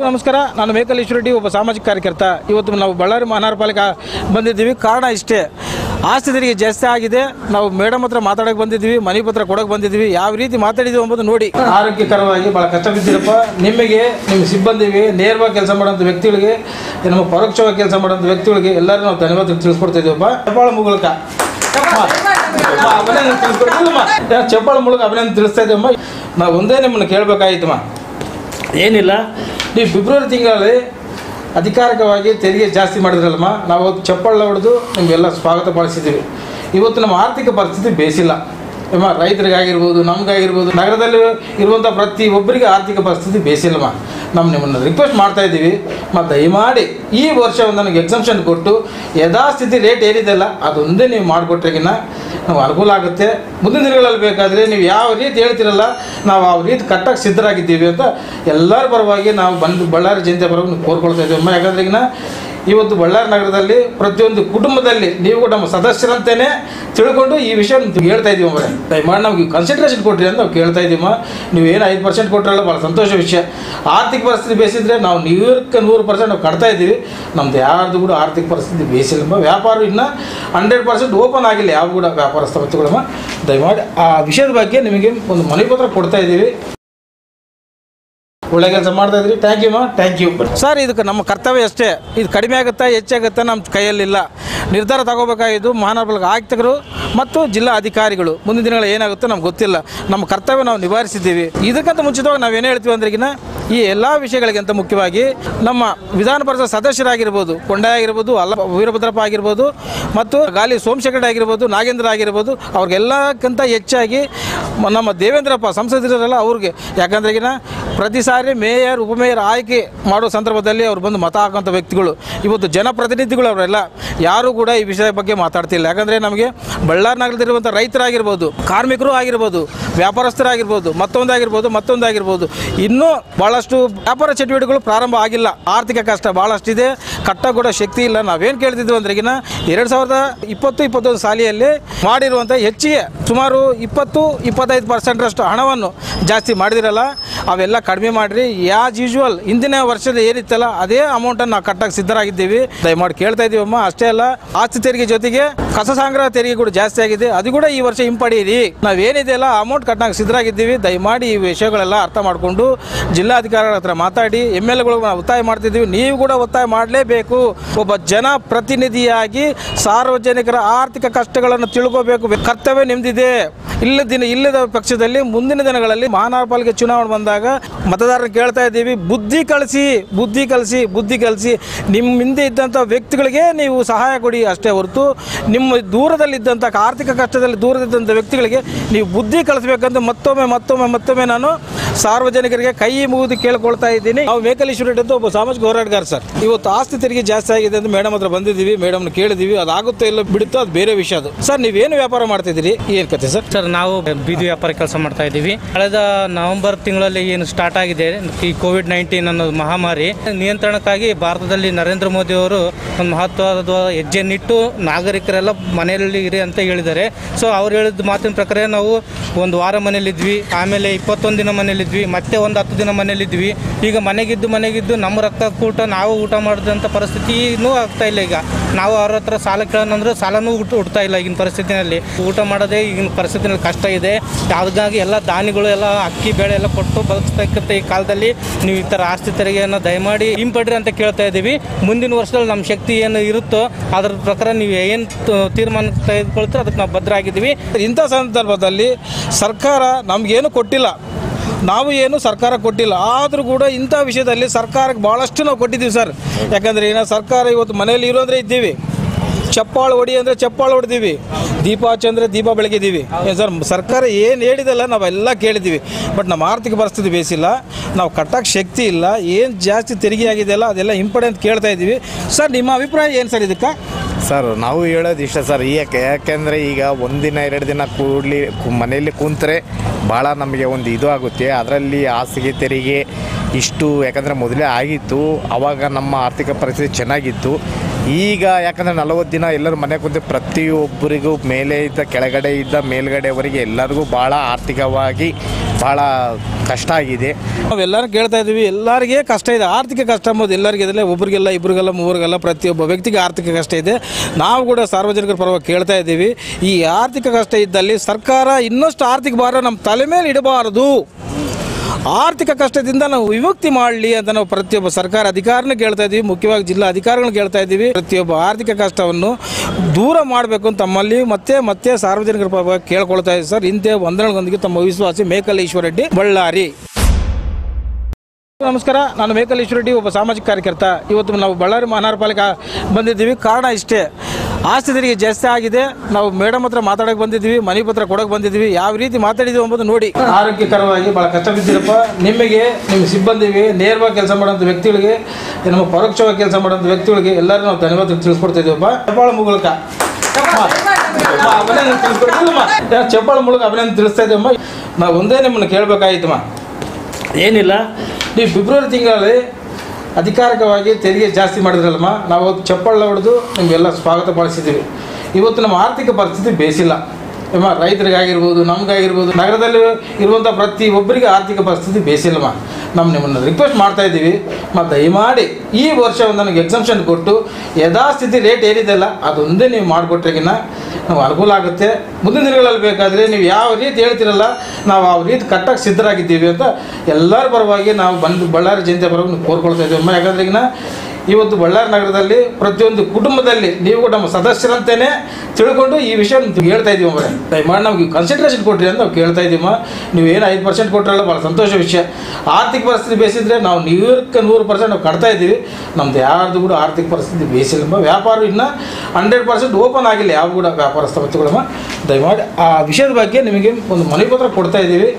ನಮಸ್ಕಾರ ನಾನು ಮೇಕಲ್ ರೆಡ್ಡಿ ಒಬ್ಬ ಸಾಮಾಜಿಕ ಕಾರ್ಯಕರ್ತ ಇವತ್ತು ನಾವು ಬಳ್ಳಾರಿ ಮಹಾನಗರ ಪಾಲಿಕೆ ಬಂದಿದ್ದೀವಿ ಕಾರಣ ಇಷ್ಟೇ ಆಸ್ತಿ ತೆರಿಗೆ ಜಾಸ್ತಿ ಆಗಿದೆ ನಾವು ಮೇಡಮ್ ಹತ್ರ ಮಾತಾಡೋಕೆ ಬಂದಿದ್ದೀವಿ ಮನೆ ಪತ್ರ ಕೊಡೋಕೆ ಬಂದಿದ್ದೀವಿ ಯಾವ ರೀತಿ ಮಾತಾಡಿದ್ದೀವಿ ಎಂಬುದು ನೋಡಿ ಆರೋಗ್ಯಕರವಾಗಿ ಭಾಳ ಕಷ್ಟ ಬಿದ್ದಿರಪ್ಪ ನಿಮಗೆ ನಿಮ್ಮ ಸಿಬ್ಬಂದಿಗೆ ನೇರವಾಗಿ ಕೆಲಸ ಮಾಡೋಂಥ ವ್ಯಕ್ತಿಗಳಿಗೆ ನಮ್ಮ ಪರೋಕ್ಷವಾಗಿ ಕೆಲಸ ಮಾಡೋಂಥ ವ್ಯಕ್ತಿಗಳಿಗೆ ಎಲ್ಲರೂ ನಾವು ಧನ್ಯವಾದ ತಿಳಿಸ್ಕೊಡ್ತಾ ಇದ್ದೀವಪ್ಪ ಚಪ್ಪಾಳ ಮುಗುಳಕ ಅಭಿನಂದನೆ ತಿಳಿಸ್ಕೊಡ್ತೀವಮ್ಮ ಚಪ್ಪಾಳ ಮೂಲಕ ಅಭಿನಂದನೆ ತಿಳಿಸ್ತಾ ಇದ್ದೀವಮ್ಮ ನಾವು ಒಂದೇ ನಿಮ್ಮನ್ನು ಕೇಳಬೇಕಾಗಿತ್ತಮ್ಮ ಏನಿಲ್ಲ ನೀವು ಫೆಬ್ರವರಿ ತಿಂಗಳಲ್ಲಿ ಅಧಿಕಾರಿಕವಾಗಿ ತೆರಿಗೆ ಜಾಸ್ತಿ ಮಾಡಿದ್ರಲ್ಲಮ್ಮ ನಾವು ಅವತ್ತು ಚಪ್ಪಳ ಹೊಡೆದು ನಿಮಗೆಲ್ಲ ಸ್ವಾಗತ ಪಡಿಸಿದ್ದೀವಿ ಇವತ್ತು ನಮ್ಮ ಆರ್ಥಿಕ ಪರಿಸ್ಥಿತಿ ಬೇಸಿಲ್ಲ ಅಮ್ಮ ರೈತರಿಗಾಗಿರ್ಬೋದು ನಮಗಾಗಿರ್ಬೋದು ನಗರದಲ್ಲಿ ಇರುವಂಥ ಪ್ರತಿ ಒಬ್ಬರಿಗೆ ಆರ್ಥಿಕ ಪರಿಸ್ಥಿತಿ ಬೇಸಿಲ್ಲಮ್ಮ ನಾವು ನಿಮ್ಮನ್ನು ರಿಕ್ವೆಸ್ಟ್ ಮಾಡ್ತಾ ಇದ್ದೀವಿ ಮತ್ತು ದಯಮಾಡಿ ಈ ವರ್ಷ ಒಂದು ನನಗೆ ಎಕ್ಸಮ್ಷನ್ ಕೊಟ್ಟು ಯಥಾಸ್ಥಿತಿ ರೇಟ್ ಏನಿದೆಯಲ್ಲ ಅದೊಂದೇ ನೀವು ಮಾಡಿಕೊಟ್ರೆಗಿನ ನಾವು ಅನುಕೂಲ ಆಗುತ್ತೆ ಮುಂದಿನ ದಿನಗಳಲ್ಲಿ ಬೇಕಾದರೆ ನೀವು ಯಾವ ರೀತಿ ಹೇಳ್ತಿರಲ್ಲ ನಾವು ಆ ರೀತಿ ಕಟ್ಟಕ್ಕೆ ಸಿದ್ಧರಾಗಿದ್ದೀವಿ ಅಂತ ಎಲ್ಲರ ಪರವಾಗಿ ನಾವು ಬಂದು ಬಳ್ಳಾರಿ ಜನತೆ ಪರವಾಗಿ ಕೋರ್ಕೊಳ್ತಾ ಇದ್ದೀವಿ ಅಮ್ಮ ಯಾಕಂದ್ರೆ ಈಗಿನ ಇವತ್ತು ಬಳ್ಳಾರಿ ನಗರದಲ್ಲಿ ಪ್ರತಿಯೊಂದು ಕುಟುಂಬದಲ್ಲಿ ನೀವು ಕೂಡ ನಮ್ಮ ಸದಸ್ಯರಂತೇನೆ ತಿಳ್ಕೊಂಡು ಈ ವಿಷಯ ನಿಮ್ಗೆ ಹೇಳ್ತಾ ಇದ್ದೀವಿ ಮರೆ ದಯಮಾಡಿ ನಮ್ಗೆ ಕನ್ಸಂಟ್ರೇಷನ್ ಕೊಟ್ರಿ ಅಂತ ನಾವು ಕೇಳ್ತಾ ಇದ್ದೀವಿ ನೀವು ಏನು ಐದು ಪರ್ಸೆಂಟ್ ಕೊಟ್ಟರಲ್ಲ ಭಾಳ ಸಂತೋಷ ವಿಷಯ ಆರ್ಥಿಕ ಪರಿಸ್ಥಿತಿ ಬೇಸಿದ್ರೆ ನಾವು ನೂರಕ್ಕೆ ನೂರು ಪರ್ಸೆಂಟ್ ನಾವು ಕಟ್ತಾ ಇದ್ದೀವಿ ನಮ್ದು ಯಾರ್ದು ಕೂಡ ಆರ್ಥಿಕ ಪರಿಸ್ಥಿತಿ ಬೇಸಿಲ್ಲಮ್ಮ ವ್ಯಾಪಾರ ಇನ್ನೂ ಹಂಡ್ರೆಡ್ ಪರ್ಸೆಂಟ್ ಓಪನ್ ಆಗಿಲ್ಲ ಯಾವ ಕೂಡ ವ್ಯಾಪಾರಸ್ಥ ವ್ಯಕ್ತಿಗಳಮ್ಮ ದಯಮಾಡಿ ಆ ವಿಷಯದ ಬಗ್ಗೆ ನಿಮಗೆ ಒಂದು ಮನೆ ಪತ್ರ ಕೊಡ್ತಾ ಇದ್ದೀವಿ ಒಳ್ಳೆ ಕೆಲಸ ಮಾಡ್ತಾ ಇದ್ರಿ ಥ್ಯಾಂಕ್ ಯು ಮಾ ಥ್ಯಾಂಕ್ ಯು ಸರ್ ಇದಕ್ಕೆ ನಮ್ಮ ಕರ್ತವ್ಯ ಅಷ್ಟೇ ಇದು ಕಡಿಮೆ ಆಗುತ್ತಾ ಹೆಚ್ಚಾಗುತ್ತಾ ನಮ್ಮ ಕೈಯಲ್ಲಿಲ್ಲ ನಿರ್ಧಾರ ತಗೋಬೇಕಾಗಿದ್ದು ಮಹಾನಗರ ಆಯುಕ್ತರು ಮತ್ತು ಜಿಲ್ಲಾ ಅಧಿಕಾರಿಗಳು ಮುಂದಿನ ದಿನಗಳು ಏನಾಗುತ್ತೋ ನಮ್ಗೆ ಗೊತ್ತಿಲ್ಲ ನಮ್ಮ ಕರ್ತವ್ಯ ನಾವು ನಿವಾರಿಸಿದ್ದೀವಿ ಇದಕ್ಕಿಂತ ಮುಂಚಿತವಾಗಿ ನಾವೇನು ಹೇಳ್ತೀವಿ ಅಂದ್ರೆಗಿನ ಈ ಎಲ್ಲ ವಿಷಯಗಳಿಗಿಂತ ಮುಖ್ಯವಾಗಿ ನಮ್ಮ ವಿಧಾನ ಪರಿಷತ್ ಸದಸ್ಯರಾಗಿರ್ಬೋದು ಕೊಂಡಾಯ ಆಗಿರ್ಬೋದು ಅಲ್ಲ ವೀರಭದ್ರಪ್ಪ ಆಗಿರ್ಬೋದು ಮತ್ತು ಗಾಲಿ ಸೋಮಶೇಖರ್ ಆಗಿರ್ಬೋದು ನಾಗೇಂದ್ರ ಆಗಿರ್ಬೋದು ಅವ್ರಿಗೆಲ್ಲಕ್ಕಿಂತ ಹೆಚ್ಚಾಗಿ ಮ- ನಮ್ಮ ದೇವೇಂದ್ರಪ್ಪ ಸಂಸದರಲ್ಲ ಅವ್ರಿಗೆ ಯಾಕಂದ್ರೆ ಈಗಿನ ಪ್ರತಿ ಸಾರಿ ಮೇಯರ್ ಉಪಮೇಯರ್ ಆಯ್ಕೆ ಮಾಡೋ ಸಂದರ್ಭದಲ್ಲಿ ಅವ್ರು ಬಂದು ಮತ ಹಾಕೋಂಥ ವ್ಯಕ್ತಿಗಳು ಇವತ್ತು ಜನಪ್ರತಿನಿಧಿಗಳು ಅವರೆಲ್ಲ ಯಾರೂ ಕೂಡ ಈ ವಿಷಯ ಬಗ್ಗೆ ಮಾತಾಡ್ತಿಲ್ಲ ಯಾಕಂದರೆ ನಮಗೆ ಬಳ್ಳಾರಿ ನಗರದಲ್ಲಿರುವಂಥ ರೈತರಾಗಿರ್ಬೋದು ಕಾರ್ಮಿಕರು ಆಗಿರ್ಬೋದು ವ್ಯಾಪಾರಸ್ಥರಾಗಿರ್ಬೋದು ಮತ್ತೊಂದಾಗಿರ್ಬೋದು ಮತ್ತೊಂದಾಗಿರ್ಬೋದು ಇನ್ನೂ ಭಾಳಷ್ಟು ವ್ಯಾಪಾರ ಚಟುವಟಿಕೆಗಳು ಪ್ರಾರಂಭ ಆಗಿಲ್ಲ ಆರ್ಥಿಕ ಕಷ್ಟ ಭಾಳಷ್ಟಿದೆ ಕಟ್ಟ ಕೂಡ ಶಕ್ತಿ ಇಲ್ಲ ನಾವೇನು ಕೇಳ್ತಿದ್ವಿ ಅಂದ್ರೆಗಿನ ಎರಡು ಸಾವಿರದ ಇಪ್ಪತ್ತು ಇಪ್ಪತ್ತೊಂದು ಸಾಲಿಯಲ್ಲಿ ಮಾಡಿರುವಂಥ ಹೆಚ್ಚಿಗೆ ಸುಮಾರು ಇಪ್ಪತ್ತು ಇಪ್ಪತ್ತೈದು ಪರ್ಸೆಂಟ್ರಷ್ಟು ಹಣವನ್ನು ಜಾಸ್ತಿ ಮಾಡಿದಿರಲ್ಲ ಅವೆಲ್ಲ ಕಡಿಮೆ ಮಾಡಿರಿ ಯಾಸ್ ಯೂಶುವಲ್ ಹಿಂದಿನ ವರ್ಷದ ಏನಿತ್ತಲ್ಲ ಅದೇ ಅಮೌಂಟನ್ನು ನಾವು ಕಟ್ಟಕ್ಕೆ ಸಿದ್ಧರಾಗಿದ್ದೀವಿ ದಯಮಾಡಿ ಕೇಳ್ತಾ ಇದ್ದೀವಮ್ಮ ಅಷ್ಟೇ ಅಲ್ಲ ಆಸ್ತಿ ತೆರಿಗೆ ಜೊತೆಗೆ ಕಸ ಸಂಗ್ರಹ ತೆರಿಗೆ ಕೂಡ ಜಾಸ್ತಿ ಆಗಿದೆ ಅದು ಕೂಡ ಈ ವರ್ಷ ಹಿಂಪಡೀರಿ ನಾವೇನಿದೆಯಲ್ಲ ಅಮೌಂಟ್ ಕಟ್ಟಕ್ಕೆ ಸಿದ್ಧರಾಗಿದ್ದೀವಿ ದಯಮಾಡಿ ಈ ವಿಷಯಗಳೆಲ್ಲ ಅರ್ಥ ಮಾಡಿಕೊಂಡು ಜಿಲ್ಲಾಧಿಕಾರಿಗಳ ಹತ್ರ ಮಾತಾಡಿ ಎಮ್ ಎಲ್ ಎಗಳು ನಾವು ಒತ್ತಾಯ ಮಾಡ್ತಿದ್ದೀವಿ ನೀವು ಕೂಡ ಒತ್ತಾಯ ಮಾಡಲೇಬೇಕು ಒಬ್ಬ ಜನಪ್ರತಿನಿಧಿಯಾಗಿ ಸಾರ್ವಜನಿಕರ ಆರ್ಥಿಕ ಕಷ್ಟಗಳನ್ನು ತಿಳ್ಕೋಬೇಕು ಕರ್ತವ್ಯ ನಿಮ್ದಿದೆ ಇಲ್ಲ ದಿನ ಇಲ್ಲದ ಪಕ್ಷದಲ್ಲಿ ಮುಂದಿನ ದಿನಗಳಲ್ಲಿ ಮಹಾನಗರ ಪಾಲಿಕೆ ಚುನಾವಣೆ ಬಂದಾಗ ಮತದಾರರು ಕೇಳ್ತಾ ಇದ್ದೀವಿ ಬುದ್ಧಿ ಕಳಿಸಿ ಬುದ್ಧಿ ಕಲಿಸಿ ಬುದ್ಧಿ ಕಲಿಸಿ ನಿಮ್ಮ ಹಿಂದೆ ಇದ್ದಂಥ ವ್ಯಕ್ತಿಗಳಿಗೆ ನೀವು ಸಹಾಯ ಕೊಡಿ ಅಷ್ಟೇ ಹೊರತು ನಿಮ್ಮ ದೂರದಲ್ಲಿದ್ದಂಥ ಆರ್ಥಿಕ ಕಷ್ಟದಲ್ಲಿ ದೂರದಿದ್ದಂಥ ವ್ಯಕ್ತಿಗಳಿಗೆ ನೀವು ಬುದ್ಧಿ ಕಲಿಸ್ಬೇಕಂತ ಮತ್ತೊಮ್ಮೆ ಮತ್ತೊಮ್ಮೆ ಮತ್ತೊಮ್ಮೆ ನಾನು ಸಾರ್ವಜನಿಕರಿಗೆ ಕೈ ಮುಗಿದು ಕೇಳ್ಕೊಳ್ತಾ ಇದ್ದೀನಿ ನಾವು ಮೇಕಲೇಶ್ವರ ಅಂತ ಒಬ್ಬ ಸಾಮಾಜಿಕ ಹೋರಾಟಗಾರ ಸರ್ ಇವತ್ತು ಆಸ್ತಿ ತೆರಿಗೆ ಜಾಸ್ತಿ ಆಗಿದೆ ಅಂತ ಮೇಡಮ್ ಹತ್ರ ಬಂದಿದ್ದೀವಿ ಮೇಡಮ್ನ ಕೇಳಿದ್ದೀವಿ ಅದಾಗುತ್ತೋ ಇಲ್ಲ ಬಿಡುತ್ತೋ ಅದು ಬೇರೆ ವಿಷಯ ಅದು ಸರ್ ನೀವೇನು ವ್ಯಾಪಾರ ಮಾಡ್ತಿದ್ದೀರಿ ಏನು ಕತೆ ಸರ್ ಸರ್ ನಾವು ಬೀದಿ ವ್ಯಾಪಾರ ಕೆಲಸ ಮಾಡ್ತಾ ಇದ್ದೀವಿ ಕಳೆದ ನವೆಂಬರ್ ತಿಂಗಳಲ್ಲಿ ಏನು ಸ್ಟಾರ್ಟ್ ಆಗಿದೆ ಈ ಕೋವಿಡ್ ನೈನ್ಟೀನ್ ಅನ್ನೋದು ಮಹಾಮಾರಿ ನಿಯಂತ್ರಣಕ್ಕಾಗಿ ಭಾರತದಲ್ಲಿ ನರೇಂದ್ರ ಮೋದಿ ಅವರು ಒಂದು ಮಹತ್ವದ ಹೆಜ್ಜೆಯನ್ನಿಟ್ಟು ನಾಗರಿಕರೆಲ್ಲ ಮನೆಯಲ್ಲಿ ಇರಿ ಅಂತ ಹೇಳಿದ್ದಾರೆ ಸೊ ಅವ್ರು ಹೇಳಿದ ಮಾತಿನ ಪ್ರಕಾರ ನಾವು ಒಂದು ವಾರ ಮನೇಲಿದ್ವಿ ಆಮೇಲೆ ಇಪ್ಪತ್ತೊಂದು ದಿನ ಮನೇಲಿದ್ವಿ ಮತ್ತೆ ಒಂದು ಹತ್ತು ದಿನ ಮನೇಲಿದ್ವಿ ಈಗ ಮನೆಗಿದ್ದು ಮನೆಗಿದ್ದು ನಮ್ಮ ರಕ್ತ ಕೂಟ ನಾವು ಊಟ ಮಾಡಿದಂಥ ಪರಿಸ್ಥಿತಿನೂ ಆಗ್ತಾ ಇಲ್ಲ ಈಗ ನಾವು ಅವ್ರ ಹತ್ರ ಸಾಲ ಕೇಳೋಣಂದ್ರೆ ಸಾಲನೂ ಹುಟ್ಟು ಹುಡ್ತಾ ಇಲ್ಲ ಈಗಿನ ಪರಿಸ್ಥಿತಿನಲ್ಲಿ ಊಟ ಮಾಡೋದೇ ಈಗಿನ ಪರಿಸ್ಥಿತಿನಲ್ಲಿ ಕಷ್ಟ ಇದೆ ಹಾಗಾಗಿ ಎಲ್ಲ ದಾನಿಗಳು ಎಲ್ಲ ಅಕ್ಕಿ ಬೇಳೆ ಎಲ್ಲ ಕೊಟ್ಟು ಬದುಕ್ತಕ್ಕಂಥ ಈ ಕಾಲದಲ್ಲಿ ನೀವು ಈ ಥರ ಆಸ್ತಿ ತೆರಿಗೆಯನ್ನು ದಯಮಾಡಿ ಹಿಂಪಡ್ರಿ ಅಂತ ಕೇಳ್ತಾ ಇದ್ದೀವಿ ಮುಂದಿನ ವರ್ಷದಲ್ಲಿ ನಮ್ಮ ಶಕ್ತಿ ಏನು ಇರುತ್ತೋ ಅದ್ರ ಪ್ರಕಾರ ನೀವು ಏನು ತೀರ್ಮಾನ ತೆಗೆದುಕೊಳ್ತೀರೋ ಅದಕ್ಕೆ ನಾವು ಭದ್ರಾಗಿದ್ದೀವಿ ಇಂಥ ಸಂದರ್ಭದಲ್ಲಿ ಸರ್ಕಾರ ನಮಗೇನು ಕೊಟ್ಟಿಲ್ಲ ನಾವು ಏನು ಸರ್ಕಾರ ಕೊಟ್ಟಿಲ್ಲ ಆದರೂ ಕೂಡ ಇಂಥ ವಿಷಯದಲ್ಲಿ ಸರ್ಕಾರಕ್ಕೆ ಭಾಳಷ್ಟು ನಾವು ಕೊಟ್ಟಿದ್ದೀವಿ ಸರ್ ಯಾಕಂದರೆ ಏನೋ ಸರ್ಕಾರ ಇವತ್ತು ಮನೆಯಲ್ಲಿ ಇರೋದ್ರೆ ಇದ್ದೀವಿ ಚಪ್ಪಾಳು ಹೊಡಿ ಅಂದರೆ ಚಪ್ಪಾಳು ಹೊಡೆದೀವಿ ದೀಪ ಹಚ್ಚಂದ್ರೆ ದೀಪ ಬೆಳಗಿದ್ದೀವಿ ಏನು ಸರ್ ಸರ್ಕಾರ ಏನು ಹೇಳಿದಲ್ಲ ನಾವೆಲ್ಲ ಕೇಳಿದ್ದೀವಿ ಬಟ್ ನಮ್ಮ ಆರ್ಥಿಕ ಪರಿಸ್ಥಿತಿ ಬೇಸಿಲ್ಲ ನಾವು ಕಟ್ಟಕ್ಕೆ ಶಕ್ತಿ ಇಲ್ಲ ಏನು ಜಾಸ್ತಿ ತೆರಿಗೆ ಆಗಿದೆಯಲ್ಲ ಅದೆಲ್ಲ ಹಿಂಪಡೆ ಅಂತ ಕೇಳ್ತಾ ಇದ್ದೀವಿ ಸರ್ ನಿಮ್ಮ ಅಭಿಪ್ರಾಯ ಏನು ಸರ್ ಇದಕ್ಕೆ ಸರ್ ನಾವು ಹೇಳೋದು ಇಷ್ಟ ಸರ್ ಯಾಕೆ ಯಾಕೆಂದರೆ ಈಗ ಒಂದಿನ ಎರಡು ದಿನ ಕೂಡ್ಲಿ ಕು- ಮನೆಯಲ್ಲಿ ಕೂತ್ರೆ ಭಾಳ ನಮಗೆ ಒಂದು ಇದು ಆಗುತ್ತೆ ಅದರಲ್ಲಿ ಹಾಸಿಗೆ ತೆರಿಗೆ ಇಷ್ಟು ಯಾಕಂದರೆ ಮೊದಲೇ ಆಗಿತ್ತು ಆವಾಗ ನಮ್ಮ ಆರ್ಥಿಕ ಪರಿಸ್ಥಿತಿ ಚೆನ್ನಾಗಿತ್ತು ಈಗ ಯಾಕಂದರೆ ನಲವತ್ತು ದಿನ ಎಲ್ಲರೂ ಮನೆ ಕುಂತು ಪ್ರತಿಯೊಬ್ಬರಿಗೂ ಮೇಲೆ ಇದ್ದ ಕೆಳಗಡೆ ಇದ್ದ ಮೇಲ್ಗಡೆವರೆಗೆ ಎಲ್ಲರಿಗೂ ಭಾಳ ಆರ್ಥಿಕವಾಗಿ ಭಾಳ ಕಷ್ಟ ಆಗಿದೆ ನಾವೆಲ್ಲರೂ ಕೇಳ್ತಾ ಇದ್ದೀವಿ ಎಲ್ಲರಿಗೆ ಕಷ್ಟ ಇದೆ ಆರ್ಥಿಕ ಕಷ್ಟ ಅಂಬೋದು ಎಲ್ಲರಿಗೆ ಇದ್ರೆ ಒಬ್ರಿಗೆಲ್ಲ ಇಬ್ರಿಗೆಲ್ಲ ಮೂವರಿಗೆಲ್ಲ ಪ್ರತಿಯೊಬ್ಬ ವ್ಯಕ್ತಿಗೆ ಆರ್ಥಿಕ ಕಷ್ಟ ಇದೆ ನಾವು ಕೂಡ ಸಾರ್ವಜನಿಕರ ಪರವಾಗಿ ಕೇಳ್ತಾ ಇದ್ದೀವಿ ಈ ಆರ್ಥಿಕ ಕಷ್ಟ ಇದ್ದಲ್ಲಿ ಸರ್ಕಾರ ಇನ್ನಷ್ಟು ಆರ್ಥಿಕ ಭಾರ ನಮ್ಮ ತಲೆ ಮೇಲೆ ಇಡಬಾರದು ಆರ್ಥಿಕ ಕಷ್ಟದಿಂದ ನಾವು ವಿಮುಕ್ತಿ ಮಾಡಲಿ ಅಂತ ನಾವು ಪ್ರತಿಯೊಬ್ಬ ಸರ್ಕಾರ ಅಧಿಕಾರಿನ ಕೇಳ್ತಾ ಇದ್ದೀವಿ ಮುಖ್ಯವಾಗಿ ಜಿಲ್ಲಾ ಅಧಿಕಾರಿಗಳನ್ನ ಕೇಳ್ತಾ ಇದ್ದೀವಿ ಪ್ರತಿಯೊಬ್ಬ ಆರ್ಥಿಕ ಕಷ್ಟವನ್ನು ದೂರ ಮಾಡಬೇಕು ಅಂತ ತಮ್ಮಲ್ಲಿ ಮತ್ತೆ ಮತ್ತೆ ಸಾರ್ವಜನಿಕರ ಪರವಾಗಿ ಕೇಳ್ಕೊಳ್ತಾ ಇದ್ದೀವಿ ಸರ್ ಇಂತೆ ವಂದನೆಗಳೊಂದಿಗೆ ತಮ್ಮ ವಿಶ್ವಾಸಿ ಮೇಕಲ್ ಈಶ್ವರ ರೆಡ್ಡಿ ಬಳ್ಳಾರಿ ನಮಸ್ಕಾರ ನಾನು ಮೇಕಲ್ ಈಶ್ವರ ರೆಡ್ಡಿ ಒಬ್ಬ ಸಾಮಾಜಿಕ ಕಾರ್ಯಕರ್ತ ಇವತ್ತು ನಾವು ಬಳ್ಳಾರಿ ಮಹಾನಗರ ಪಾಲಿಕೆ ಬಂದಿದ್ದೀವಿ ಕಾರಣ ಇಷ್ಟೇ ಆಸ್ತಿ ತೆರಿಗೆ ಜಾಸ್ತಿ ಆಗಿದೆ ನಾವು ಮೇಡಮ್ ಹತ್ರ ಮಾತಾಡಕ್ಕೆ ಬಂದಿದ್ದೀವಿ ಮನೆ ಪತ್ರ ಕೊಡಕ್ಕೆ ಬಂದಿದ್ದೀವಿ ಯಾವ ರೀತಿ ಮಾತಾಡಿದ್ದೀವಿ ಎಂಬುದು ನೋಡಿ ಆರೋಗ್ಯಕರವಾಗಿ ಭಾಳ ಕಷ್ಟ ಬಿದ್ದಿರಪ್ಪ ನಿಮಗೆ ನಿಮ್ಮ ಸಿಬ್ಬಂದಿಗೆ ನೇರವಾಗಿ ಕೆಲಸ ಮಾಡೋಂಥ ವ್ಯಕ್ತಿಗಳಿಗೆ ನಮ್ಮ ಪರೋಕ್ಷವಾಗಿ ಕೆಲಸ ಮಾಡೋಂಥ ವ್ಯಕ್ತಿಗಳಿಗೆ ಎಲ್ಲರೂ ನಾವು ಧನ್ಯವಾದ ತಿಳಿಸ್ಕೊಡ್ತಾ ಇದ್ದೀವಪ್ಪ ಚಪ್ಪಾಳ ಮೂಲಕ ಅಭಿನಂದನೆ ತಿಳಿಸ್ಕೊಡ್ತಿಲ್ಲಮ್ಮ ಚಪ್ಪಾಳ ಮೂಲಕ ಅಭಿನಂದನೆ ತಿಳಿಸ್ತಾ ಇದ್ದೀವಮ್ಮ ನಾವು ಒಂದೇ ನಿಮ್ಮನ್ನು ಕೇಳಬೇಕಾಗಿತ್ತಮ್ಮ ಏನಿಲ್ಲ ನೀವು ಫೆಬ್ರವರಿ ತಿಂಗಳಲ್ಲಿ ಅಧಿಕಾರಿಕವಾಗಿ ತೆರಿಗೆ ಜಾಸ್ತಿ ಮಾಡಿದ್ರಲ್ಲಮ್ಮ ನಾವು ಅವತ್ತು ಚಪ್ಪಳ ಹೊಡೆದು ನಿಮಗೆಲ್ಲ ಸ್ವಾಗತ ಪಡಿಸಿದ್ದೀವಿ ಇವತ್ತು ನಮ್ಮ ಆರ್ಥಿಕ ಪರಿಸ್ಥಿತಿ ಬೇಸಿಲ್ಲ ಅಮ್ಮ ರೈತರಿಗಾಗಿರ್ಬೋದು ನಮಗಾಗಿರ್ಬೋದು ನಗರದಲ್ಲಿ ಇರುವಂಥ ಪ್ರತಿ ಒಬ್ಬರಿಗೆ ಆರ್ಥಿಕ ಪರಿಸ್ಥಿತಿ ಬೇಸಿಲ್ಲಮ್ಮ ನಾವು ನಿಮ್ಮನ್ನು ರಿಕ್ವೆಸ್ಟ್ ಮಾಡ್ತಾ ಇದ್ದೀವಿ ಮತ್ತು ದಯಮಾಡಿ ಈ ವರ್ಷ ಒಂದು ನನಗೆ ಎಕ್ಸಮ್ಷನ್ ಕೊಟ್ಟು ಯಥಾಸ್ಥಿತಿ ರೇಟ್ ಏನಿದೆಯಲ್ಲ ಅದೊಂದೇ ನೀವು ಮಾಡಿಕೊಟ್ರೆಗಿನ ನಾವು ಅನುಕೂಲ ಆಗುತ್ತೆ ಮುಂದಿನ ದಿನಗಳಲ್ಲಿ ಬೇಕಾದರೆ ನೀವು ಯಾವ ರೀತಿ ಹೇಳ್ತಿರಲ್ಲ ನಾವು ಆ ರೀತಿ ಕಟ್ಟಕ್ಕೆ ಸಿದ್ಧರಾಗಿದ್ದೀವಿ ಅಂತ ಎಲ್ಲರ ಪರವಾಗಿ ನಾವು ಬಂದು ಬಳ್ಳಾರಿ ಜನತೆ ಪರವಾಗಿ ಕೋರ್ಕೊಳ್ತಾ ಇದ್ದೀವಿ ಅಮ್ಮ ಯಾಕಂದ್ರೆ ಈಗಿನ ಇವತ್ತು ಬಳ್ಳಾರಿ ನಗರದಲ್ಲಿ ಪ್ರತಿಯೊಂದು ಕುಟುಂಬದಲ್ಲಿ ನೀವು ಕೂಡ ನಮ್ಮ ಸದಸ್ಯರಂತೇನೆ ತಿಳ್ಕೊಂಡು ಈ ವಿಷಯ ನಿಮ್ಗೆ ಹೇಳ್ತಾ ಇದೀವಿ ಮರೆ ದಯಮಾಡಿ ನಮ್ಗೆ ಕನ್ಸಂಟ್ರೇಷನ್ ಕೊಟ್ರಿ ಅಂತ ನಾವು ಕೇಳ್ತಾ ಇದ್ದೀವಿ ನೀವು ಏನು ಐದು ಪರ್ಸೆಂಟ್ ಕೊಟ್ಟರಲ್ಲ ಭಾಳ ಸಂತೋಷ ವಿಷಯ ಆರ್ಥಿಕ ಪರಿಸ್ಥಿತಿ ಬೇಸಿದ್ರೆ ನಾವು ನೂರಕ್ಕೆ ನೂರು ಪರ್ಸೆಂಟ್ ನಾವು ಕಟ್ತಾ ಇದ್ದೀವಿ ನಮ್ದು ಯಾರ್ದು ಕೂಡ ಆರ್ಥಿಕ ಪರಿಸ್ಥಿತಿ ಬೇಸಿಲ್ಲಮ್ಮ ವ್ಯಾಪಾರ ಇನ್ನು ಹಂಡ್ರೆಡ್ ಪರ್ಸೆಂಟ್ ಓಪನ್ ಆಗಿಲ್ಲ ಯಾವ ಕೂಡ ವ್ಯಾಪಾರಸ್ಥ ವ್ಯಕ್ತಿಗಳಮ್ಮ ದಯಮಾಡಿ ಆ ವಿಷಯದ ಬಗ್ಗೆ ನಿಮಗೆ ಒಂದು ಮನೆ ಪತ್ರ ಕೊಡ್ತಾ ಇದ್ದೀವಿ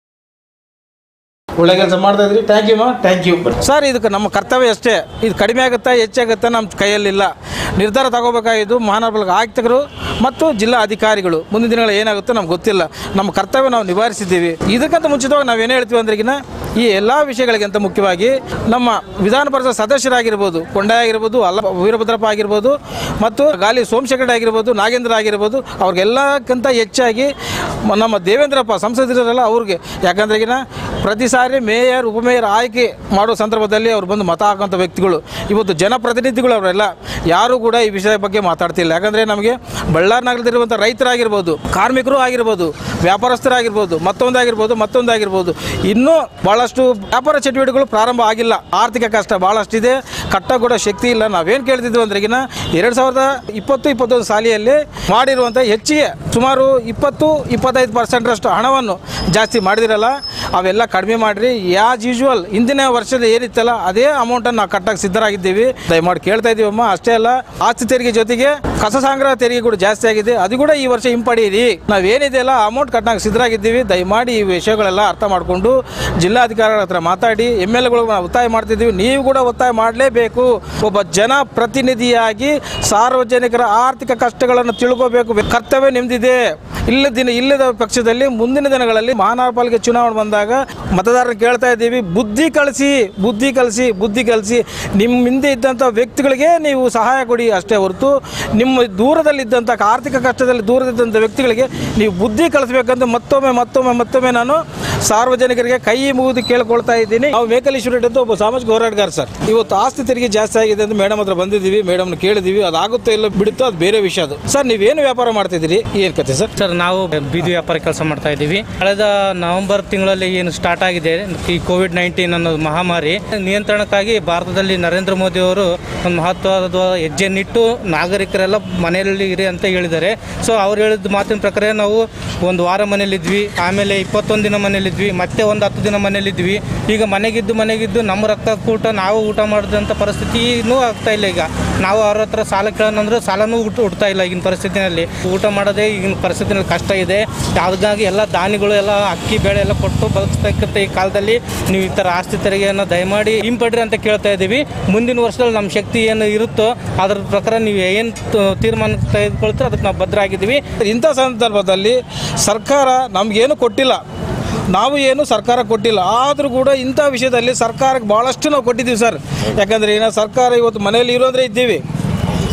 ಒಳ್ಳೆ ಕೆಲಸ ಮಾಡ್ತಾ ಇದ್ರಿ ಥ್ಯಾಂಕ್ ಯು ಮಾ ಥ್ಯಾಂಕ್ ಯು ಸರ್ ಇದಕ್ಕೆ ನಮ್ಮ ಕರ್ತವ್ಯ ಅಷ್ಟೇ ಇದು ಕಡಿಮೆ ಆಗುತ್ತಾ ಹೆಚ್ಚಾಗುತ್ತಾ ನಮ್ಮ ಕೈಯಲ್ಲಿಲ್ಲ ನಿರ್ಧಾರ ತಗೋಬೇಕಾಗಿದ್ದು ಮಹಾನಗರ ಆಯುಕ್ತರು ಮತ್ತು ಜಿಲ್ಲಾ ಅಧಿಕಾರಿಗಳು ಮುಂದಿನ ದಿನಗಳು ಏನಾಗುತ್ತೋ ನಮ್ಗೆ ಗೊತ್ತಿಲ್ಲ ನಮ್ಮ ಕರ್ತವ್ಯ ನಾವು ನಿಭಾಯಿಸಿದ್ದೀವಿ ಇದಕ್ಕಿಂತ ಮುಂಚಿತವಾಗಿ ನಾವೇನು ಹೇಳ್ತೀವಿ ಅಂದ್ರೆಗಿನ ಈ ಎಲ್ಲ ವಿಷಯಗಳಿಗಿಂತ ಮುಖ್ಯವಾಗಿ ನಮ್ಮ ವಿಧಾನ ಪರಿಷತ್ ಸದಸ್ಯರಾಗಿರ್ಬೋದು ಕೊಂಡಾಯ ಆಗಿರ್ಬೋದು ಅಲ್ಲ ವೀರಭದ್ರಪ್ಪ ಆಗಿರ್ಬೋದು ಮತ್ತು ಗಾಲಿ ಸೋಮಶೇಖರ್ ಆಗಿರ್ಬೋದು ನಾಗೇಂದ್ರ ಆಗಿರ್ಬೋದು ಅವ್ರಿಗೆಲ್ಲಕ್ಕಿಂತ ಹೆಚ್ಚಾಗಿ ಮ- ನಮ್ಮ ದೇವೇಂದ್ರಪ್ಪ ಸಂಸದರಲ್ಲ ಅವ್ರಿಗೆ ಯಾಕಂದ್ರೆ ಈಗಿನ ಪ್ರತಿ ಸಾರಿ ಮೇಯರ್ ಉಪಮೇಯರ್ ಆಯ್ಕೆ ಮಾಡೋ ಸಂದರ್ಭದಲ್ಲಿ ಅವ್ರು ಬಂದು ಮತ ಹಾಕೋಂಥ ವ್ಯಕ್ತಿಗಳು ಇವತ್ತು ಜನಪ್ರತಿನಿಧಿಗಳು ಅವರೆಲ್ಲ ಯಾರೂ ಕೂಡ ಈ ವಿಷಯದ ಬಗ್ಗೆ ಮಾತಾಡ್ತಿಲ್ಲ ಯಾಕಂದರೆ ನಮಗೆ ಬಳ್ಳಾರಿ ನಗರದಲ್ಲಿರುವಂಥ ರೈತರಾಗಿರ್ಬೋದು ಕಾರ್ಮಿಕರು ಆಗಿರ್ಬೋದು ವ್ಯಾಪಾರಸ್ಥರಾಗಿರ್ಬೋದು ಮತ್ತೊಂದಾಗಿರ್ಬೋದು ಮತ್ತೊಂದಾಗಿರ್ಬೋದು ಇನ್ನೂ ಭಾಳಷ್ಟು ವ್ಯಾಪಾರ ಚಟುವಟಿಕೆಗಳು ಪ್ರಾರಂಭ ಆಗಿಲ್ಲ ಆರ್ಥಿಕ ಕಷ್ಟ ಭಾಳಷ್ಟಿದೆ ಕಟ್ಟ ಕೂಡ ಶಕ್ತಿ ಇಲ್ಲ ನಾವೇನು ಕೇಳ್ತಿದ್ವಿ ಅಂದ್ರೆಗಿನ ಎರಡು ಸಾವಿರದ ಇಪ್ಪತ್ತು ಇಪ್ಪತ್ತೊಂದು ಸಾಲಿಯಲ್ಲಿ ಮಾಡಿರುವಂಥ ಹೆಚ್ಚಿಗೆ ಸುಮಾರು ಇಪ್ಪತ್ತು ಇಪ್ಪತ್ತೈದು ಪರ್ಸೆಂಟ್ರಷ್ಟು ಹಣವನ್ನು ಜಾಸ್ತಿ ಮಾಡಿದಿರಲ್ಲ ಅವೆಲ್ಲ ಕಡಿಮೆ ಮಾಡಿರಿ ಯಾಸ್ ಯೂಶುವಲ್ ಹಿಂದಿನ ವರ್ಷದ ಏನಿತ್ತಲ್ಲ ಅದೇ ಅಮೌಂಟನ್ನು ನಾವು ಕಟ್ಟಕ್ಕೆ ಸಿದ್ಧರಾಗಿದ್ದೀವಿ ದಯಮಾಡಿ ಕೇಳ್ತಾ ಇದ್ದೀವಮ್ಮ ಅಷ್ಟೇ ಅಲ್ಲ ಆಸ್ತಿ ತೆರಿಗೆ ಜೊತೆಗೆ ಕಸ ಸಂಗ್ರಹ ತೆರಿಗೆ ಕೂಡ ಜಾಸ್ತಿ ಆಗಿದೆ ಅದು ಕೂಡ ಈ ವರ್ಷ ಹಿಂಪಡೀರಿ ನಾವೇನಿದೆಯಲ್ಲ ಅಮೌಂಟ್ ಕಟ್ಟಕ್ಕೆ ಸಿದ್ಧರಾಗಿದ್ದೀವಿ ದಯಮಾಡಿ ಈ ವಿಷಯಗಳೆಲ್ಲ ಅರ್ಥ ಮಾಡಿಕೊಂಡು ಜಿಲ್ಲಾಧಿಕಾರಿಗಳ ಹತ್ರ ಮಾತಾಡಿ ಎಮ್ ಎಲ್ ಎಗಳು ನಾವು ಒತ್ತಾಯ ಮಾಡ್ತಿದ್ದೀವಿ ನೀವು ಕೂಡ ಒತ್ತಾಯ ಮಾಡಲೇಬೇಕು ಒಬ್ಬ ಜನ ಪ್ರತಿನಿಧಿಯಾಗಿ ಸಾರ್ವಜನಿಕರ ಆರ್ಥಿಕ ಕಷ್ಟಗಳನ್ನು ತಿಳ್ಕೋಬೇಕು ಕರ್ತವ್ಯ ನಿಮ್ದಿದೆ ಇಲ್ಲ ದಿನ ಇಲ್ಲದ ಪಕ್ಷದಲ್ಲಿ ಮುಂದಿನ ದಿನಗಳಲ್ಲಿ ಮಹಾನಗರ ಪಾಲಿಕೆ ಚುನಾವಣೆ ಬಂದಾಗ ಮತದಾರರು ಕೇಳ್ತಾ ಇದ್ದೀವಿ ಬುದ್ಧಿ ಕಳಿಸಿ ಬುದ್ಧಿ ಕಲಿಸಿ ಬುದ್ಧಿ ಕಲಿಸಿ ನಿಮ್ಮ ಹಿಂದೆ ಇದ್ದಂಥ ವ್ಯಕ್ತಿಗಳಿಗೆ ನೀವು ಸಹಾಯ ಕೊಡಿ ಅಷ್ಟೇ ಹೊರತು ನಿಮ್ಮ ದೂರದಲ್ಲಿದ್ದಂಥ ಆರ್ಥಿಕ ಕಷ್ಟದಲ್ಲಿ ದೂರದಿದ್ದಂಥ ವ್ಯಕ್ತಿಗಳಿಗೆ ನೀವು ಬುದ್ಧಿ ಕಲಿಸ್ಬೇಕಂತ ಮತ್ತೊಮ್ಮೆ ಮತ್ತೊಮ್ಮೆ ಮತ್ತೊಮ್ಮೆ ನಾನು ಸಾರ್ವಜನಿಕರಿಗೆ ಕೈ ಮುಗಿದು ಕೇಳ್ಕೊಳ್ತಾ ಇದ್ದೀನಿ ನಾವು ಮೇಕಲೇಶ್ವರ ಅಂತ ಒಬ್ಬ ಸಾಮಾಜಿಕ ಹೋರಾಟಗಾರ ಸರ್ ಇವತ್ತು ಆಸ್ತಿ ತೆರಿಗೆ ಜಾಸ್ತಿ ಆಗಿದೆ ಅಂತ ಮೇಡಮ್ ಹತ್ರ ಬಂದಿದ್ದೀವಿ ಮೇಡಮ್ನ ಕೇಳಿದ್ದೀವಿ ಅದಾಗುತ್ತೋ ಇಲ್ಲ ಬಿಡುತ್ತೋ ಅದು ಬೇರೆ ವಿಷಯ ಅದು ಸರ್ ನೀವೇನು ವ್ಯಾಪಾರ ಮಾಡ್ತಿದ್ದೀರಿ ಏನು ಕತೆ ಸರ್ ಸರ್ ನಾವು ಬೀದಿ ವ್ಯಾಪಾರ ಕೆಲಸ ಮಾಡ್ತಾ ಇದ್ದೀವಿ ಕಳೆದ ನವೆಂಬರ್ ತಿಂಗಳಲ್ಲಿ ಏನು ಸ್ಟಾರ್ಟ್ ಆಗಿದೆ ಈ ಕೋವಿಡ್ ನೈನ್ಟೀನ್ ಅನ್ನೋ ಮಹಾಮಾರಿ ನಿಯಂತ್ರಣಕ್ಕಾಗಿ ಭಾರತದಲ್ಲಿ ನರೇಂದ್ರ ಮೋದಿ ಅವರು ಒಂದು ಮಹತ್ವದ ಹೆಜ್ಜೆಯನ್ನಿಟ್ಟು ನಾಗರಿಕರೆಲ್ಲ ಮನೆಯಲ್ಲಿ ಇರಿ ಅಂತ ಹೇಳಿದ್ದಾರೆ ಸೊ ಅವ್ರು ಹೇಳಿದ ಮಾತಿನ ಪ್ರಕಾರ ನಾವು ಒಂದು ವಾರ ಮನೇಲಿದ್ವಿ ಆಮೇಲೆ ಇಪ್ಪತ್ತೊಂದು ದಿನ ಮನೇಲಿದ್ವಿ ಮತ್ತೆ ಒಂದು ಹತ್ತು ದಿನ ಮನೇಲಿದ್ವಿ ಈಗ ಮನೆಗಿದ್ದು ಮನೆಗಿದ್ದು ನಮ್ಮ ರಕ್ತ ಕೂಟ ನಾವು ಊಟ ಮಾಡಿದಂಥ ಪರಿಸ್ಥಿತಿನೂ ಆಗ್ತಾ ಇಲ್ಲ ಈಗ ನಾವು ಅವ್ರ ಹತ್ರ ಸಾಲ ಕೇಳೋಣಂದ್ರೆ ಸಾಲನೂ ಹುಟ್ಟು ಹುಡ್ತಾ ಇಲ್ಲ ಈಗಿನ ಪರಿಸ್ಥಿತಿನಲ್ಲಿ ಊಟ ಮಾಡೋದೇ ಈಗಿನ ಪರಿಸ್ಥಿತಿನಲ್ಲಿ ಕಷ್ಟ ಇದೆ ಹಾಗಾಗಿ ಎಲ್ಲ ದಾನಿಗಳು ಎಲ್ಲ ಅಕ್ಕಿ ಬೇಳೆ ಎಲ್ಲ ಕೊಟ್ಟು ಬದುಕ್ತಕ್ಕಂಥ ಈ ಕಾಲದಲ್ಲಿ ನೀವು ಈ ಥರ ಆಸ್ತಿ ತೆರಿಗೆಯನ್ನು ದಯಮಾಡಿ ಹಿಂಪಡ್ರಿ ಅಂತ ಕೇಳ್ತಾ ಇದ್ದೀವಿ ಮುಂದಿನ ವರ್ಷದಲ್ಲಿ ನಮ್ಮ ಶಕ್ತಿ ಏನು ಇರುತ್ತೋ ಅದ್ರ ಪ್ರಕಾರ ನೀವು ಏನು ತೀರ್ಮಾನ ತೆಗೆದುಕೊಳ್ತೀರೋ ಅದಕ್ಕೆ ನಾವು ಭದ್ರಾಗಿದ್ದೀವಿ ಇಂಥ ಸಂದರ್ಭದಲ್ಲಿ ಸರ್ಕಾರ ನಮಗೇನು ಕೊಟ್ಟಿಲ್ಲ ನಾವು ಏನು ಸರ್ಕಾರ ಕೊಟ್ಟಿಲ್ಲ ಆದರೂ ಕೂಡ ಇಂಥ ವಿಷಯದಲ್ಲಿ ಸರ್ಕಾರಕ್ಕೆ ಭಾಳಷ್ಟು ನಾವು ಕೊಟ್ಟಿದ್ದೀವಿ ಸರ್ ಯಾಕಂದರೆ ಏನೋ ಸರ್ಕಾರ ಇವತ್ತು ಮನೆಯಲ್ಲಿ ಇರೋದ್ರೆ ಇದ್ದೀವಿ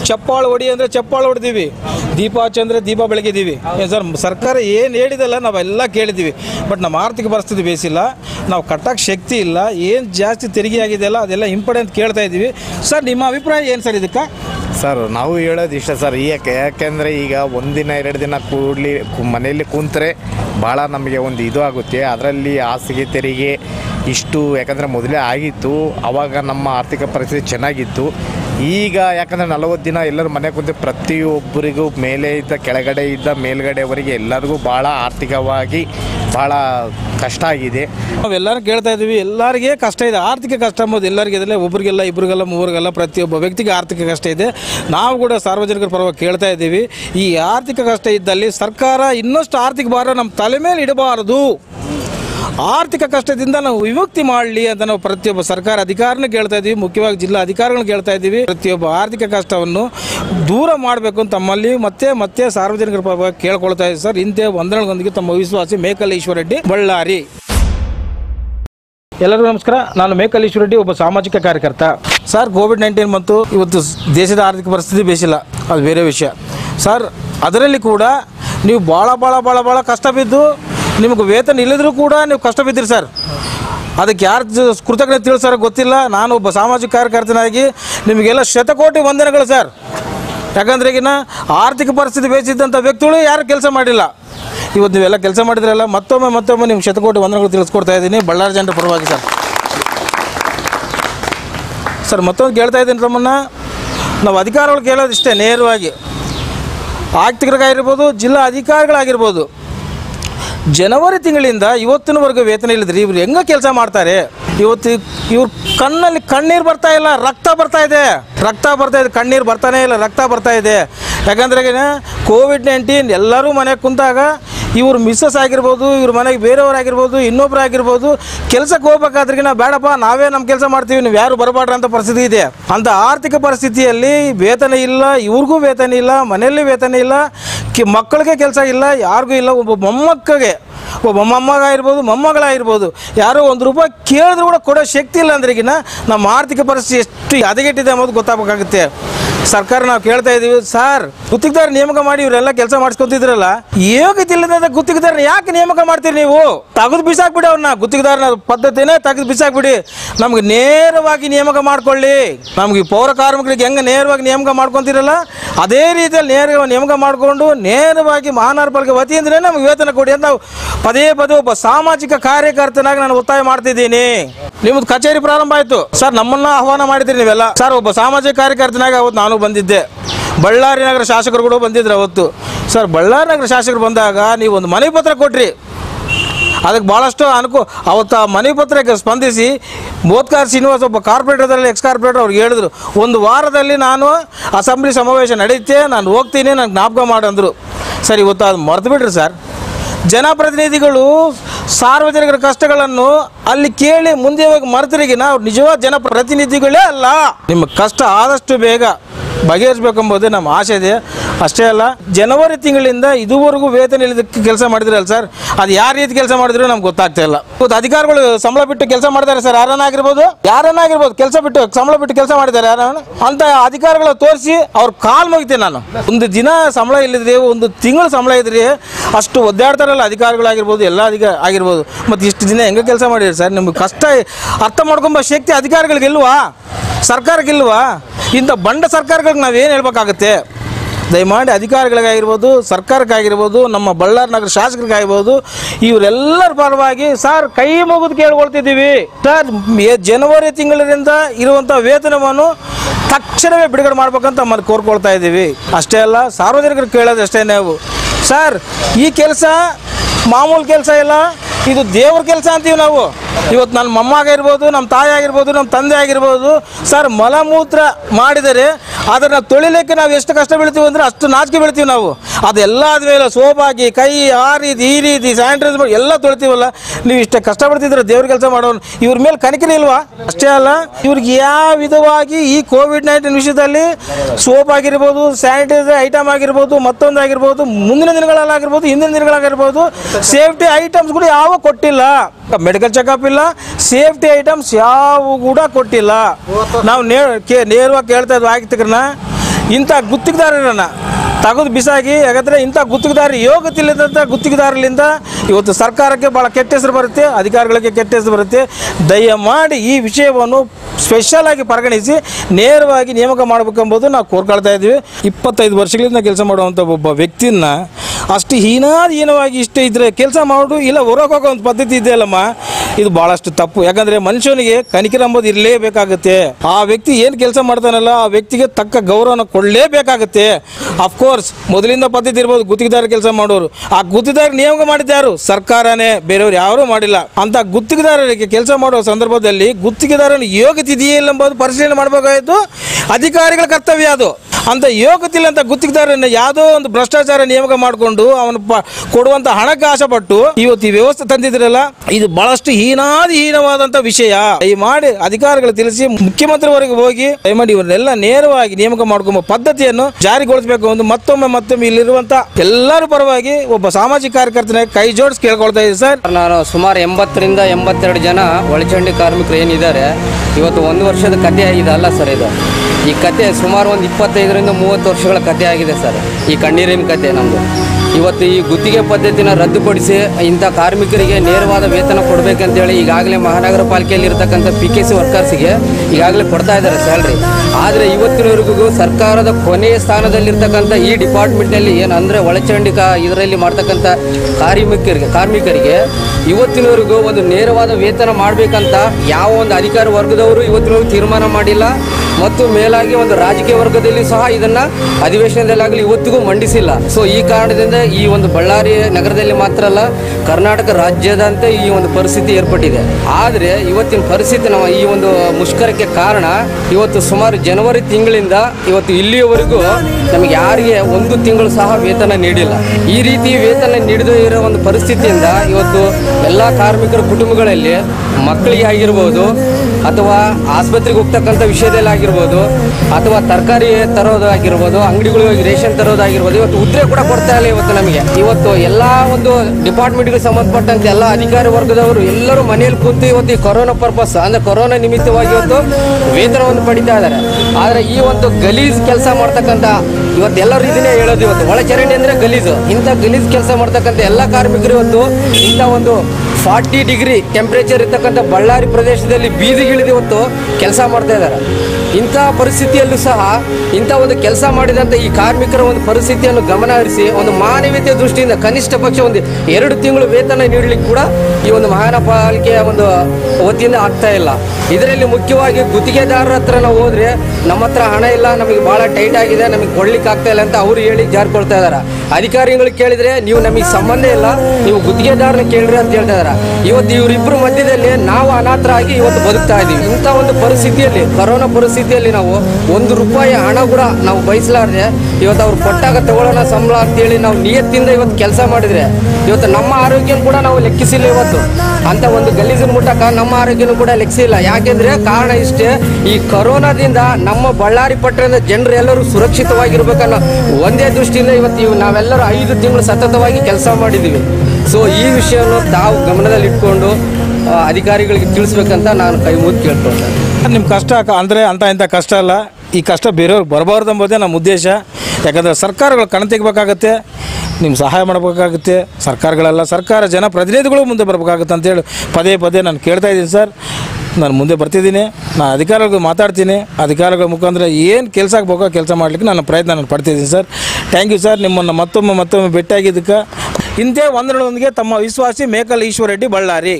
ಚಪ್ಪಾಳು ಹೊಡಿ ಅಂದರೆ ಚಪ್ಪಾಳು ಹೊಡೆದೀವಿ ದೀಪ ಹಚ್ಚು ಅಂದರೆ ದೀಪ ಬೆಳಗಿದ್ದೀವಿ ಏನ್ ಸರ್ ಸರ್ಕಾರ ಏನು ಹೇಳಿದಲ್ಲ ನಾವೆಲ್ಲ ಕೇಳಿದ್ದೀವಿ ಬಟ್ ನಮ್ಮ ಆರ್ಥಿಕ ಪರಿಸ್ಥಿತಿ ಬೇಸಿಲ್ಲ ನಾವು ಕಟ್ಟಕ್ಕೆ ಶಕ್ತಿ ಇಲ್ಲ ಏನು ಜಾಸ್ತಿ ತೆರಿಗೆ ಆಗಿದೆಯಲ್ಲ ಅದೆಲ್ಲ ಇಂಪಾರ್ಟೆಂಟ್ ಕೇಳ್ತಾ ಇದ್ದೀವಿ ಸರ್ ನಿಮ್ಮ ಅಭಿಪ್ರಾಯ ಏನು ಸರ್ ಇದಕ್ಕೆ ಸರ್ ನಾವು ಹೇಳೋದು ಇಷ್ಟ ಸರ್ ಯಾಕೆ ಯಾಕೆಂದರೆ ಈಗ ಒಂದಿನ ಎರಡು ದಿನ ಕೂಡಲಿ ಮನೆಯಲ್ಲಿ ಕೂತ್ರೆ ಭಾಳ ನಮಗೆ ಒಂದು ಇದು ಆಗುತ್ತೆ ಅದರಲ್ಲಿ ಹಾಸಿಗೆ ತೆರಿಗೆ ಇಷ್ಟು ಯಾಕಂದರೆ ಮೊದಲೇ ಆಗಿತ್ತು ಆವಾಗ ನಮ್ಮ ಆರ್ಥಿಕ ಪರಿಸ್ಥಿತಿ ಚೆನ್ನಾಗಿತ್ತು ಈಗ ಯಾಕಂದರೆ ನಲವತ್ತು ದಿನ ಎಲ್ಲರೂ ಮನೆ ಕುಂತು ಪ್ರತಿಯೊಬ್ಬರಿಗೂ ಮೇಲೆ ಇದ್ದ ಕೆಳಗಡೆ ಇದ್ದ ಮೇಲ್ಗಡೆವರೆಗೆ ಎಲ್ಲರಿಗೂ ಭಾಳ ಆರ್ಥಿಕವಾಗಿ ಭಾಳ ಕಷ್ಟ ಆಗಿದೆ ನಾವೆಲ್ಲರೂ ಕೇಳ್ತಾ ಇದ್ದೀವಿ ಎಲ್ಲರಿಗೆ ಕಷ್ಟ ಇದೆ ಆರ್ಥಿಕ ಕಷ್ಟ ಅಂಬೋದು ಎಲ್ಲರಿಗೆ ಇದೆ ಒಬ್ರಿಗೆಲ್ಲ ಇಬ್ರಿಗೆಲ್ಲ ಮೂವರಿಗೆಲ್ಲ ಪ್ರತಿಯೊಬ್ಬ ವ್ಯಕ್ತಿಗೆ ಆರ್ಥಿಕ ಕಷ್ಟ ಇದೆ ನಾವು ಕೂಡ ಸಾರ್ವಜನಿಕರ ಪರವಾಗಿ ಕೇಳ್ತಾ ಇದ್ದೀವಿ ಈ ಆರ್ಥಿಕ ಕಷ್ಟ ಇದ್ದಲ್ಲಿ ಸರ್ಕಾರ ಇನ್ನಷ್ಟು ಆರ್ಥಿಕ ಭಾರ ನಮ್ಮ ತಲೆ ಮೇಲೆ ಇಡಬಾರದು ಆರ್ಥಿಕ ಕಷ್ಟದಿಂದ ನಾವು ವಿಮುಕ್ತಿ ಮಾಡಲಿ ಅಂತ ನಾವು ಪ್ರತಿಯೊಬ್ಬ ಸರ್ಕಾರ ಅಧಿಕಾರನ ಕೇಳ್ತಾ ಇದ್ದೀವಿ ಮುಖ್ಯವಾಗಿ ಜಿಲ್ಲಾ ಅಧಿಕಾರಿಗಳನ್ನ ಕೇಳ್ತಾ ಇದ್ದೀವಿ ಪ್ರತಿಯೊಬ್ಬ ಆರ್ಥಿಕ ಕಷ್ಟವನ್ನು ದೂರ ಮಾಡಬೇಕು ಅಂತ ತಮ್ಮಲ್ಲಿ ಮತ್ತೆ ಮತ್ತೆ ಸಾರ್ವಜನಿಕರ ಪರವಾಗಿ ಕೇಳ್ಕೊಳ್ತಾ ಇದ್ದೀವಿ ಸರ್ ಇಂತೆ ವಂದನೆಗಳೊಂದಿಗೆ ತಮ್ಮ ವಿಶ್ವಾಸಿ ಮೇಕಲೇಶ್ವರ ರೆಡ್ಡಿ ಬಳ್ಳಾರಿ ಎಲ್ಲರಿಗೂ ನಮಸ್ಕಾರ ನಾನು ಮೇಕಲೇಶ್ವರ ರೆಡ್ಡಿ ಒಬ್ಬ ಸಾಮಾಜಿಕ ಕಾರ್ಯಕರ್ತ ಸರ್ ಕೋವಿಡ್ ನೈನ್ಟೀನ್ ಬಂತು ಇವತ್ತು ಸ್- ದೇಶದ ಆರ್ಥಿಕ ಪರಿಸ್ಥಿತಿ ಬೇಸಿಲ್ಲ ಅದು ಬೇರೆ ವಿಷಯ ಸರ್ ಅದರಲ್ಲಿ ಕೂಡ ನೀವು ಭಾಳ ಭಾಳ ಭಾಳ ಭಾಳ ಕಷ್ಟ ಬಿದ್ದು ನಿಮಗೆ ವೇತನ ಇಲ್ಲದ್ರೂ ಕೂಡ ನೀವು ಕಷ್ಟ ಬಿದ್ದಿರಿ ಸರ್ ಅದಕ್ಕೆ ಯಾರು ಕೃತಜ್ಞತೆ ತಿಳಿಸಾರ ಗೊತ್ತಿಲ್ಲ ನಾನು ಒಬ್ಬ ಸಾಮಾಜಿಕ ಕಾರ್ಯಕರ್ತನಾಗಿ ನಿಮಗೆಲ್ಲ ಶತಕೋಟಿ ವಂದನೆಗಳು ಸರ್ ಯಾಕಂದ್ರೆ ಈಗಿನ ಆರ್ಥಿಕ ಪರಿಸ್ಥಿತಿ ಬೇಸಿದ್ದಂಥ ವ್ಯಕ್ತಿಗಳು ಯಾರು ಕೆಲಸ ಮಾಡಿಲ್ಲ ಇವತ್ತು ನೀವೆಲ್ಲ ಕೆಲಸ ಮಾಡಿದ್ರಲ್ಲ ಮತ್ತೊಮ್ಮೆ ಮತ್ತೊಮ್ಮೆ ನಿಮ್ಮ ಶತಕೋಟಿ ವಂದನೆಗಳು ತಿಳಿಸ್ಕೊಡ್ತಾ ಇದ್ದೀನಿ ಬಳ್ಳಾರಿ ಜನರ ಪರವಾಗಿ ಸರ್ ಸರ್ ಮತ್ತೊಂದು ಕೇಳ್ತಾ ಇದ್ದೀನಿ ತಮ್ಮನ್ನ ನಾವು ಅಧಿಕಾರಿಗಳು ಕೇಳೋದು ಇಷ್ಟೇ ನೇರವಾಗಿ ಆರ್ಥಿಕರಿಗಾಗಿರ್ಬೋದು ಜಿಲ್ಲಾ ಅಧಿಕಾರಿಗಳಾಗಿರ್ಬೋದು ಜನವರಿ ತಿಂಗಳಿಂದ ಇವತ್ತಿನವರೆಗೂ ವೇತನ ಇಲ್ಲದ್ರಿ ಇವ್ರು ಹೆಂಗೆ ಕೆಲಸ ಮಾಡ್ತಾರೆ ಇವತ್ತು ಇವ್ರ ಕಣ್ಣಲ್ಲಿ ಕಣ್ಣೀರು ಬರ್ತಾ ಇಲ್ಲ ರಕ್ತ ಬರ್ತಾ ಇದೆ ರಕ್ತ ಬರ್ತಾ ಇದೆ ಕಣ್ಣೀರು ಬರ್ತಾನೆ ಇಲ್ಲ ರಕ್ತ ಬರ್ತಾ ಇದೆ ಯಾಕಂದ್ರೆ ಕೋವಿಡ್ ನೈನ್ಟೀನ್ ಎಲ್ಲರೂ ಮನೆಗೆ ಕುಂತಾಗ ಇವ್ರ ಮಿಸ್ಸಸ್ ಆಗಿರ್ಬೋದು ಇವ್ರ ಮನೆಗೆ ಬೇರೆಯವರಾಗಿರ್ಬೋದು ಇನ್ನೊಬ್ರು ಆಗಿರ್ಬೋದು ಕೆಲಸಕ್ಕೆ ಹೋಗ್ಬೇಕಾದ್ರಿಗಿನ ಬೇಡಪ್ಪ ನಾವೇ ನಮ್ಮ ಕೆಲಸ ಮಾಡ್ತೀವಿ ನೀವು ಯಾರು ಬರಬಾರ್ದು ಅಂತ ಪರಿಸ್ಥಿತಿ ಇದೆ ಅಂತ ಆರ್ಥಿಕ ಪರಿಸ್ಥಿತಿಯಲ್ಲಿ ವೇತನ ಇಲ್ಲ ಇವ್ರಿಗೂ ವೇತನ ಇಲ್ಲ ಮನೆಯಲ್ಲಿ ವೇತನ ಇಲ್ಲ ಕಿ ಮಕ್ಕಳಿಗೆ ಕೆಲಸ ಇಲ್ಲ ಯಾರಿಗೂ ಇಲ್ಲ ಒಬ್ಬ ಮೊಮ್ಮಕ್ಕಗೆ ಒಬ್ಬ ಮೊಮ್ಮಗ ಇರ್ಬೋದು ಮೊಮ್ಮಗಳಾಗಿರ್ಬೋದು ಯಾರೋ ಒಂದು ರೂಪಾಯಿ ಕೇಳಿದ್ರು ಕೂಡ ಕೊಡೋ ಶಕ್ತಿ ಇಲ್ಲ ಅಂದ್ರೆ ಈಗಿನ ನಮ್ಮ ಆರ್ಥಿಕ ಪರಿಸ್ಥಿತಿ ಎಷ್ಟು ಹದಗೆಟ್ಟಿದೆ ಅನ್ನೋದು ಗೊತ್ತಾಗಬೇಕಾಗುತ್ತೆ ಸರ್ಕಾರ ನಾವು ಕೇಳ್ತಾ ಇದೀವಿ ಸರ್ ಗುತ್ತಿಗೆದಾರ ನೇಮಕ ಮಾಡಿ ಇವರೆಲ್ಲ ಕೆಲಸ ಮಾಡಿಸ್ಕೊಂತಿದ್ರಲ್ಲ ಯೋಗ್ಯತೆ ಇಲ್ಲದ ಗುತ್ತಿಗೆದಾರ ಯಾಕೆ ನೇಮಕ ಮಾಡ್ತೀರಿ ನೀವು ತೆಗೆದು ಬಿಸಾಕ್ಬಿಡಿ ಅವ್ರನ್ನ ಗುತ್ತಿಗೆದಾರನ ಪದ್ಧತಿನೇ ತೆಗೆದು ಬಿಸಾಕ್ಬಿಡಿ ನಮ್ಗೆ ನೇರವಾಗಿ ನೇಮಕ ಮಾಡ್ಕೊಳ್ಳಿ ನಮ್ಗೆ ಈ ಪೌರ ಕಾರ್ಮಿಕರಿಗೆ ಹೆಂಗೆ ನೇರವಾಗಿ ನೇಮಕ ಮಾಡ್ಕೊಂತೀರಲ್ಲ ಅದೇ ರೀತಿಯಲ್ಲಿ ನೇರ ನೇಮಕ ಮಾಡಿಕೊಂಡು ನೇರವಾಗಿ ಮಹಾನಗರಪಾಲಿಕೆ ವತಿಯಿಂದಲೇ ನಮ್ಗೆ ವೇತನ ಕೊಡಿ ಅಂತ ನಾವು ಪದೇ ಪದೇ ಒಬ್ಬ ಸಾಮಾಜಿಕ ಕಾರ್ಯಕರ್ತನಾಗಿ ನಾನು ಒತ್ತಾಯ ಮಾಡ್ತಿದ್ದೀನಿ ನಿಮ್ಮದು ಕಚೇರಿ ಪ್ರಾರಂಭ ಆಯಿತು ಸರ್ ನಮ್ಮನ್ನ ಆಹ್ವಾನ ಮಾಡಿದ್ರಿ ನೀವೆಲ್ಲ ಸರ್ ಒಬ್ಬ ಸಾಮಾಜಿಕ ಕಾರ್ಯಕರ್ತನಾಗಿ ಅವತ್ತು ನಾನು ಬಂದಿದ್ದೆ ಬಳ್ಳಾರಿ ನಗರ ಶಾಸಕರು ಕೂಡ ಬಂದಿದ್ರು ಅವತ್ತು ಸರ್ ಬಳ್ಳಾರಿ ನಗರ ಶಾಸಕರು ಬಂದಾಗ ನೀವು ಒಂದು ಮನೆ ಪತ್ರ ಕೊಟ್ರಿ ಅದಕ್ಕೆ ಭಾಳಷ್ಟು ಅನುಕೂ ಅವತ್ತು ಆ ಮನೆ ಪತ್ರಕ್ಕೆ ಸ್ಪಂದಿಸಿ ಮೋತ್ಕಾರ್ ಶ್ರೀನಿವಾಸ್ ಒಬ್ಬ ಕಾರ್ಪೊರೇಟರ್ದಲ್ಲಿ ಎಕ್ಸ್ ಕಾರ್ಪೊರೇಟರ್ ಅವ್ರಿಗೆ ಹೇಳಿದ್ರು ಒಂದು ವಾರದಲ್ಲಿ ನಾನು ಅಸೆಂಬ್ಲಿ ಸಮಾವೇಶ ನಡೆಯುತ್ತೆ ನಾನು ಹೋಗ್ತೀನಿ ನನಗೆ ಜ್ಞಾಪಕ ಮಾಡಂದರು ಸರ್ ಇವತ್ತು ಅದು ಮರೆತು ಬಿಡ್ರಿ ಸರ್ ಜನಪ್ರತಿನಿಧಿಗಳು ಸಾರ್ವಜನಿಕರ ಕಷ್ಟಗಳನ್ನು ಅಲ್ಲಿ ಕೇಳಿ ಮುಂದೆ ಹೋಗಿ ಮರೆತರಿಗೆ ನಾವು ನಿಜವಾದ ಜನಪ್ರತಿನಿಧಿಗಳೇ ಅಲ್ಲ ನಿಮ್ಮ ಕಷ್ಟ ಆದಷ್ಟು ಬೇಗ ಬಗೆಹರಿಸ್ಬೇಕೆಂಬುದೇ ನಮ್ಮ ಆಸೆ ಇದೆ ಅಷ್ಟೇ ಅಲ್ಲ ಜನವರಿ ತಿಂಗಳಿಂದ ಇದುವರೆಗೂ ವೇತನ ಇಲ್ಲದಕ್ಕೆ ಕೆಲಸ ಮಾಡಿದ್ರಲ್ಲ ಸರ್ ಅದು ಯಾವ ರೀತಿ ಕೆಲಸ ಮಾಡಿದ್ರು ನಮ್ಗೆ ಗೊತ್ತಾಗ್ತಾ ಇಲ್ಲ ಇವತ್ತು ಅಧಿಕಾರಿಗಳು ಸಂಬಳ ಬಿಟ್ಟು ಕೆಲಸ ಮಾಡಿದ್ದಾರೆ ಸರ್ ಯಾರನ್ನ ಆಗಿರ್ಬೋದು ಯಾರನ್ನ ಆಗಿರ್ಬೋದು ಕೆಲಸ ಬಿಟ್ಟು ಸಂಬಳ ಬಿಟ್ಟು ಕೆಲಸ ಮಾಡಿದ್ದಾರೆ ಯಾರ ಅಂತ ಅಧಿಕಾರಿಗಳು ತೋರಿಸಿ ಅವ್ರ ಕಾಲ್ ಮುಗಿತೀನಿ ನಾನು ಒಂದು ದಿನ ಸಂಬಳ ಇಲ್ಲಿದ್ರಿ ಒಂದು ತಿಂಗಳು ಸಂಬಳ ಇದ್ರಿ ಅಷ್ಟು ಒದ್ದಾಡ್ತಾರಲ್ಲ ಅಧಿಕಾರಿಗಳಾಗಿರ್ಬೋದು ಎಲ್ಲ ಅಧಿಕ ಆಗಿರ್ಬೋದು ಮತ್ತು ಇಷ್ಟು ದಿನ ಹೆಂಗೆ ಕೆಲಸ ಮಾಡಿರಿ ಸರ್ ನಿಮ್ಗೆ ಕಷ್ಟ ಅರ್ಥ ಮಾಡ್ಕೊಂಬ ಶಕ್ತಿ ಅಧಿಕಾರಿಗಳಿಗಿಲ್ವಾ ಸರ್ಕಾರಕ್ಕಿಲ್ವಾ ಇಂಥ ಬಂಡ ಸರ್ಕಾರಗಳಿಗೆ ನಾವೇನು ಹೇಳ್ಬೇಕಾಗತ್ತೆ ದಯಮಾಡಿ ಅಧಿಕಾರಿಗಳಿಗಾಗಿರ್ಬೋದು ಸರ್ಕಾರಕ್ಕಾಗಿರ್ಬೋದು ನಮ್ಮ ಬಳ್ಳಾರಿ ನಗರ ಶಾಸಕರಿಗಾಗಿರ್ಬೋದು ಇವರೆಲ್ಲರ ಪರವಾಗಿ ಸರ್ ಕೈ ಮುಗಿದು ಕೇಳ್ಕೊಳ್ತಿದ್ದೀವಿ ಸರ್ ಮೇ- ಜನವರಿ ತಿಂಗಳಿಂದ ಇರುವಂಥ ವೇತನವನ್ನು ತಕ್ಷಣವೇ ಬಿಡುಗಡೆ ಮಾಡ್ಬೇಕಂತ ಮತ್ತೆ ಕೋರ್ಕೊಳ್ತಾ ಇದ್ದೀವಿ ಅಷ್ಟೇ ಅಲ್ಲ ಸಾರ್ವಜನಿಕರು ಕೇಳೋದು ಅಷ್ಟೇ ನಾವು ಸರ್ ಈ ಕೆಲಸ ಮಾಮೂಲು ಕೆಲಸ ಇಲ್ಲ ಇದು ದೇವ್ರ ಕೆಲಸ ಅಂತೀವಿ ನಾವು ಇವತ್ತು ನನ್ನ ಮೊಮ್ಮಗ ಇರ್ಬೋದು ನಮ್ಮ ತಾಯಿ ಆಗಿರ್ಬೋದು ನಮ್ಮ ತಂದೆ ಆಗಿರ್ಬೋದು ಸರ್ ಮಲಮೂತ್ರ ಮಾಡಿದರೆ ಅದನ್ನು ತೊಳಿಲಿಕ್ಕೆ ನಾವು ಎಷ್ಟು ಕಷ್ಟ ಬೀಳ್ತೀವಿ ಅಂದರೆ ಅಷ್ಟು ನಾಚಿಕೆ ಬೀಳ್ತೀವಿ ನಾವು ಅದೆಲ್ಲ ಆದಮೇಲೆ ಸೋಪಾಗಿ ಕೈ ಆ ರೀತಿ ಈ ರೀತಿ ಸ್ಯಾನಿಟೈಸ್ ಮಾಡಿ ಎಲ್ಲ ತೊಳಿತೀವಲ್ಲ ನೀವು ಇಷ್ಟೇ ಕಷ್ಟಪಡ್ತಿದ್ರೆ ದೇವ್ರ ಕೆಲಸ ಮಾಡೋನು ಇವ್ರ ಮೇಲೆ ಕನಿಕರಿ ಇಲ್ವಾ ಅಷ್ಟೇ ಅಲ್ಲ ಇವ್ರಿಗೆ ಯಾವ ವಿಧವಾಗಿ ಈ ಕೋವಿಡ್ ನೈನ್ಟೀನ್ ವಿಷಯದಲ್ಲಿ ಸೋಪ್ ಆಗಿರ್ಬೋದು ಸ್ಯಾನಿಟೈಸರ್ ಐಟಮ್ ಆಗಿರ್ಬೋದು ಮತ್ತೊಂದು ಆಗಿರ್ಬೋದು ಮುಂದಿನ ದಿನಗಳಲ್ಲಾಗಿರ್ಬೋದು ಹಿಂದಿನ ದಿನಗಳಾಗಿರ್ಬೋದು ಸೇಫ್ಟಿ ಐಟಮ್ಸ್ಗಳು ಯಾವ ಕೊಟ್ಟಿಲ್ಲ ಮೆಡಿಕಲ್ ಚೆಕಪ್ ಇಲ್ಲ ಸೇಫ್ಟಿ ಐಟಮ್ಸ್ ಯಾವ ಕೂಡ ಕೊಟ್ಟಿಲ್ಲ ನಾವು ನೇ ಕೇ ನೇರವಾಗಿ ಕೇಳ್ತಾ ಇದ್ವಿ ಆಯ್ತಕ್ರನ್ನ ಇಂಥ ಗುತ್ತಿಗೆದಾರರನ್ನು ತೆಗೆದು ಬಿಸಾಗಿ ಯಾಕಂದರೆ ಇಂಥ ಗುತ್ತಿಗೆದಾರ ಯೋಗ್ಯತಿಲ್ಲದಂಥ ಗುತ್ತಿಗೆದಾರರಿಂದ ಇವತ್ತು ಸರ್ಕಾರಕ್ಕೆ ಭಾಳ ಕೆಟ್ಟ ಹೆಸರು ಬರುತ್ತೆ ಅಧಿಕಾರಿಗಳಿಗೆ ಕೆಟ್ಟ ಹೆಸರು ಬರುತ್ತೆ ದಯಮಾಡಿ ಈ ವಿಷಯವನ್ನು ಸ್ಪೆಷಲ್ ಆಗಿ ಪರಿಗಣಿಸಿ ನೇರವಾಗಿ ನೇಮಕ ಮಾಡಬೇಕೆಂಬುದು ನಾವು ಕೋರ್ಕೊಳ್ತಾ ಇದ್ದೀವಿ ಇಪ್ಪತ್ತೈದು ವರ್ಷಗಳಿಂದ ಕೆಲಸ ಮಾಡುವಂಥ ಒಬ್ಬ ವ್ಯಕ್ತಿನ ಅಷ್ಟು ಹೀನಾಧೀನವಾಗಿ ಇಷ್ಟ ಇದ್ದರೆ ಕೆಲಸ ಮಾಡು ಇಲ್ಲ ಹೊರಗೆ ಹೋಗೋ ಒಂದು ಪದ್ಧತಿ ಇದೆಯಲ್ಲಮ್ಮ ಇದು ಭಾಳಷ್ಟು ತಪ್ಪು ಯಾಕಂದರೆ ಮನುಷ್ಯನಿಗೆ ಕನಿಕರ ಅಂಬೋದು ಇರಲೇಬೇಕಾಗುತ್ತೆ ಆ ವ್ಯಕ್ತಿ ಏನು ಕೆಲಸ ಮಾಡ್ತಾನಲ್ಲ ಆ ವ್ಯಕ್ತಿಗೆ ತಕ್ಕ ಗೌರವನ ಕೊಡಲೇಬೇಕಾಗುತ್ತೆ ಅಫ್ಕೋರ್ಸ್ ಮೊದಲಿಂದ ಪದ್ಧತಿ ಇರ್ಬೋದು ಗುತ್ತಿಗೆದಾರ ಕೆಲಸ ಮಾಡೋರು ಆ ಗುತ್ತಿಗೆದಾರ ನೇಮಕ ಮಾಡಿದ್ದಾರು ಸರ್ಕಾರನೇ ಬೇರೆಯವ್ರು ಯಾರೂ ಮಾಡಿಲ್ಲ ಅಂತ ಗುತ್ತಿಗೆದಾರರಿಗೆ ಕೆಲಸ ಮಾಡುವ ಸಂದರ್ಭದಲ್ಲಿ ಗುತ್ತಿಗೆದಾರನ ಯೋಗ್ಯತೆ ಇದೆಯೇ ಇಲ್ಲ ಎಂಬುದು ಪರಿಶೀಲನೆ ಮಾಡಬೇಕಾಗಿತ್ತು ಅಧಿಕಾರಿಗಳ ಕರ್ತವ್ಯ ಅದು ಅಂತ ಯೋಗ್ಯತೆ ಇಲ್ಲ ಅಂತ ಗುತ್ತಿಗೆದಾರನ ಯಾವುದೋ ಒಂದು ಭ್ರಷ್ಟಾಚಾರ ನೇಮಕ ಮಾಡಿಕೊಂಡು ಅವನು ಪ ಕೊಡುವಂಥ ಹಣಕ್ಕೆ ಆಶೆಪಟ್ಟು ಇವತ್ತು ಈ ವ್ಯವಸ್ಥೆ ತಂದಿದ್ರಲ್ಲ ಇದು ಬಹಳಷ್ಟು ಹೀನಾದಿ ಹೀನವಾದಂಥ ವಿಷಯ ದಯಮಾಡಿ ಅಧಿಕಾರಿಗಳು ತಿಳಿಸಿ ಮುಖ್ಯಮಂತ್ರಿವರೆಗೆ ಹೋಗಿ ದಯಮಾಡಿ ಇವರನ್ನೆಲ್ಲ ನೇರವಾಗಿ ನೇಮಕ ಮಾಡ್ಕೊಂಬ ಪದ್ಧತಿಯನ್ನು ಜಾರಿಗೊಳಿಸಬೇಕು ಎಂದು ಮತ್ತೊಮ್ಮೆ ಮತ್ತೊಮ್ಮೆ ಇಲ್ಲಿರುವಂಥ ಎಲ್ಲರ ಪರವಾಗಿ ಒಬ್ಬ ಸಾಮಾಜಿಕ ಕಾರ್ಯಕರ್ತನಾಗಿ ಕೈ ಜೋಡಿಸಿ ಕೇಳ್ಕೊಳ್ತಾ ಇದ್ದೀನಿ ಸರ್ ನಾನು ಸುಮಾರು ಎಂಬತ್ತರಿಂದ ಎಂಬತ್ತೆರಡು ಜನ ಒಳಚಂಡಿ ಕಾರ್ಮಿಕರು ಏನಿದ್ದಾರೆ ಇವತ್ತು ಒಂದು ವರ್ಷದ ಕತೆ ಆಗಿದೆ ಅಲ್ಲ ಸರ್ ಇದು ಈ ಕತೆ ಸುಮಾರು ಒಂದು ಇಪ್ಪತ್ತೈದರಿಂದ ಮೂವತ್ತು ವರ್ಷಗಳ ಕತೆ ಆಗಿದೆ ಸರ್ ಈ ಕಣ್ಣೀರಿನ ಕತೆ ನಮ್ಮದು ಇವತ್ತು ಈ ಗುತ್ತಿಗೆ ಪದ್ಧತಿನ ರದ್ದುಪಡಿಸಿ ಇಂಥ ಕಾರ್ಮಿಕರಿಗೆ ನೇರವಾದ ವೇತನ ಕೊಡಬೇಕಂತೇಳಿ ಈಗಾಗಲೇ ಮಹಾನಗರ ಪಾಲಿಕೆಯಲ್ಲಿ ಇರ್ತಕ್ಕಂಥ ಪಿ ಕೆ ಸಿ ವರ್ಕರ್ಸ್ಗೆ ಈಗಾಗಲೇ ಕೊಡ್ತಾ ಇದ್ದಾರೆ ಸ್ಯಾಲ್ರಿ ಆದರೆ ಇವತ್ತಿನವರೆಗೂ ಸರ್ಕಾರದ ಕೊನೆಯ ಸ್ಥಾನದಲ್ಲಿರ್ತಕ್ಕಂಥ ಈ ಡಿಪಾರ್ಟ್ಮೆಂಟ್ನಲ್ಲಿ ಏನು ಅಂದರೆ ಒಳಚಂಡಿ ಕಾ ಇದರಲ್ಲಿ ಮಾಡ್ತಕ್ಕಂಥ ಕಾರ್ಮಿಕರಿಗೆ ಕಾರ್ಮಿಕರಿಗೆ ಇವತ್ತಿನವರೆಗೂ ಒಂದು ನೇರವಾದ ವೇತನ ಮಾಡಬೇಕಂತ ಯಾವ ಒಂದು ಅಧಿಕಾರ ವರ್ಗದವರು ಇವತ್ತಿನವರೆಗೂ ತೀರ್ಮಾನ ಮಾಡಿಲ್ಲ ಮತ್ತು ಮೇಲಾಗಿ ಒಂದು ರಾಜಕೀಯ ವರ್ಗದಲ್ಲಿ ಸಹ ಇದನ್ನ ಅಧಿವೇಶನದಲ್ಲಾಗಲಿ ಇವತ್ತಿಗೂ ಮಂಡಿಸಿಲ್ಲ ಸೊ ಈ ಕಾರಣದಿಂದ ಈ ಒಂದು ಬಳ್ಳಾರಿ ನಗರದಲ್ಲಿ ಮಾತ್ರ ಅಲ್ಲ ಕರ್ನಾಟಕ ರಾಜ್ಯದಂತೆ ಈ ಒಂದು ಪರಿಸ್ಥಿತಿ ಏರ್ಪಟ್ಟಿದೆ ಆದರೆ ಇವತ್ತಿನ ಪರಿಸ್ಥಿತಿ ನಾವು ಈ ಒಂದು ಮುಷ್ಕರಕ್ಕೆ ಕಾರಣ ಇವತ್ತು ಸುಮಾರು ಜನವರಿ ತಿಂಗಳಿಂದ ಇವತ್ತು ಇಲ್ಲಿಯವರೆಗೂ ನಮಗೆ ಯಾರಿಗೆ ಒಂದು ತಿಂಗಳು ಸಹ ವೇತನ ನೀಡಿಲ್ಲ ಈ ರೀತಿ ವೇತನ ನೀಡದೇ ಇರೋ ಒಂದು ಪರಿಸ್ಥಿತಿಯಿಂದ ಇವತ್ತು ಎಲ್ಲ ಕಾರ್ಮಿಕರ ಕುಟುಂಬಗಳಲ್ಲಿ ಮಕ್ಕಳಿಗೆ ಆಗಿರ್ಬೋದು ಅಥವಾ ಆಸ್ಪತ್ರೆಗೆ ಹೋಗ್ತಕ್ಕಂಥ ವಿಷಯದಲ್ಲಿ ಆಗಿರ್ಬೋದು ಅಥವಾ ತರಕಾರಿ ತರೋದಾಗಿರ್ಬೋದು ಅಂಗಡಿಗಳಿಗೆ ಹೋಗಿ ರೇಷನ್ ತರೋದಾಗಿರ್ಬೋದು ಇವತ್ತು ಉದ್ರೆ ಕೂಡ ಕೊಡ್ತಾ ಇಲ್ಲ ಇವತ್ತು ನಮಗೆ ಇವತ್ತು ಎಲ್ಲ ಒಂದು ಡಿಪಾರ್ಟ್ಮೆಂಟ್ಗೆ ಸಂಬಂಧಪಟ್ಟಂತೆ ಎಲ್ಲ ಅಧಿಕಾರಿ ವರ್ಗದವರು ಎಲ್ಲರೂ ಮನೆಯಲ್ಲಿ ಕೂತು ಇವತ್ತು ಈ ಕೊರೋನಾ ಪರ್ಪಸ್ ಅಂದ್ರೆ ಕೊರೋನಾ ನಿಮಿತ್ತವಾಗಿ ಇವತ್ತು ವೇತನವನ್ನು ಪಡಿತಾ ಇದ್ದಾರೆ ಆದರೆ ಈ ಒಂದು ಗಲೀಜ್ ಕೆಲಸ ಮಾಡ್ತಕ್ಕಂಥ ಇವತ್ತು ಎಲ್ಲರೂ ಇದನ್ನೇ ಹೇಳೋದು ಇವತ್ತು ಒಳಚರಂಡಿ ಅಂದ್ರೆ ಗಲೀಜು ಇಂಥ ಗಲೀಜ್ ಕೆಲಸ ಮಾಡ್ತಕ್ಕಂಥ ಎಲ್ಲ ಕಾರ್ಮಿಕರು ಇವತ್ತು ಇಂಥ ಒಂದು ಫಾರ್ಟಿ ಡಿಗ್ರಿ ಟೆಂಪ್ರೇಚರ್ ಇರ್ತಕ್ಕಂಥ ಬಳ್ಳಾರಿ ಪ್ರದೇಶದಲ್ಲಿ ಬೀದಿಗಿಳಿದು ಇವತ್ತು ಕೆಲಸ ಮಾಡ್ತಾ ಇದ್ದಾರೆ ಇಂಥ ಪರಿಸ್ಥಿತಿಯಲ್ಲೂ ಸಹ ಇಂಥ ಒಂದು ಕೆಲಸ ಮಾಡಿದಂಥ ಈ ಕಾರ್ಮಿಕರ ಒಂದು ಪರಿಸ್ಥಿತಿಯನ್ನು ಗಮನ ಹರಿಸಿ ಒಂದು ಮಾನವೀಯತೆ ದೃಷ್ಟಿಯಿಂದ ಕನಿಷ್ಠ ಪಕ್ಷ ಒಂದು ಎರಡು ತಿಂಗಳು ವೇತನ ನೀಡಲಿಕ್ಕೆ ಕೂಡ ಈ ಒಂದು ಮಹಾನಗರ ಪಾಲಿಕೆಯ ಒಂದು ವತಿಯಿಂದ ಆಗ್ತಾ ಇಲ್ಲ ಇದರಲ್ಲಿ ಮುಖ್ಯವಾಗಿ ಗುತ್ತಿಗೆದಾರರ ಹತ್ರ ನಾವು ಹೋದ್ರೆ ನಮ್ಮ ಹತ್ರ ಹಣ ಇಲ್ಲ ನಮಗೆ ಭಾಳ ಟೈಟ್ ಆಗಿದೆ ನಮಗೆ ಕೊಡ್ಲಿಕ್ಕೆ ಆಗ್ತಾ ಇಲ್ಲ ಅಂತ ಅವರು ಹೇಳಿ ಜಾರಿಕೊಳ್ತಾ ಇದ್ದಾರೆ ಅಧಿಕಾರಿಗಳು ಕೇಳಿದ್ರೆ ನೀವು ನಮಗೆ ಸಂಬಂಧ ಇಲ್ಲ ನೀವು ಗುತ್ತಿಗೆದಾರನ ಕೇಳ್ರಿ ಅಂತ ಹೇಳ್ತಾ ಇದಾರೆ ಇವತ್ತು ಇವರಿಬ್ಬರ ಮಧ್ಯದಲ್ಲಿ ನಾವು ಅನಾಥರಾಗಿ ಇವತ್ತು ಬದುಕ್ತಾ ಇದೀವಿ ಇಂಥ ಒಂದು ಪರಿಸ್ಥಿತಿಯಲ್ಲಿ ಕೊರೋನಾ ಪರಿಸ್ಥಿತಿಯಲ್ಲಿ ನಾವು ಒಂದು ರೂಪಾಯಿ ಹಣ ಕೂಡ ನಾವು ಬಯಸಲಾರದೆ ಇವತ್ತು ಅವ್ರು ಕೊಟ್ಟಾಗ ತಗೊಳ್ಳೋಣ ಸಂಬಳ ಅಂತೇಳಿ ನಾವು ನಿಯತ್ತಿಂದ ಇವತ್ತು ಕೆಲಸ ಮಾಡಿದ್ರೆ ಇವತ್ತು ನಮ್ಮ ಆರೋಗ್ಯ ಕೂಡ ನಾವು ಲೆಕ್ಕಿಸಿಲ್ಲ ಇವತ್ತು ಅಂತ ಒಂದು ಗಲೀಜಿನ ಮುಟ್ಟಕ ನಮ್ಮ ಆರೋಗ್ಯನೂ ಕೂಡ ಲೆಕ್ಕಿಸಿಲ್ಲ ಯಾಕೆಂದ್ರೆ ಕಾರಣ ಇಷ್ಟೇ ಈ ಕೊರೋನಾದಿಂದ ನಮ್ಮ ಬಳ್ಳಾರಿ ಪಟ್ಟಣದ ಜನರು ಎಲ್ಲರೂ ಸುರಕ್ಷಿತವಾಗಿರ್ಬೇಕನ್ನೋ ಒಂದೇ ದೃಷ್ಟಿಯಿಂದ ಇವತ್ತು ಇವು ನಾವೆಲ್ಲರೂ ಐದು ತಿಂಗಳು ಸತತವಾಗಿ ಕೆಲಸ ಮಾಡಿದ್ದೀವಿ ಸೊ ಈ ವಿಷಯವನ್ನು ತಾವು ಗಮನದಲ್ಲಿಟ್ಕೊಂಡು ಆ, ಅಧಿಕಾರಿಗಳಿಗೆ ತಿಳಿಸ್ಬೇಕಂತ ನಾನು ಕೈ ಮುಗಿ ಕೇಳ್ಕೊಳ್ತೇನೆ ನಿಮ್ಮ ಕಷ್ಟ ಕ- ಅಂದರೆ ಅಂತ ಇಂಥ ಕಷ್ಟ ಅಲ್ಲ ಈ ಕಷ್ಟ ಬೇರೆಯವ್ರಿಗೆ ಬರಬಾರ್ದು ಎಂಬುದೇ ನಮ್ಮ ಉದ್ದೇಶ ಯಾಕಂದರೆ ಸರ್ಕಾರಗಳು ಕಣ್ ತೆಗಿಬೇಕಾಗತ್ತೆ ನಿಮ್ಮ ಸಹಾಯ ಮಾಡಬೇಕಾಗುತ್ತೆ ಸರ್ಕಾರಗಳೆಲ್ಲ ಸರ್ಕಾರ ಜನಪ್ರತಿನಿಧಿಗಳು ಮುಂದೆ ಬರಬೇಕಾಗುತ್ತೆ ಅಂತೇಳಿ ಪದೇ ಪದೇ ನಾನು ಕೇಳ್ತಾ ಇದ್ದೀನಿ ಸರ್ ನಾನು ಮುಂದೆ ಬರ್ತಿದ್ದೀನಿ ನಾನು ಅಧಿಕಾರಿಗಳಿಗೆ ಮಾತಾಡ್ತೀನಿ ಅಧಿಕಾರಿಗಳ ಮುಖಾಂತರ ಏನು ಕೆಲಸ ಆಗಬೇಕೋ ಕೆಲಸ ಮಾಡಲಿಕ್ಕೆ ನಾನು ಪ್ರಯತ್ನ ನಾನು ಪಡ್ತಿದ್ದೀನಿ ಸರ್ ಥ್ಯಾಂಕ್ ಯು ಸರ್ ನಿಮ್ಮನ್ನು ಮತ್ತೊಮ್ಮೆ ಮತ್ತೊಮ್ಮೆ ಭೇಟಿಯಾಗಿದ್ದಕ್ಕೆ ಇಂದೇ ವಂದನೆಗಳೊಂದಿಗೆ ತಮ್ಮ ವಿಶ್ವಾಸಿ ಮೇಕಲ್ ಈಶ್ವರರೆಡ್ಡಿ ಬಳ್ಳಾರಿ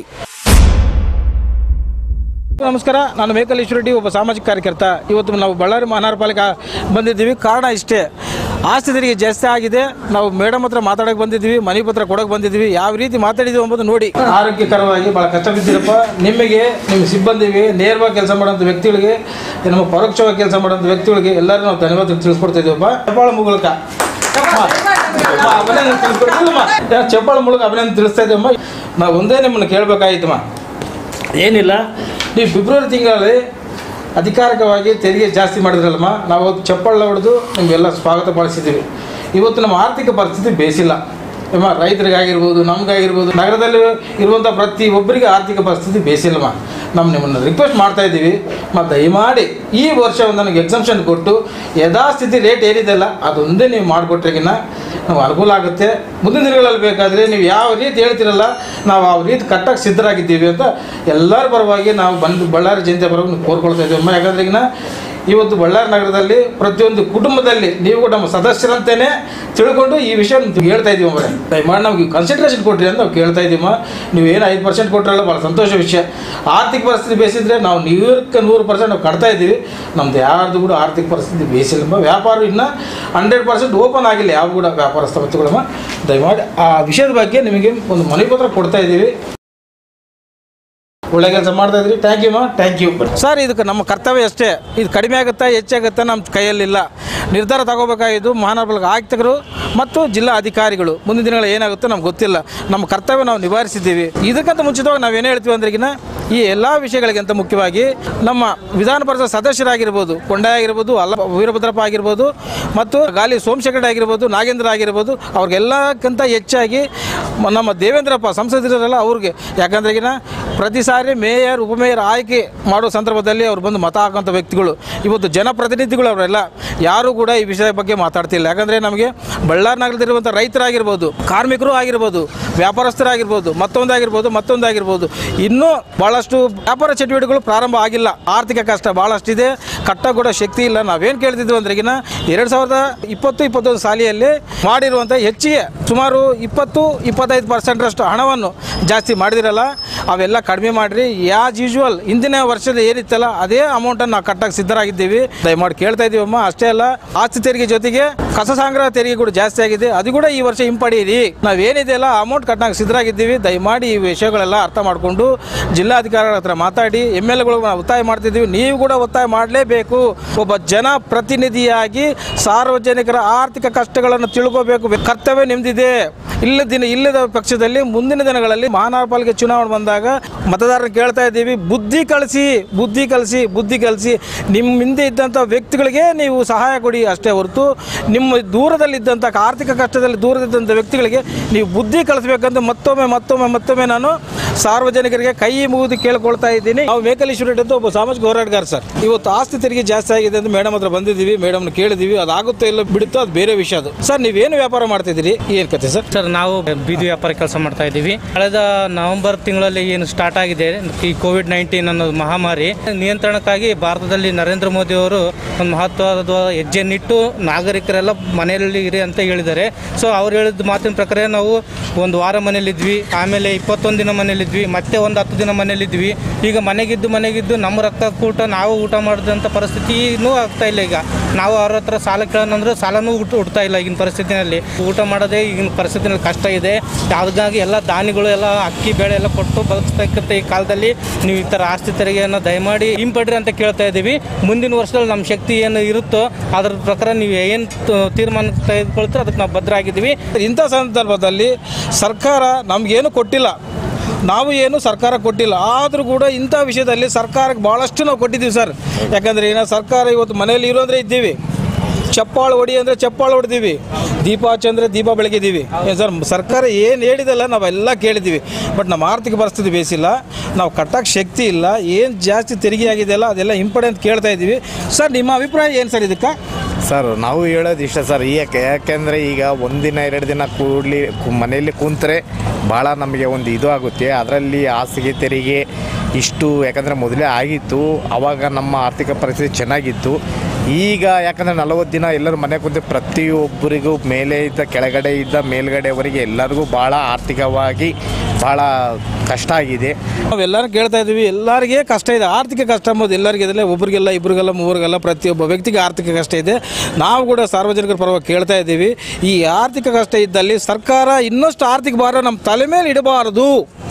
ನಮಸ್ಕಾರ ನಾನು ಮೇಕಲ್ ಈಶ್ವರಡ್ಡಿ ಒಬ್ಬ ಸಾಮಾಜಿಕ ಕಾರ್ಯಕರ್ತ ಇವತ್ತು ನಾವು ಬಳ್ಳಾರಿ ಮಹಾನಗರ ಪಾಲಿಕೆ ಬಂದಿದ್ದೀವಿ ಕಾರಣ ಇಷ್ಟೇ ಆಸ್ತಿ ತೆರಿಗೆ ಜಾಸ್ತಿ ಆಗಿದೆ ನಾವು ಮೇಡಮ್ ಹತ್ರ ಮಾತಾಡೋಕೆ ಬಂದಿದ್ವಿ ಮನೆ ಪತ್ರ ಕೊಡೋಕೆ ಬಂದಿದ್ವಿ ಯಾವ ರೀತಿ ಮಾತಾಡಿದ್ವಿ ಎಂಬುದು ನೋಡಿ ಆರೋಗ್ಯಕರವಾಗಿ ಭಾಳ ಕಷ್ಟ ಬಿದ್ದಿರಪ್ಪ ನಿಮಗೆ ನಿಮ್ಮ ಸಿಬ್ಬಂದಿಗೆ ನೇರವಾಗಿ ಕೆಲಸ ಮಾಡೋಂಥ ವ್ಯಕ್ತಿಗಳಿಗೆ ನಮ್ಮ ಪರೋಕ್ಷವಾಗಿ ಕೆಲಸ ಮಾಡೋಂಥ ವ್ಯಕ್ತಿಗಳಿಗೆ ಎಲ್ಲರೂ ನಾವು ಧನ್ಯವಾದ ತಿಳಿಸ್ಕೊಡ್ತಾ ಇದ್ದೀವಪ್ಪ ಚಪ್ಪಾಳ ಮುಗುಳಕ ಅಭಿನಂದನೆ ತಿಳಿಸ್ಕೊಡ್ತಿಲ್ಲಮ್ಮ ಚಪ್ಪಾಳ ಮೂಲಕ ಅಭಿನಂದನೆ ತಿಳಿಸ್ತಾ ಇದ್ದೀವಮ್ಮ ನಾವು ಒಂದೇ ನಿಮ್ಮನ್ನು ಕೇಳಬೇಕಾಗಿತ್ತಮ್ಮ ಏನಿಲ್ಲ ನೀವು ಫೆಬ್ರವರಿ ತಿಂಗಳಲ್ಲಿ ಅಧಿಕಾರಿಕವಾಗಿ ತೆರಿಗೆ ಜಾಸ್ತಿ ಮಾಡಿದ್ರಲ್ಲಮ್ಮ ನಾವು ಅವತ್ತು ಚಪ್ಪಳ ಹೊಡೆದು ನಿಮಗೆಲ್ಲ ಸ್ವಾಗತ ಪಾಲಿಸಿದ್ದೀವಿ ಇವತ್ತು ನಮ್ಮ ಆರ್ಥಿಕ ಪರಿಸ್ಥಿತಿ ಬೇಸಿಲ್ಲ ಅಮ್ಮ ರೈತರಿಗಾಗಿರ್ಬೋದು ನಮಗಾಗಿರ್ಬೋದು ನಗರದಲ್ಲಿ ಇರುವಂಥ ಪ್ರತಿ ಒಬ್ಬರಿಗೆ ಆರ್ಥಿಕ ಪರಿಸ್ಥಿತಿ ಬೇಸಿಲ್ಲಮ್ಮ ನಮ್ಮ ನಿಮ್ಮನ್ನು ರಿಕ್ವೆಸ್ಟ್ ಮಾಡ್ತಾ ಇದ್ದೀವಿ ಮತ್ತು ದಯಮಾಡಿ ಈ ವರ್ಷ ಒಂದು ನನಗೆ ಎಕ್ಸಮ್ಷನ್ ಕೊಟ್ಟು ಯಥಾಸ್ಥಿತಿ ರೇಟ್ ಏನಿದೆಯಲ್ಲ ಅದೊಂದೇ ನೀವು ಮಾಡಿಕೊಟ್ರೆಗಿನ ನಾವು ಅನುಕೂಲ ಆಗುತ್ತೆ ಮುಂದಿನ ದಿನಗಳಲ್ಲಿ ಬೇಕಾದರೆ ನೀವು ಯಾವ ರೀತಿ ಹೇಳ್ತಿರಲ್ಲ ನಾವು ಆ ರೀತಿ ಕಟ್ಟಕ್ಕೆ ಸಿದ್ಧರಾಗಿದ್ದೀವಿ ಅಂತ ಎಲ್ಲರ ಪರವಾಗಿ ನಾವು ಬಂದು ಬಳ್ಳಾರಿ ಜನತೆ ಪರವಾಗಿ ಕೋರ್ಕೊಳ್ತಾ ಇದ್ದೀವಿ ಅಮ್ಮ ಯಾಕಂದ್ರೆ ಈಗಿನ ಇವತ್ತು ಬಳ್ಳಾರಿ ನಗರದಲ್ಲಿ ಪ್ರತಿಯೊಂದು ಕುಟುಂಬದಲ್ಲಿ ನೀವು ಕೂಡ ನಮ್ಮ ಸದಸ್ಯರಂತೇನೆ ತಿಳ್ಕೊಂಡು ಈ ವಿಷಯ ಹೇಳ್ತಾ ಇದೀವಿ ಅವರೇ ದಯಮಾಡಿ ನಮಗೆ ಕನ್ಸಿಡ್ರೇಷನ್ ಕೊಟ್ರಿ ಅಂತ ನಾವು ಕೇಳ್ತಾ ಇದ್ದೀವಿ ನೀವು ಏನು ಐದು ಪರ್ಸೆಂಟ್ ಕೊಟ್ಟರಲ್ಲ ಭಾಳ ಸಂತೋಷ ವಿಷಯ ಆರ್ಥಿಕ ಪರಿಸ್ಥಿತಿ ಬೇಸಿದ್ರೆ ನಾವು ನೂರಕ್ಕೆ ನೂರು ಪರ್ಸೆಂಟ್ ನಾವು ಕಟ್ತಾ ಇದ್ದೀವಿ ನಮ್ದು ಯಾರ್ದು ಕೂಡ ಆರ್ಥಿಕ ಪರಿಸ್ಥಿತಿ ಬೇಸಿಲ್ಲ ವ್ಯಾಪಾರ ಇನ್ನೂ ಹಂಡ್ರೆಡ್ ಪರ್ಸೆಂಟ್ ಓಪನ್ ಆಗಿಲ್ಲ ಯಾವ ಕೂಡ ವ್ಯಾಪಾರಸ್ಥ ವಸ್ತುಗಳಮ್ಮ ದಯಮಾಡಿ ಆ ವಿಷಯದ ಬಗ್ಗೆ ನಿಮಗೆ ಒಂದು ಮನೆ ಪತ್ರ ಕೊಡ್ತಾ ಇದ್ದೀವಿ ಒಳ್ಳೆ ಕೆಲಸ ಮಾಡ್ತಾ ಇದ್ರಿ ಥ್ಯಾಂಕ್ ಯು ಮಾ ಥ್ಯಾಂಕ್ ಯು ಸರ್ ಇದಕ್ಕೆ ನಮ್ಮ ಕರ್ತವ್ಯ ಅಷ್ಟೇ ಇದು ಕಡಿಮೆ ಆಗುತ್ತಾ ಹೆಚ್ಚಾಗುತ್ತಾ ನಮ್ಮ ಕೈಯಲ್ಲಿಲ್ಲ ನಿರ್ಧಾರ ತಗೋಬೇಕಾಗಿದ್ದು ಮಹಾನಗರ ಆಯುಕ್ತರು ಮತ್ತು ಜಿಲ್ಲಾ ಅಧಿಕಾರಿಗಳು ಮುಂದಿನ ದಿನಗಳು ಏನಾಗುತ್ತೋ ನಮ್ಗೆ ಗೊತ್ತಿಲ್ಲ ನಮ್ಮ ಕರ್ತವ್ಯ ನಾವು ನಿವಾರಿಸಿದ್ದೀವಿ ಇದಕ್ಕಿಂತ ಮುಂಚಿತವಾಗಿ ನಾವೇನು ಹೇಳ್ತೀವಿ ಅಂದ್ರೆಗಿನ ಈ ಎಲ್ಲ ವಿಷಯಗಳಿಗಿಂತ ಮುಖ್ಯವಾಗಿ ನಮ್ಮ ವಿಧಾನ ಪರಿಷತ್ ಸದಸ್ಯರಾಗಿರ್ಬೋದು ಕೊಂಡಾಯ ಆಗಿರ್ಬೋದು ಅಲ್ಲ ವೀರಭದ್ರಪ್ಪ ಆಗಿರ್ಬೋದು ಮತ್ತು ಗಾಲಿ ಸೋಮಶೇಖರ್ ಆಗಿರ್ಬೋದು ನಾಗೇಂದ್ರ ಆಗಿರ್ಬೋದು ಅವ್ರಿಗೆಲ್ಲಕ್ಕಿಂತ ಹೆಚ್ಚಾಗಿ ಮ- ನಮ್ಮ ದೇವೇಂದ್ರಪ್ಪ ಸಂಸದರಲ್ಲ ಅವ್ರಿಗೆ ಯಾಕಂದ್ರೆ ಈಗಿನ ಪ್ರತಿ ಸಾರಿ ಮೇಯರ್ ಉಪಮೇಯರ್ ಆಯ್ಕೆ ಮಾಡೋ ಸಂದರ್ಭದಲ್ಲಿ ಅವ್ರು ಬಂದು ಮತ ಹಾಕೋಂಥ ವ್ಯಕ್ತಿಗಳು ಇವತ್ತು ಜನಪ್ರತಿನಿಧಿಗಳು ಅವರೆಲ್ಲ ಯಾರೂ ಕೂಡ ಈ ವಿಷಯ ಬಗ್ಗೆ ಮಾತಾಡ್ತಿಲ್ಲ ಯಾಕಂದರೆ ನಮಗೆ ಬಳ್ಳಾರಿ ನಗರದಲ್ಲಿರುವಂಥ ರೈತರಾಗಿರ್ಬೋದು ಕಾರ್ಮಿಕರು ಆಗಿರ್ಬೋದು ವ್ಯಾಪಾರಸ್ಥರಾಗಿರ್ಬೋದು ಮತ್ತೊಂದಾಗಿರ್ಬೋದು ಮತ್ತೊಂದಾಗಿರ್ಬೋದು ಇನ್ನೂ ಭಾಳಷ್ಟು ವ್ಯಾಪಾರ ಚಟುವಟಿಕೆಗಳು ಪ್ರಾರಂಭ ಆಗಿಲ್ಲ ಆರ್ಥಿಕ ಕಷ್ಟ ಭಾಳಷ್ಟಿದೆ ಕಟ್ಟ ಕೂಡ ಶಕ್ತಿ ಇಲ್ಲ ನಾವೇನು ಕೇಳ್ತಿದ್ವಿ ಅಂದ್ರೆಗಿನ ಎರಡು ಸಾವಿರದ ಇಪ್ಪತ್ತು ಇಪ್ಪತ್ತೊಂದು ಸಾಲಿಯಲ್ಲಿ ಮಾಡಿರುವಂಥ ಹೆಚ್ಚಿಗೆ ಸುಮಾರು ಇಪ್ಪತ್ತು ಇಪ್ಪತ್ತೈದು ಪರ್ಸೆಂಟರಷ್ಟು ಹಣವನ್ನು ಜಾಸ್ತಿ ಮಾಡಿದಿರಲ್ಲ ಅವೆಲ್ಲ ಕಡಿಮೆ ಮಾಡಿರಿ ಯಾಸ್ ಯೂಶುವಲ್ ಹಿಂದಿನ ವರ್ಷದ ಏನಿತ್ತಲ್ಲ ಅದೇ ಅಮೌಂಟನ್ನು ನಾವು ಕಟ್ಟಕ್ಕೆ ಸಿದ್ಧರಾಗಿದ್ದೀವಿ ದಯಮಾಡಿ ಕೇಳ್ತಾ ಇದ್ದೀವಮ್ಮ ಅಷ್ಟೇ ಅಲ್ಲ ಆಸ್ತಿ ತೆರಿಗೆ ಜೊತೆಗೆ ಕಸ ಸಂಗ್ರಹ ತೆರಿಗೆ ಕೂಡ ಜಾಸ್ತಿ ಆಗಿದೆ ಅದು ಕೂಡ ಈ ವರ್ಷ ಹಿಂಪಡೀರಿ ನಾವೇನಿದೆಯಲ್ಲ ಅಮೌಂಟ್ ಕಟ್ಟಕ್ಕೆ ಸಿದ್ಧರಾಗಿದ್ದೀವಿ ದಯಮಾಡಿ ಈ ವಿಷಯಗಳೆಲ್ಲ ಅರ್ಥ ಮಾಡಿಕೊಂಡು ಜಿಲ್ಲಾಧಿಕಾರಿಗಳ ಹತ್ರ ಮಾತಾಡಿ ಎಮ್ ಎಲ್ ಎಗಳು ನಾವು ಒತ್ತಾಯ ಮಾಡ್ತಿದ್ದೀವಿ ನೀವು ಕೂಡ ಒತ್ತಾಯ ಮಾಡಲೇಬೇಕು ಒಬ್ಬ ಜನ ಪ್ರತಿನಿಧಿಯಾಗಿ ಸಾರ್ವಜನಿಕರ ಆರ್ಥಿಕ ಕಷ್ಟಗಳನ್ನು ತಿಳ್ಕೋಬೇಕು ಕರ್ತವ್ಯ ನಿಮ್ದಿದೆ ಇಲ್ಲ ದಿನ ಇಲ್ಲದ ಪಕ್ಷದಲ್ಲಿ ಮುಂದಿನ ದಿನಗಳಲ್ಲಿ ಮಹಾನಗರ ಪಾಲಿಕೆ ಚುನಾವಣೆ ಬಂದಾಗ ಮತದಾರರು ಕೇಳ್ತಾ ಇದ್ದೀವಿ ಬುದ್ಧಿ ಕಳಿಸಿ ಬುದ್ಧಿ ಕಲಿಸಿ ಬುದ್ಧಿ ಕಲಿಸಿ ನಿಮ್ಮ ಹಿಂದೆ ಇದ್ದಂಥ ವ್ಯಕ್ತಿಗಳಿಗೆ ನೀವು ಸಹಾಯ ಕೊಡಿ ಅಷ್ಟೇ ಹೊರತು ನಿಮ್ಮ ದೂರದಲ್ಲಿದ್ದಂಥ ಆರ್ಥಿಕ ಕಷ್ಟದಲ್ಲಿ ದೂರದಿದ್ದಂಥ ವ್ಯಕ್ತಿಗಳಿಗೆ ನೀವು ಬುದ್ಧಿ ಕಲಿಸ್ಬೇಕಂತ ಮತ್ತೊಮ್ಮೆ ಮತ್ತೊಮ್ಮೆ ಮತ್ತೊಮ್ಮೆ ನಾನು ಸಾರ್ವಜನಿಕರಿಗೆ ಕೈ ಮುಗಿದು ಕೇಳ್ಕೊಳ್ತಾ ಇದ್ದೀನಿ ನಾವು ಮೇಕಲೇಶ್ವರ ರೆಡ್ಡಿ ಅಂತ ಒಬ್ಬ ಸಾಮಾಜಿಕ ಹೋರಾಟಗಾರ ಸರ್ ಇವತ್ತು ಆಸ್ತಿ ತೆರಿಗೆ ಜಾಸ್ತಿ ಆಗಿದೆ ಅಂತ ಮೇಡಮ್ ಹತ್ರ ಬಂದಿದ್ದೀವಿ ಮೇಡಮ್ನ ಕೇಳಿದೀವಿ ಅದಾಗುತ್ತೋ ಇಲ್ಲ ಬಿಡುತ್ತೋ ಅದು ಬೇರೆ ವಿಷಯ ಅದು ಸರ್ ನೀವೇನು ವ್ಯಾಪಾರ ಮಾಡ್ತಿದ್ದೀರಿ ಏನು ಕತೆ ಸರ್ ಸರ್ ನಾವು ಬೀದಿ ವ್ಯಾಪಾರ ಕೆಲಸ ಮಾಡ್ತಾ ಇದ್ದೀವಿ ಕಳೆದ ನವೆಂಬರ್ ತಿಂಗಳಲ್ಲಿ ಏನು ಸ್ಟಾರ್ಟ್ ಆಗಿದೆ ಈ ಕೋವಿಡ್ ನೈನ್ಟೀನ್ ಅನ್ನೋದು ಮಹಾಮಾರಿ ನಿಯಂತ್ರಣಕ್ಕಾಗಿ ಭಾರತದಲ್ಲಿ ನರೇಂದ್ರ ಮೋದಿ ಅವರು ಒಂದು ಮಹತ್ವದ ಹೆಜ್ಜೆಯನ್ನಿಟ್ಟು ನಾಗರಿಕರೆಲ್ಲ ಮನೆಯಲ್ಲಿ ಇರಿ ಅಂತ ಹೇಳಿದ್ದಾರೆ ಸೊ ಅವ್ರು ಹೇಳಿದ ಮಾತಿನ ಪ್ರಕಾರ ನಾವು ಒಂದು ವಾರ ಮನೇಲಿದ್ವಿ ಆಮೇಲೆ ಇಪ್ಪತ್ತೊಂದು ದಿನ ಮನೇಲಿದ್ವಿ ಮತ್ತೆ ಒಂದು ಹತ್ತು ದಿನ ಮನೇಲಿದ್ವಿ ಈಗ ಮನೆಗಿದ್ದು ಮನೆಗಿದ್ದು ನಮ್ಮ ರಕ್ತ ಕೂಟ ನಾವು ಊಟ ಮಾಡಿದಂಥ ಪರಿಸ್ಥಿತಿ ಇನ್ನೂ ಆಗ್ತಾ ಇಲ್ಲ ಈಗ ನಾವು ಅವ್ರ ಹತ್ರ ಸಾಲ ಕೇಳೋಣಂದ್ರೆ ಸಾಲನೂ ಹುಟ್ಟು ಹುಡ್ತಾ ಇಲ್ಲ ಈಗಿನ ಪರಿಸ್ಥಿತಿನಲ್ಲಿ ಊಟ ಮಾಡೋದೇ ಈಗಿನ ಪರಿಸ್ಥಿತಿನಲ್ಲಿ ಕಷ್ಟ ಇದೆ ಅದಕ್ಕಾಗಿ ಎಲ್ಲ ದಾನಿಗಳು ಎಲ್ಲ ಅಕ್ಕಿ ಬೇಳೆ ಎಲ್ಲ ಕೊಟ್ಟು ಬದುಕ್ತಕ್ಕಂಥ ಈ ಕಾಲದಲ್ಲಿ ನೀವು ಈ ಥರ ಆಸ್ತಿ ತೆರಿಗೆಯನ್ನು ದಯಮಾಡಿ ಹಿಂಪಡ್ರಿ ಅಂತ ಕೇಳ್ತಾ ಇದ್ದೀವಿ ಮುಂದಿನ ವರ್ಷದಲ್ಲಿ ನಮ್ಮ ಶಕ್ತಿ ಏನು ಇರುತ್ತೋ ಅದ್ರ ಪ್ರಕಾರ ನೀವು ಏನು ತೀರ್ಮಾನ ತೆಗೆದುಕೊಳ್ತೀರೋ ಅದಕ್ಕೆ ನಾವು ಭದ್ರ ಆಗಿದ್ದೀವಿ ಇಂಥ ಸಂದರ್ಭದಲ್ಲಿ ಸರ್ಕಾರ ನಮಗೇನು ಕೊಟ್ಟಿಲ್ಲ ನಾವು ಏನು ಸರ್ಕಾರ ಕೊಟ್ಟಿಲ್ಲ ಆದರೂ ಕೂಡ ಇಂಥ ವಿಷಯದಲ್ಲಿ ಸರ್ಕಾರಕ್ಕೆ ಭಾಳಷ್ಟು ನಾವು ಕೊಟ್ಟಿದ್ದೀವಿ ಸರ್ ಯಾಕಂದರೆ ಏನೋ ಸರ್ಕಾರ ಇವತ್ತು ಮನೆಯಲ್ಲಿ ಇರೋದ್ರೆ ಇದ್ದೀವಿ ಚಪ್ಪಾಳು ಹೊಡಿ ಅಂದರೆ ಚಪ್ಪಾಳು ಹೊಡೆದೀವಿ ದೀಪ ಹಚ್ಚಂದ್ರೆ ದೀಪ ಬೆಳಗಿದ್ದೀವಿ ಏನು ಸರ್ ಸರ್ಕಾರ ಏನು ಹೇಳಿದಲ್ಲ ನಾವೆಲ್ಲ ಕೇಳಿದ್ದೀವಿ ಬಟ್ ನಮ್ಮ ಆರ್ಥಿಕ ಪರಿಸ್ಥಿತಿ ಬೇಸಿಲ್ಲ ನಾವು ಕಟ್ಟಕ್ಕೆ ಶಕ್ತಿ ಇಲ್ಲ ಏನು ಜಾಸ್ತಿ ತೆರಿಗೆ ಆಗಿದೆಯಲ್ಲ ಅದೆಲ್ಲ ಹಿಂಪಡೆ ಅಂತ ಕೇಳ್ತಾ ಇದ್ದೀವಿ ಸರ್ ನಿಮ್ಮ ಅಭಿಪ್ರಾಯ ಏನು ಸರ್ ಇದಕ್ಕೆ ಸರ್ ನಾವು ಹೇಳೋದು ಇಷ್ಟ ಸರ್ ಯಾಕೆ ಯಾಕೆಂದರೆ ಈಗ ಒಂದಿನ ಎರಡು ದಿನ ಕೂಡ್ಲಿ ಕು- ಮನೆಯಲ್ಲಿ ಕೂತ್ರೆ ಭಾಳ ನಮಗೆ ಒಂದು ಇದು ಆಗುತ್ತೆ ಅದರಲ್ಲಿ ಹಾಸಿಗೆ ತೆರಿಗೆ ಇಷ್ಟು ಯಾಕಂದರೆ ಮೊದಲೇ ಆಗಿತ್ತು ಆವಾಗ ನಮ್ಮ ಆರ್ಥಿಕ ಪರಿಸ್ಥಿತಿ ಚೆನ್ನಾಗಿತ್ತು ಈಗ ಯಾಕಂದರೆ ನಲವತ್ತು ದಿನ ಎಲ್ಲರೂ ಮನೆ ಕೂತು ಪ್ರತಿಯೊಬ್ಬರಿಗೂ ಮೇಲೆ ಇದ್ದ ಕೆಳಗಡೆ ಇದ್ದ ಮೇಲ್ಗಡೆವರೆಗೆ ಎಲ್ಲರಿಗೂ ಭಾಳ ಆರ್ಥಿಕವಾಗಿ ಭಾಳ ಕಷ್ಟ ಆಗಿದೆ ನಾವೆಲ್ಲರೂ ಕೇಳ್ತಾ ಇದ್ದೀವಿ ಎಲ್ಲರಿಗೆ ಕಷ್ಟ ಇದೆ ಆರ್ಥಿಕ ಕಷ್ಟ ಅಂಬೋದು ಎಲ್ಲರಿಗೆ ಇದೆ ಒಬ್ರಿಗೆಲ್ಲ ಇಬ್ರಿಗೆಲ್ಲ ಮೂವರಿಗೆಲ್ಲ ಪ್ರತಿಯೊಬ್ಬ ವ್ಯಕ್ತಿಗೆ ಆರ್ಥಿಕ ಕಷ್ಟ ಇದೆ ನಾವು ಕೂಡ ಸಾರ್ವಜನಿಕರ ಪರವಾಗಿ ಕೇಳ್ತಾ ಇದ್ದೀವಿ ಈ ಆರ್ಥಿಕ ಕಷ್ಟ ಇದ್ದಲ್ಲಿ ಸರ್ಕಾರ ಇನ್ನಷ್ಟು ಆರ್ಥಿಕ ಭಾರ ನಮ್ಮ ತಲೆ ಮೇಲೆ ಇಡಬಾರದು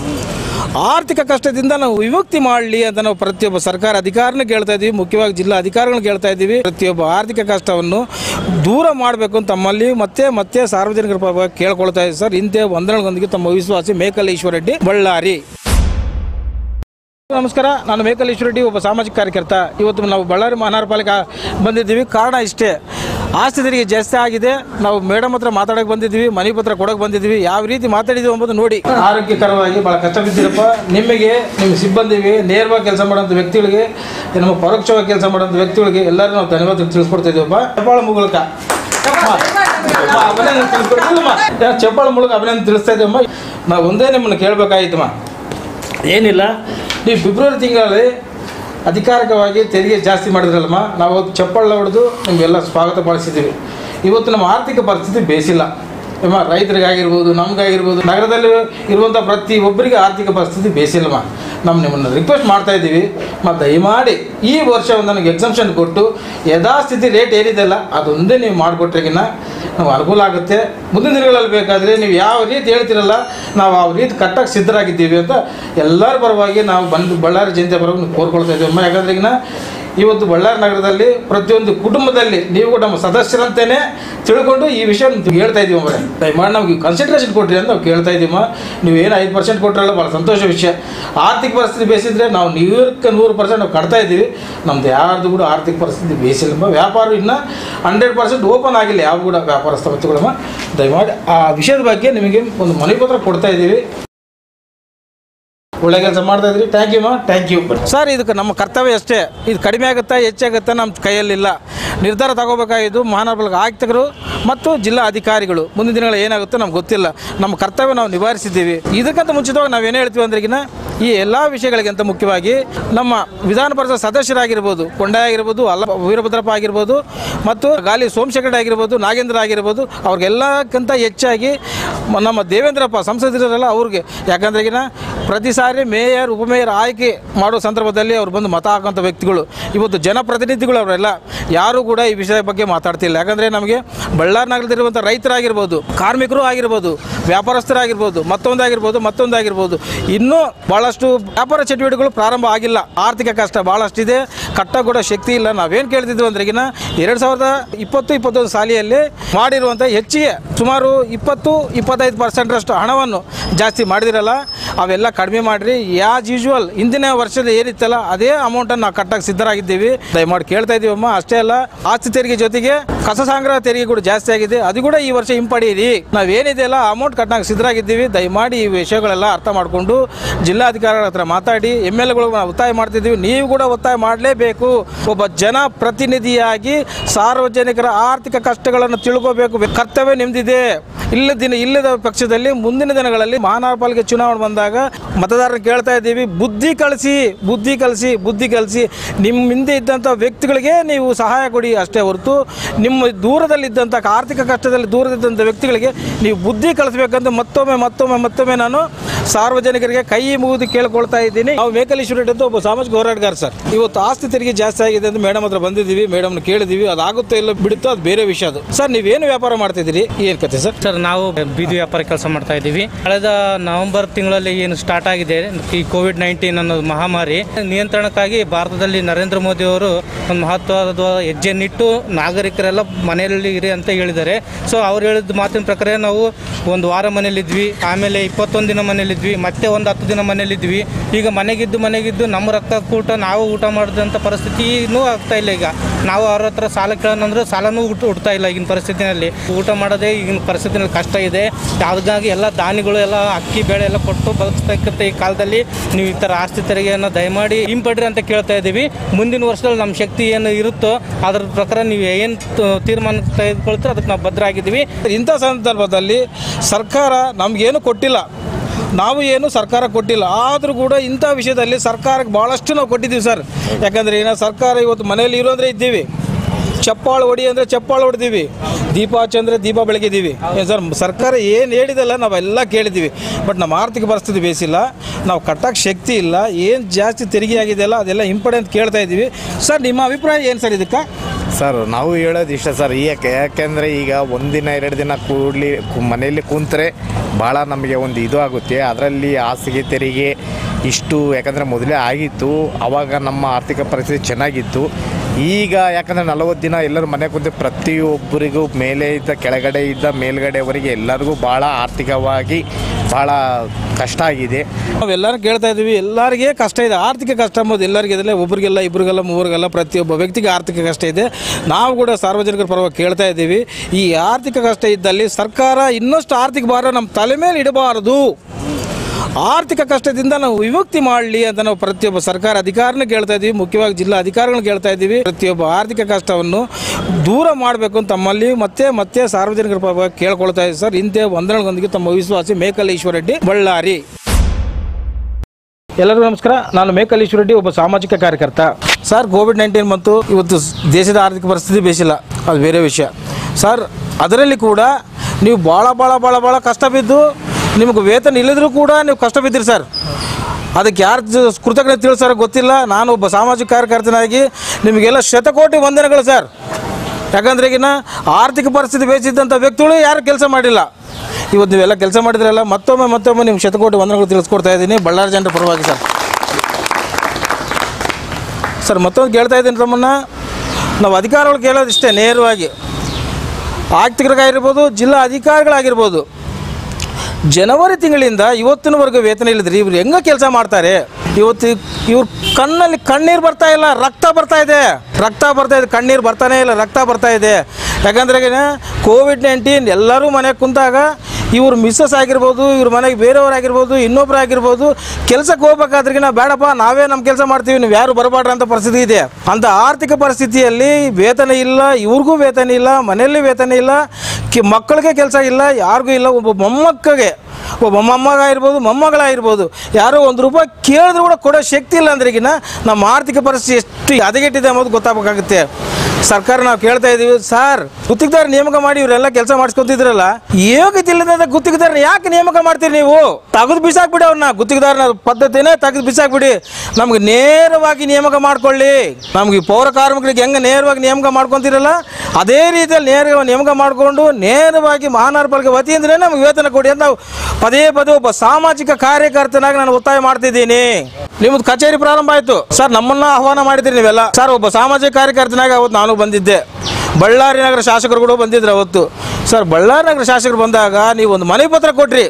ಆರ್ಥಿಕ ಕಷ್ಟದಿಂದ ನಾವು ವಿಮುಕ್ತಿ ಮಾಡಲಿ ಅಂತ ನಾವು ಪ್ರತಿಯೊಬ್ಬ ಸರ್ಕಾರ ಅಧಿಕಾರಿನ ಕೇಳ್ತಾ ಇದ್ದೀವಿ ಮುಖ್ಯವಾಗಿ ಜಿಲ್ಲಾ ಅಧಿಕಾರಿಗಳನ್ನ ಕೇಳ್ತಾ ಇದ್ದೀವಿ ಪ್ರತಿಯೊಬ್ಬ ಆರ್ಥಿಕ ಕಷ್ಟವನ್ನು ದೂರ ಮಾಡಬೇಕು ಅಂತ ತಮ್ಮಲ್ಲಿ ಮತ್ತೆ ಮತ್ತೆ ಸಾರ್ವಜನಿಕರ ಪರವಾಗಿ ಕೇಳ್ಕೊಳ್ತಾ ಇದ್ದೀವಿ ಸರ್ ಇಂತೆ ವಂದನೆಗಳೊಂದಿಗೆ ತಮ್ಮ ವಿಶ್ವಾಸಿ ಮೇಕಲೇಶ್ವರ ರೆಡ್ಡಿ ಬಳ್ಳಾರಿ ನಮಸ್ಕಾರ ನಾನು ಮೇಕಲೇಶ್ವರ ರೆಡ್ಡಿ ಒಬ್ಬ ಸಾಮಾಜಿಕ ಕಾರ್ಯಕರ್ತ ಇವತ್ತು ನಾವು ಬಳ್ಳಾರಿ ಮಹಾನಗರ ಪಾಲಿಕೆ ಬಂದಿದ್ದೀವಿ ಕಾರಣ ಇಷ್ಟೇ ಆಸ್ತಿ ತೆರಿಗೆ ಜಾಸ್ತಿ ಆಗಿದೆ ನಾವು ಮೇಡಮ್ ಹತ್ರ ಮಾತಾಡೋಕೆ ಬಂದಿದ್ವಿ ಮನೆ ಪತ್ರ ಕೊಡೋಕೆ ಬಂದಿದ್ವಿ ಯಾವ ರೀತಿ ಮಾತಾಡಿದ್ವಿ ಎಂಬುದು ನೋಡಿ ಆರೋಗ್ಯಕರವಾಗಿ ಭಾಳ ಕಷ್ಟ ಬಿದ್ದಿರಪ್ಪ ನಿಮಗೆ ನಿಮ್ಮ ಸಿಬ್ಬಂದಿಗೆ ನೇರವಾಗಿ ಕೆಲಸ ಮಾಡೋಂಥ ವ್ಯಕ್ತಿಗಳಿಗೆ ನಮ್ಮ ಪರೋಕ್ಷವಾಗಿ ಕೆಲಸ ಮಾಡೋಂಥ ವ್ಯಕ್ತಿಗಳಿಗೆ ಎಲ್ಲರೂ ನಾವು ಧನ್ಯವಾದ ತಿಳಿಸ್ಕೊಡ್ತಾ ಇದ್ದೀವಪ್ಪ ಚಪ್ಪಾಳ ಮುಗುಳಕ ಅಭಿನಂದನೆ ತಿಳಿಸ್ಕೊಡ್ತಿಲ್ಲಮ್ಮ ಚಪ್ಪಾಳ ಮೂಲಕ ಅಭಿನಂದನೆ ತಿಳಿಸ್ತಾ ಇದ್ದೀವಮ್ಮ ನಾವು ಒಂದೇ ನಿಮ್ಮನ್ನು ಕೇಳಬೇಕಾಗಿತ್ತಮ್ಮ ಏನಿಲ್ಲ ನೀವು ಫೆಬ್ರವರಿ ತಿಂಗಳಲ್ಲಿ ಅಧಿಕಾರಿಕವಾಗಿ ತೆರಿಗೆ ಜಾಸ್ತಿ ಮಾಡಿದ್ರಲ್ಲಮ್ಮ ನಾವು ಅವತ್ತು ಚಪ್ಪಳ ಹೊಡೆದು ನಿಮಗೆಲ್ಲ ಸ್ವಾಗತ ಪಡಿಸಿದ್ದೀವಿ ಇವತ್ತು ನಮ್ಮ ಆರ್ಥಿಕ ಪರಿಸ್ಥಿತಿ ಬೇಸಿಲ್ಲ ಅಮ್ಮ ರೈತರಿಗಾಗಿರ್ಬೋದು ನಮಗಾಗಿರ್ಬೋದು ನಗರದಲ್ಲಿ ಇರುವಂಥ ಪ್ರತಿ ಒಬ್ಬರಿಗೆ ಆರ್ಥಿಕ ಪರಿಸ್ಥಿತಿ ಬೇಸಿಲ್ಲಮ್ಮ ನಾವು ನಿಮ್ಮನ್ನು ರಿಕ್ವೆಸ್ಟ್ ಮಾಡ್ತಾ ಇದ್ದೀವಿ ಮತ್ತು ದಯಮಾಡಿ ಈ ವರ್ಷ ಒಂದು ನನಗೆ ಎಕ್ಸಮ್ಷನ್ ಕೊಟ್ಟು ಯಥಾಸ್ಥಿತಿ ರೇಟ್ ಏನಿದೆಯಲ್ಲ ಅದೊಂದೇ ನೀವು ಮಾಡಿಕೊಟ್ರೆಗಿನ ನಾವು ಅನುಕೂಲ ಆಗುತ್ತೆ ಮುಂದಿನ ದಿನಗಳಲ್ಲಿ ಬೇಕಾದರೆ ನೀವು ಯಾವ ರೀತಿ ಹೇಳ್ತಿರಲ್ಲ ನಾವು ಆ ರೀತಿ ಕಟ್ಟಕ್ಕೆ ಸಿದ್ಧರಾಗಿದ್ದೀವಿ ಅಂತ ಎಲ್ಲರ ಪರವಾಗಿ ನಾವು ಬಂದು ಬಳ್ಳಾರಿ ಜನತೆ ಪರವಾಗಿ ಕೋರ್ಕೊಳ್ತಾ ಇದ್ದೀವಿ ಅಮ್ಮ ಯಾಕಂದ್ರೆ ಈಗ ಇವತ್ತು ಬಳ್ಳಾರಿ ನಗರದಲ್ಲಿ ಪ್ರತಿಯೊಂದು ಕುಟುಂಬದಲ್ಲಿ ನೀವು ಕೂಡ ನಮ್ಮ ಸದಸ್ಯರಂತೇನೆ ತಿಳ್ಕೊಂಡು ಈ ವಿಷಯ ನಿಮ್ಗೆ ಹೇಳ್ತಾ ಇದ್ದೀವಿ ಅವರೇ ದಯಮಾಡಿ ನಮ್ಗೆ ಕನ್ಸಂಟ್ರೇಷನ್ ಕೊಟ್ರಿ ಅಂತ ನಾವು ಕೇಳ್ತಾ ಇದ್ದೀವಿ ನೀವು ಏನು ಐದು ಪರ್ಸೆಂಟ್ ಕೊಟ್ಟರಲ್ಲ ಭಾಳ ಸಂತೋಷ ವಿಷಯ ಆರ್ಥಿಕ ಪರಿಸ್ಥಿತಿ ಬೇಸಿದ್ರೆ ನಾವು ನೂರಕ್ಕೆ ನೂರು ಪರ್ಸೆಂಟ್ ನಾವು ಕಟ್ತಾ ಇದ್ದೀವಿ ನಮ್ದು ಯಾರ್ದು ಕೂಡ ಆರ್ಥಿಕ ಪರಿಸ್ಥಿತಿ ಬೇಸಿಲ್ಲಮ್ಮ ವ್ಯಾಪಾರ ಇನ್ನೂ ಹಂಡ್ರೆಡ್ ಪರ್ಸೆಂಟ್ ಓಪನ್ ಆಗಿಲ್ಲ ಯಾವ ಕೂಡ ವ್ಯಾಪಾರಸ್ಥ ವ್ಯಕ್ತಿಗಳಮ್ಮ ದಯಮಾಡಿ ಆ ವಿಷಯದ ಬಗ್ಗೆ ನಿಮಗೆ ಒಂದು ಮನೆ ಪತ್ರ ಕೊಡ್ತಾ ಇದ್ದೀವಿ ಒಳ್ಳೆ ಕೆಲಸ ಮಾಡ್ತಾ ಇದ್ರಿ ಥ್ಯಾಂಕ್ ಯು ಮಾ ಥ್ಯಾಂಕ್ ಯು ಸರ್ ಇದಕ್ಕೆ ನಮ್ಮ ಕರ್ತವ್ಯ ಅಷ್ಟೇ ಇದು ಕಡಿಮೆ ಆಗುತ್ತಾ ಹೆಚ್ಚಾಗುತ್ತಾ ನಮ್ಮ ಕೈಯಲ್ಲಿಲ್ಲ ನಿರ್ಧಾರ ತಗೋಬೇಕಾಗಿದ್ದು ಮಹಾನಗರ ಆಯುಕ್ತರು ಮತ್ತು ಜಿಲ್ಲಾ ಅಧಿಕಾರಿಗಳು ಮುಂದಿನ ದಿನಗಳು ಏನಾಗುತ್ತೋ ನಮ್ಗೆ ಗೊತ್ತಿಲ್ಲ ನಮ್ಮ ಕರ್ತವ್ಯ ನಾವು ನಿವಾರಿಸಿದ್ದೀವಿ ಇದಕ್ಕಿಂತ ಮುಂಚಿತವಾಗಿ ನಾವೇನು ಹೇಳ್ತೀವಿ ಅಂದ್ರೆಗಿನ ಈ ಎಲ್ಲ ವಿಷಯಗಳಿಗಿಂತ ಮುಖ್ಯವಾಗಿ ನಮ್ಮ ವಿಧಾನ ಪರಿಷತ್ ಸದಸ್ಯರಾಗಿರ್ಬೋದು ಕೊಂಡಾಯ ಆಗಿರ್ಬೋದು ಅಲ್ಲ ವೀರಭದ್ರಪ್ಪ ಆಗಿರ್ಬೋದು ಮತ್ತು ಗಾಲಿ ಸೋಮಶೇಖರ್ ಆಗಿರ್ಬೋದು ನಾಗೇಂದ್ರ ಆಗಿರ್ಬೋದು ಅವ್ರಿಗೆಲ್ಲಕ್ಕಿಂತ ಹೆಚ್ಚಾಗಿ ಮ- ನಮ್ಮ ದೇವೇಂದ್ರಪ್ಪ ಸಂಸದರಲ್ಲ ಅವ್ರಿಗೆ ಯಾಕಂದ್ರೆ ಈಗಿನ ಪ್ರತಿ ಸಾರಿ ಮೇಯರ್ ಉಪಮೇಯರ್ ಆಯ್ಕೆ ಮಾಡೋ ಸಂದರ್ಭದಲ್ಲಿ ಅವ್ರು ಬಂದು ಮತ ಹಾಕೋಂಥ ವ್ಯಕ್ತಿಗಳು ಇವತ್ತು ಜನಪ್ರತಿನಿಧಿಗಳು ಅವರೆಲ್ಲ ಯಾರೂ ಕೂಡ ಈ ವಿಷಯದ ಬಗ್ಗೆ ಮಾತಾಡ್ತಿಲ್ಲ ಯಾಕಂದರೆ ನಮಗೆ ಬಳ್ಳಾರಿ ನಗರದಲ್ಲಿರುವಂಥ ರೈತರಾಗಿರ್ಬೋದು ಕಾರ್ಮಿಕರು ಆಗಿರ್ಬೋದು ವ್ಯಾಪಾರಸ್ಥರಾಗಿರ್ಬೋದು ಮತ್ತೊಂದಾಗಿರ್ಬೋದು ಮತ್ತೊಂದಾಗಿರ್ಬೋದು ಇನ್ನೂ ಭಾಳಷ್ಟು ವ್ಯಾಪಾರ ಚಟುವಟಿಕೆಗಳು ಪ್ರಾರಂಭ ಆಗಿಲ್ಲ ಆರ್ಥಿಕ ಕಷ್ಟ ಭಾಳಷ್ಟಿದೆ ಕಟ್ಟ ಕೂಡ ಶಕ್ತಿ ಇಲ್ಲ ನಾವೇನು ಕೇಳ್ತಿದ್ವಿ ಅಂದ್ರೆಗಿನ ಎರಡು ಸಾವಿರದ ಇಪ್ಪತ್ತು ಇಪ್ಪತ್ತೊಂದು ಸಾಲಿಯಲ್ಲಿ ಮಾಡಿರುವಂಥ ಹೆಚ್ಚಿಗೆ ಸುಮಾರು ಇಪ್ಪತ್ತು ಇಪ್ಪತ್ತೈದು ಪರ್ಸೆಂಟರಷ್ಟು ಹಣವನ್ನು ಜಾಸ್ತಿ ಮಾಡಿದಿರಲ್ಲ ಅವೆಲ್ಲ ಕಡಿಮೆ ಮಾಡಿರಿ ಯಾಸ್ ಯೂಶುವಲ್ ಹಿಂದಿನ ವರ್ಷದ ಏನಿತ್ತಲ್ಲ ಅದೇ ಅಮೌಂಟನ್ನು ನಾವು ಕಟ್ಟಕ್ಕೆ ಸಿದ್ಧರಾಗಿದ್ದೀವಿ ದಯಮಾಡಿ ಕೇಳ್ತಾ ಇದ್ದೀವಮ್ಮ ಅಷ್ಟೇ ಅಲ್ಲ ಆಸ್ತಿ ತೆರಿಗೆ ಜೊತೆಗೆ ಕಸ ಸಂಗ್ರಹ ತೆರಿಗೆ ಕೂಡ ಜಾಸ್ತಿ ಆಗಿದೆ ಅದು ಕೂಡ ಈ ವರ್ಷ ಹಿಂಪಡೀರಿ ನಾವೇನಿದೆಯಲ್ಲ ಅಮೌಂಟ್ ಕಟ್ಟಕ್ಕೆ ಸಿದ್ಧರಾಗಿದ್ದೀವಿ ದಯಮಾಡಿ ಈ ವಿಷಯಗಳೆಲ್ಲ ಅರ್ಥ ಮಾಡಿಕೊಂಡು ಜಿಲ್ಲಾಧಿಕಾರಿಗಳ ಹತ್ರ ಮಾತಾಡಿ ಎಮ್ ಎಲ್ ಎಗಳು ನಾವು ಒತ್ತಾಯ ಮಾಡ್ತಿದ್ದೀವಿ ನೀವು ಕೂಡ ಒತ್ತಾಯ ಮಾಡಲೇಬೇಕು ಒಬ್ಬ ಜನ ಪ್ರತಿನಿಧಿಯಾಗಿ ಸಾರ್ವಜನಿಕರ ಆರ್ಥಿಕ ಕಷ್ಟಗಳನ್ನು ತಿಳ್ಕೋಬೇಕು ಕರ್ತವ್ಯ ನಿಮ್ದಿದೆ ಇಲ್ಲ ದಿನ ಇಲ್ಲದ ಪಕ್ಷದಲ್ಲಿ ಮುಂದಿನ ದಿನಗಳಲ್ಲಿ ಮಹಾನಗರ ಪಾಲಿಕೆ ಚುನಾವಣೆ ಬಂದಾಗ ಮತದಾರರು ಕೇಳ್ತಾ ಇದ್ದೀವಿ ಬುದ್ಧಿ ಕಳಿಸಿ ಬುದ್ಧಿ ಕಲಿಸಿ ಬುದ್ಧಿ ಕಲಿಸಿ ನಿಮ್ಮ ಹಿಂದೆ ಇದ್ದಂಥ ವ್ಯಕ್ತಿಗಳಿಗೆ ನೀವು ಸಹಾಯ ಕೊಡಿ ಅಷ್ಟೇ ಹೊರತು ನಿಮ್ಮ ದೂರದಲ್ಲಿದ್ದಂಥ ಆರ್ಥಿಕ ಕಷ್ಟದಲ್ಲಿ ದೂರದಿದ್ದಂಥ ವ್ಯಕ್ತಿಗಳಿಗೆ ನೀವು ಬುದ್ಧಿ ಕಲಿಸ್ಬೇಕಂತ ಮತ್ತೊಮ್ಮೆ ಮತ್ತೊಮ್ಮೆ ಮತ್ತೊಮ್ಮೆ ನಾನು ಸಾರ್ವಜನಿಕರಿಗೆ ಕೈ ಮುಗಿದು ಕೇಳ್ಕೊಳ್ತಾ ಇದ್ದೀನಿ ನಾವು ಮೇಕಲೇಶ್ವರ ಅಂತ ಒಬ್ಬ ಸಾಮಾಜಿಕ ಹೋರಾಟಗಾರ ಸರ್ ಇವತ್ತು ಆಸ್ತಿ ತೆರಿಗೆ ಜಾಸ್ತಿ ಆಗಿದೆ ಅಂತ ಮೇಡಮ್ ಹತ್ರ ಬಂದಿದ್ದೀವಿ ಮೇಡಮ್ನ ಕೇಳಿದ್ದೀವಿ ಅದಾಗುತ್ತೋ ಇಲ್ಲ ಬಿಡುತ್ತೋ ಅದು ಬೇರೆ ವಿಷಯ ಅದು ಸರ್ ನೀವೇನು ವ್ಯಾಪಾರ ಮಾಡ್ತಿದ್ದೀರಿ ಏನು ಕತೆ ಸರ್ ಸರ್ ನಾವು ಬೀದಿ ವ್ಯಾಪಾರ ಕೆಲಸ ಮಾಡ್ತಾ ಇದ್ದೀವಿ ಕಳೆದ ನವೆಂಬರ್ ತಿಂಗಳಲ್ಲಿ ಏನು ಸ್ಟಾರ್ಟ್ ಆಗಿದೆ ಈ ಕೋವಿಡ್ ನೈನ್ಟೀನ್ ಅನ್ನೋದು ಮಹಾಮಾರಿ ನಿಯಂತ್ರಣಕ್ಕಾಗಿ ಭಾರತದಲ್ಲಿ ನರೇಂದ್ರ ಮೋದಿ ಅವರು ಒಂದು ಮಹತ್ವದ ಹೆಜ್ಜೆಯನ್ನಿಟ್ಟು ನಾಗರಿಕರೆಲ್ಲ ಮನೆಯಲ್ಲಿ ಇರಿ ಅಂತ ಹೇಳಿದ್ದಾರೆ ಸೊ ಅವ್ರು ಹೇಳಿದ ಮಾತಿನ ಪ್ರಕಾರ ನಾವು ಒಂದು ವಾರ ಮನೇಲಿದ್ವಿ ಆಮೇಲೆ ಇಪ್ಪತ್ತೊಂದು ದಿನ ಮನೇಲಿದ್ವಿ ಮತ್ತೆ ಒಂದು ಹತ್ತು ದಿನ ಮನೇಲಿದ್ವಿ ಈಗ ಮನೆಗಿದ್ದು ಮನೆಗಿದ್ದು ನಮ್ಮ ರಕ್ತ ಕೂಟ ನಾವು ಊಟ ಮಾಡಿದಂಥ ಪರಿಸ್ಥಿತಿನೂ ಆಗ್ತಾ ಇಲ್ಲ ಈಗ ನಾವು ಅವ್ರ ಹತ್ರ ಸಾಲ ಕೇಳೋಣಂದ್ರೆ ಸಾಲನೂ ಹುಟ್ಟು ಹುಡ್ತಾ ಇಲ್ಲ ಈಗಿನ ಪರಿಸ್ಥಿತಿನಲ್ಲಿ ಊಟ ಮಾಡೋದೇ ಈಗಿನ ಪರಿಸ್ಥಿತಿನಲ್ಲಿ ಕಷ್ಟ ಇದೆ ಹಾಗಾಗಿ ಎಲ್ಲ ದಾನಿಗಳು ಎಲ್ಲ ಅಕ್ಕಿ ಬೇಳೆ ಎಲ್ಲ ಕೊಟ್ಟು ಬದುಕ್ತಕ್ಕಂಥ ಈ ಕಾಲದಲ್ಲಿ ನೀವು ಈ ಥರ ಆಸ್ತಿ ತೆರಿಗೆಯನ್ನು ದಯಮಾಡಿ ಹಿಂಪಡ್ರಿ ಅಂತ ಕೇಳ್ತಾ ಇದ್ದೀವಿ ಮುಂದಿನ ವರ್ಷದಲ್ಲಿ ನಮ್ಮ ಶಕ್ತಿ ಏನು ಇರುತ್ತೋ ಅದ್ರ ಪ್ರಕಾರ ನೀವು ಏನು ತೀರ್ಮಾನ ತೆಗೆದುಕೊಳ್ತೀರೋ ಅದಕ್ಕೆ ನಾವು ಭದ್ರಾಗಿದ್ದೀವಿ ಇಂಥ ಸಂದರ್ಭದಲ್ಲಿ ಸರ್ಕಾರ ನಮಗೇನು ಕೊಟ್ಟಿಲ್ಲ ನಾವು ಏನು ಸರ್ಕಾರ ಕೊಟ್ಟಿಲ್ಲ ಆದರೂ ಕೂಡ ಇಂಥ ವಿಷಯದಲ್ಲಿ ಸರ್ಕಾರಕ್ಕೆ ಭಾಳಷ್ಟು ನಾವು ಕೊಟ್ಟಿದ್ದೀವಿ ಸರ್ ಯಾಕಂದರೆ ಏನೋ ಸರ್ಕಾರ ಇವತ್ತು ಮನೆಯಲ್ಲಿ ಇರೋದ್ರೆ ಇದ್ದೀವಿ ಚಪ್ಪಾಳು ಹೊಡಿ ಅಂದರೆ ಚಪ್ಪಾಳು ಹೊಡೆದೀವಿ ದೀಪ ಹಚ್ಚಂದ್ರೆ ದೀಪ ಬೆಳಗಿದ್ದೀವಿ ಏನು ಸರ್ ಸರ್ಕಾರ ಏನು ಹೇಳಿದಲ್ಲ ನಾವೆಲ್ಲ ಕೇಳಿದ್ದೀವಿ ಬಟ್ ನಮ್ಮ ಆರ್ಥಿಕ ಪರಿಸ್ಥಿತಿ ಬೇಸಿಲ್ಲ ನಾವು ಕಟ್ಟಕ್ಕೆ ಶಕ್ತಿ ಇಲ್ಲ ಏನು ಜಾಸ್ತಿ ತೆರಿಗೆ ಆಗಿದೆಯಲ್ಲ ಅದೆಲ್ಲ ಹಿಂಪಡೆ ಅಂತ ಕೇಳ್ತಾ ಇದ್ದೀವಿ ಸರ್ ನಿಮ್ಮ ಅಭಿಪ್ರಾಯ ಏನು ಸರ್ ಇದಕ್ಕೆ ಸರ್ ನಾವು ಹೇಳೋದು ಇಷ್ಟ ಸರ್ ಯಾಕೆ ಯಾಕೆಂದರೆ ಈಗ ಒಂದಿನ ಎರಡು ದಿನ ಕೂಡ್ಲಿ ಕು- ಮನೆಯಲ್ಲಿ ಕೂತ್ರೆ ಭಾಳ ನಮಗೆ ಒಂದು ಇದು ಆಗುತ್ತೆ ಅದರಲ್ಲಿ ಹಾಸಿಗೆ ತೆರಿಗೆ ಇಷ್ಟು ಯಾಕಂದರೆ ಮೊದಲೇ ಆಗಿತ್ತು ಆವಾಗ ನಮ್ಮ ಆರ್ಥಿಕ ಪರಿಸ್ಥಿತಿ ಚೆನ್ನಾಗಿತ್ತು ಈಗ ಯಾಕಂದರೆ ನಲವತ್ತು ದಿನ ಎಲ್ಲರೂ ಮನೆ ಕುಂತು ಪ್ರತಿಯೊಬ್ಬರಿಗೂ ಮೇಲೆ ಇದ್ದ ಕೆಳಗಡೆ ಇದ್ದ ಮೇಲ್ಗಡೆವರೆಗೆ ಎಲ್ಲರಿಗೂ ಭಾಳ ಆರ್ಥಿಕವಾಗಿ ಭಾಳ ಕಷ್ಟ ಆಗಿದೆ ನಾವೆಲ್ಲರೂ ಕೇಳ್ತಾ ಇದ್ದೀವಿ ಎಲ್ಲರಿಗೆ ಕಷ್ಟ ಇದೆ ಆರ್ಥಿಕ ಕಷ್ಟ ಅಂಬೋದು ಎಲ್ಲರಿಗೆ ಇದ್ರೆ ಒಬ್ರಿಗೆಲ್ಲ ಇಬ್ರಿಗೆಲ್ಲ ಮೂವರಿಗೆಲ್ಲ ಪ್ರತಿಯೊಬ್ಬ ವ್ಯಕ್ತಿಗೆ ಆರ್ಥಿಕ ಕಷ್ಟ ಇದೆ ನಾವು ಕೂಡ ಸಾರ್ವಜನಿಕರ ಪರವಾಗಿ ಕೇಳ್ತಾ ಇದ್ದೀವಿ ಈ ಆರ್ಥಿಕ ಕಷ್ಟ ಇದ್ದಲ್ಲಿ ಸರ್ಕಾರ ಇನ್ನಷ್ಟು ಆರ್ಥಿಕ ಭಾರ ನಮ್ಮ ತಲೆ ಮೇಲೆ ಇಡಬಾರದು ಆರ್ಥಿಕ ಕಷ್ಟದಿಂದ ನಾವು ವಿಮುಕ್ತಿ ಮಾಡಲಿ ಅಂತ ನಾವು ಪ್ರತಿಯೊಬ್ಬ ಸರ್ಕಾರ ಅಧಿಕಾರಿನ ಕೇಳ್ತಾ ಇದ್ದೀವಿ ಮುಖ್ಯವಾಗಿ ಜಿಲ್ಲಾ ಅಧಿಕಾರಿಗಳನ್ನ ಕೇಳ್ತಾ ಇದ್ದೀವಿ ಪ್ರತಿಯೊಬ್ಬ ಆರ್ಥಿಕ ಕಷ್ಟವನ್ನು ದೂರ ಮಾಡಬೇಕು ಅಂತ ತಮ್ಮಲ್ಲಿ ಮತ್ತೆ ಮತ್ತೆ ಸಾರ್ವಜನಿಕರ ಪರವಾಗಿ ಕೇಳ್ಕೊಳ್ತಾ ಇದ್ದೀವಿ ಸರ್ ಇಂತೆ ವಂದನೆಗಳೊಂದಿಗೆ ತಮ್ಮ ವಿಶ್ವಾಸಿ ಮೇಕಲೇಶ್ವರ ರೆಡ್ಡಿ ಬಳ್ಳಾರಿ ಎಲ್ಲರಿಗೂ ನಮಸ್ಕಾರ ನಾನು ಮೇಕಲೇಶ್ವರ ರೆಡ್ಡಿ ಒಬ್ಬ ಸಾಮಾಜಿಕ ಕಾರ್ಯಕರ್ತ ಸರ್ ಕೋವಿಡ್ ನೈನ್ಟೀನ್ ಬಂತು ಇವತ್ತು ಸ್- ದೇಶದ ಆರ್ಥಿಕ ಪರಿಸ್ಥಿತಿ ಬೇಸಿಲ್ಲ ಅದು ಬೇರೆ ವಿಷಯ ಸರ್ ಅದರಲ್ಲಿ ಕೂಡ ನೀವು ಭಾಳ ಭಾಳ ಭಾಳ ಭಾಳ ಕಷ್ಟ ಬಿದ್ದು ನಿಮಗೆ ವೇತನ ಇಲ್ಲದ್ರೂ ಕೂಡ ನೀವು ಕಷ್ಟ ಬಿದ್ದಿರಿ ಸರ್ ಅದಕ್ಕೆ ಯಾರು ಜ- ಕೃತಜ್ಞತೆ ತಿಳಿಸಾರ ಗೊತ್ತಿಲ್ಲ ನಾನು ಒಬ್ಬ ಸಾಮಾಜಿಕ ಕಾರ್ಯಕರ್ತನಾಗಿ ನಿಮಗೆಲ್ಲ ಶತಕೋಟಿ ವಂದನೆಗಳು ಸರ್ ಯಾಕಂದ್ರೆ ಈಗಿನ ಆರ್ಥಿಕ ಪರಿಸ್ಥಿತಿ ಬೇಸಿದ್ದಂಥ ವ್ಯಕ್ತಿಗಳು ಯಾರು ಕೆಲಸ ಮಾಡಿಲ್ಲ ಇವತ್ತು ನೀವೆಲ್ಲ ಕೆಲಸ ಮಾಡಿದ್ರಲ್ಲ ಮತ್ತೊಮ್ಮೆ ಮತ್ತೊಮ್ಮೆ ನಿಮ್ಮ ಶತಕೋಟಿ ವಂದನೆಗಳು ತಿಳಿಸ್ಕೊಡ್ತಾ ಇದ್ದೀನಿ ಬಳ್ಳಾರಿ ಜನರ ಪರವಾಗಿ ಸರ್ ಸರ್ ಮತ್ತೊಂದು ಕೇಳ್ತಾ ಇದ್ದೀನಿ ತಮ್ಮನ್ನ ನಾವು ಅಧಿಕಾರಿಗಳು ಕೇಳೋದು ಇಷ್ಟೇ ನೇರವಾಗಿ ಆರ್ಥಿಕರಿಗಾಗಿರ್ಬೋದು ಜಿಲ್ಲಾ ಅಧಿಕಾರಿಗಳಾಗಿರ್ಬೋದು ಜನವರಿ ತಿಂಗಳಿಂದ ಇವತ್ತಿನವರೆಗೂ ವೇತನ ಇಲ್ಲದ್ರಿ ಇವ್ರು ಹೆಂಗ ಕೆಲಸ ಮಾಡ್ತಾರೆ ಇವತ್ತು ಇವ್ರ ಕಣ್ಣಲ್ಲಿ ಕಣ್ಣೀರು ಬರ್ತಾ ಇಲ್ಲ ರಕ್ತ ಬರ್ತಾ ಇದೆ ರಕ್ತ ಬರ್ತಾ ಇದೆ ಕಣ್ಣೀರು ಬರ್ತಾನೆ ಇಲ್ಲ ರಕ್ತ ಬರ್ತಾ ಇದೆ ಯಾಕಂದ್ರೆ ಕೋವಿಡ್ ನೈನ್ಟೀನ್ ಎಲ್ಲರೂ ಮನೆಗೆ ಕುಂತಾಗ ಇವ್ರ ಮಿಸ್ಸಸ್ ಆಗಿರ್ಬೋದು ಇವ್ರ ಮನೆಗೆ ಬೇರೆಯವ್ರು ಆಗಿರ್ಬೋದು ಇನ್ನೊಬ್ರು ಆಗಿರ್ಬೋದು ಕೆಲಸಕ್ಕೆ ಹೋಗ್ಬೇಕಾದ್ರಿಗೆ ನಾವು ಬೇಡಪ್ಪ ನಾವೇ ನಮ್ಮ ಕೆಲಸ ಮಾಡ್ತೀವಿ ನೀವು ಯಾರು ಬರಬಾರ್ದು ಅಂತ ಪರಿಸ್ಥಿತಿ ಇದೆ ಅಂತ ಆರ್ಥಿಕ ಪರಿಸ್ಥಿತಿಯಲ್ಲಿ ವೇತನ ಇಲ್ಲ ಇವ್ರಿಗೂ ವೇತನ ಇಲ್ಲ ಮನೆಯಲ್ಲಿ ವೇತನ ಇಲ್ಲ ಕಿ ಮಕ್ಕಳಿಗೆ ಕೆಲಸ ಇಲ್ಲ ಯಾರಿಗೂ ಇಲ್ಲ ಒಬ್ಬ ಮೊಮ್ಮಕ್ಕಗೆ ಒಬ್ಬ ಮೊಮ್ಮಗ ಇರ್ಬೋದು ಮೊಮ್ಮಗಳಾಗಿರ್ಬೋದು ಯಾರೋ ಒಂದು ರೂಪಾಯಿ ಕೇಳಿದ್ರು ಕೂಡ ಕೊಡೋ ಶಕ್ತಿ ಇಲ್ಲ ಅಂದ್ರೆಗಿನ ನಮ್ಮ ಆರ್ಥಿಕ ಪರಿಸ್ಥಿತಿ ಎಷ್ಟು ಹದಗೆಟ್ಟಿದೆ ಅನ್ನೋದು ಗೊತ್ತಾಗಬೇಕಾಗುತ್ತೆ ಸರ್ಕಾರ ನಾವು ಕೇಳ್ತಾ ಇದ್ದೀವಿ ಸರ್ ಗುತ್ತಿಗೆದಾರ ನೇಮಕ ಮಾಡಿ ಇವರೆಲ್ಲ ಕೆಲಸ ಮಾಡಿಸ್ಕೊಂತಿದ್ರಲ್ಲ ಯೋಗ್ಯತೆ ಇಲ್ಲದ ಗುತ್ತಿಗೆದಾರ ಯಾಕೆ ನೇಮಕ ಮಾಡ್ತೀರಿ ನೀವು ತೆಗೆದು ಬಿಸಾಕ್ಬಿಡಿ ಅವ್ರನ್ನ ಗುತ್ತಿಗೆದಾರನ ಪದ್ಧತಿನೇ ತೆಗೆದು ಬಿಸಾಕ್ಬಿಡಿ ನಮ್ಗೆ ನೇರವಾಗಿ ನೇಮಕ ಮಾಡ್ಕೊಳ್ಳಿ ನಮ್ಗೆ ಈ ಪೌರ ಕಾರ್ಮಿಕರಿಗೆ ಹೆಂಗೆ ನೇರವಾಗಿ ನೇಮಕ ಮಾಡ್ಕೊಂತೀರಲ್ಲ ಅದೇ ರೀತಿಯಲ್ಲಿ ನೇರ ನೇಮಕ ಮಾಡಿಕೊಂಡು ನೇರವಾಗಿ ಮಹಾನಗರಪಾಲಿಕೆ ವತಿಯಿಂದಲೇ ನಮ್ಗೆ ವೇತನ ಕೊಡಿ ಅಂತ ನಾವು ಪದೇ ಪದೇ ಒಬ್ಬ ಸಾಮಾಜಿಕ ಕಾರ್ಯಕರ್ತನಾಗಿ ನಾನು ಒತ್ತಾಯ ಮಾಡ್ತಿದ್ದೀನಿ ನಿಮ್ಮದು ಕಚೇರಿ ಪ್ರಾರಂಭ ಆಯಿತು ಸರ್ ನಮ್ಮನ್ನ ಆಹ್ವಾನ ಮಾಡಿದ್ರಿ ನೀವೆಲ್ಲ ಸರ್ ಒಬ್ಬ ಸಾಮಾಜಿಕ ಕಾರ್ಯಕರ್ತನಾಗಿ ಅವತ್ತು ನಾನು ಬಂದಿದ್ದೆ ಬಳ್ಳಾರಿ ನಗರ ಶಾಸಕರು ಕೂಡ ಬಂದಿದ್ರು ಅವತ್ತು ಸರ್ ಬಳ್ಳಾರಿ ನಗರ ಶಾಸಕರು ಬಂದಾಗ ನೀವು ಒಂದು ಮನೆ ಪತ್ರ ಕೊಟ್ರಿ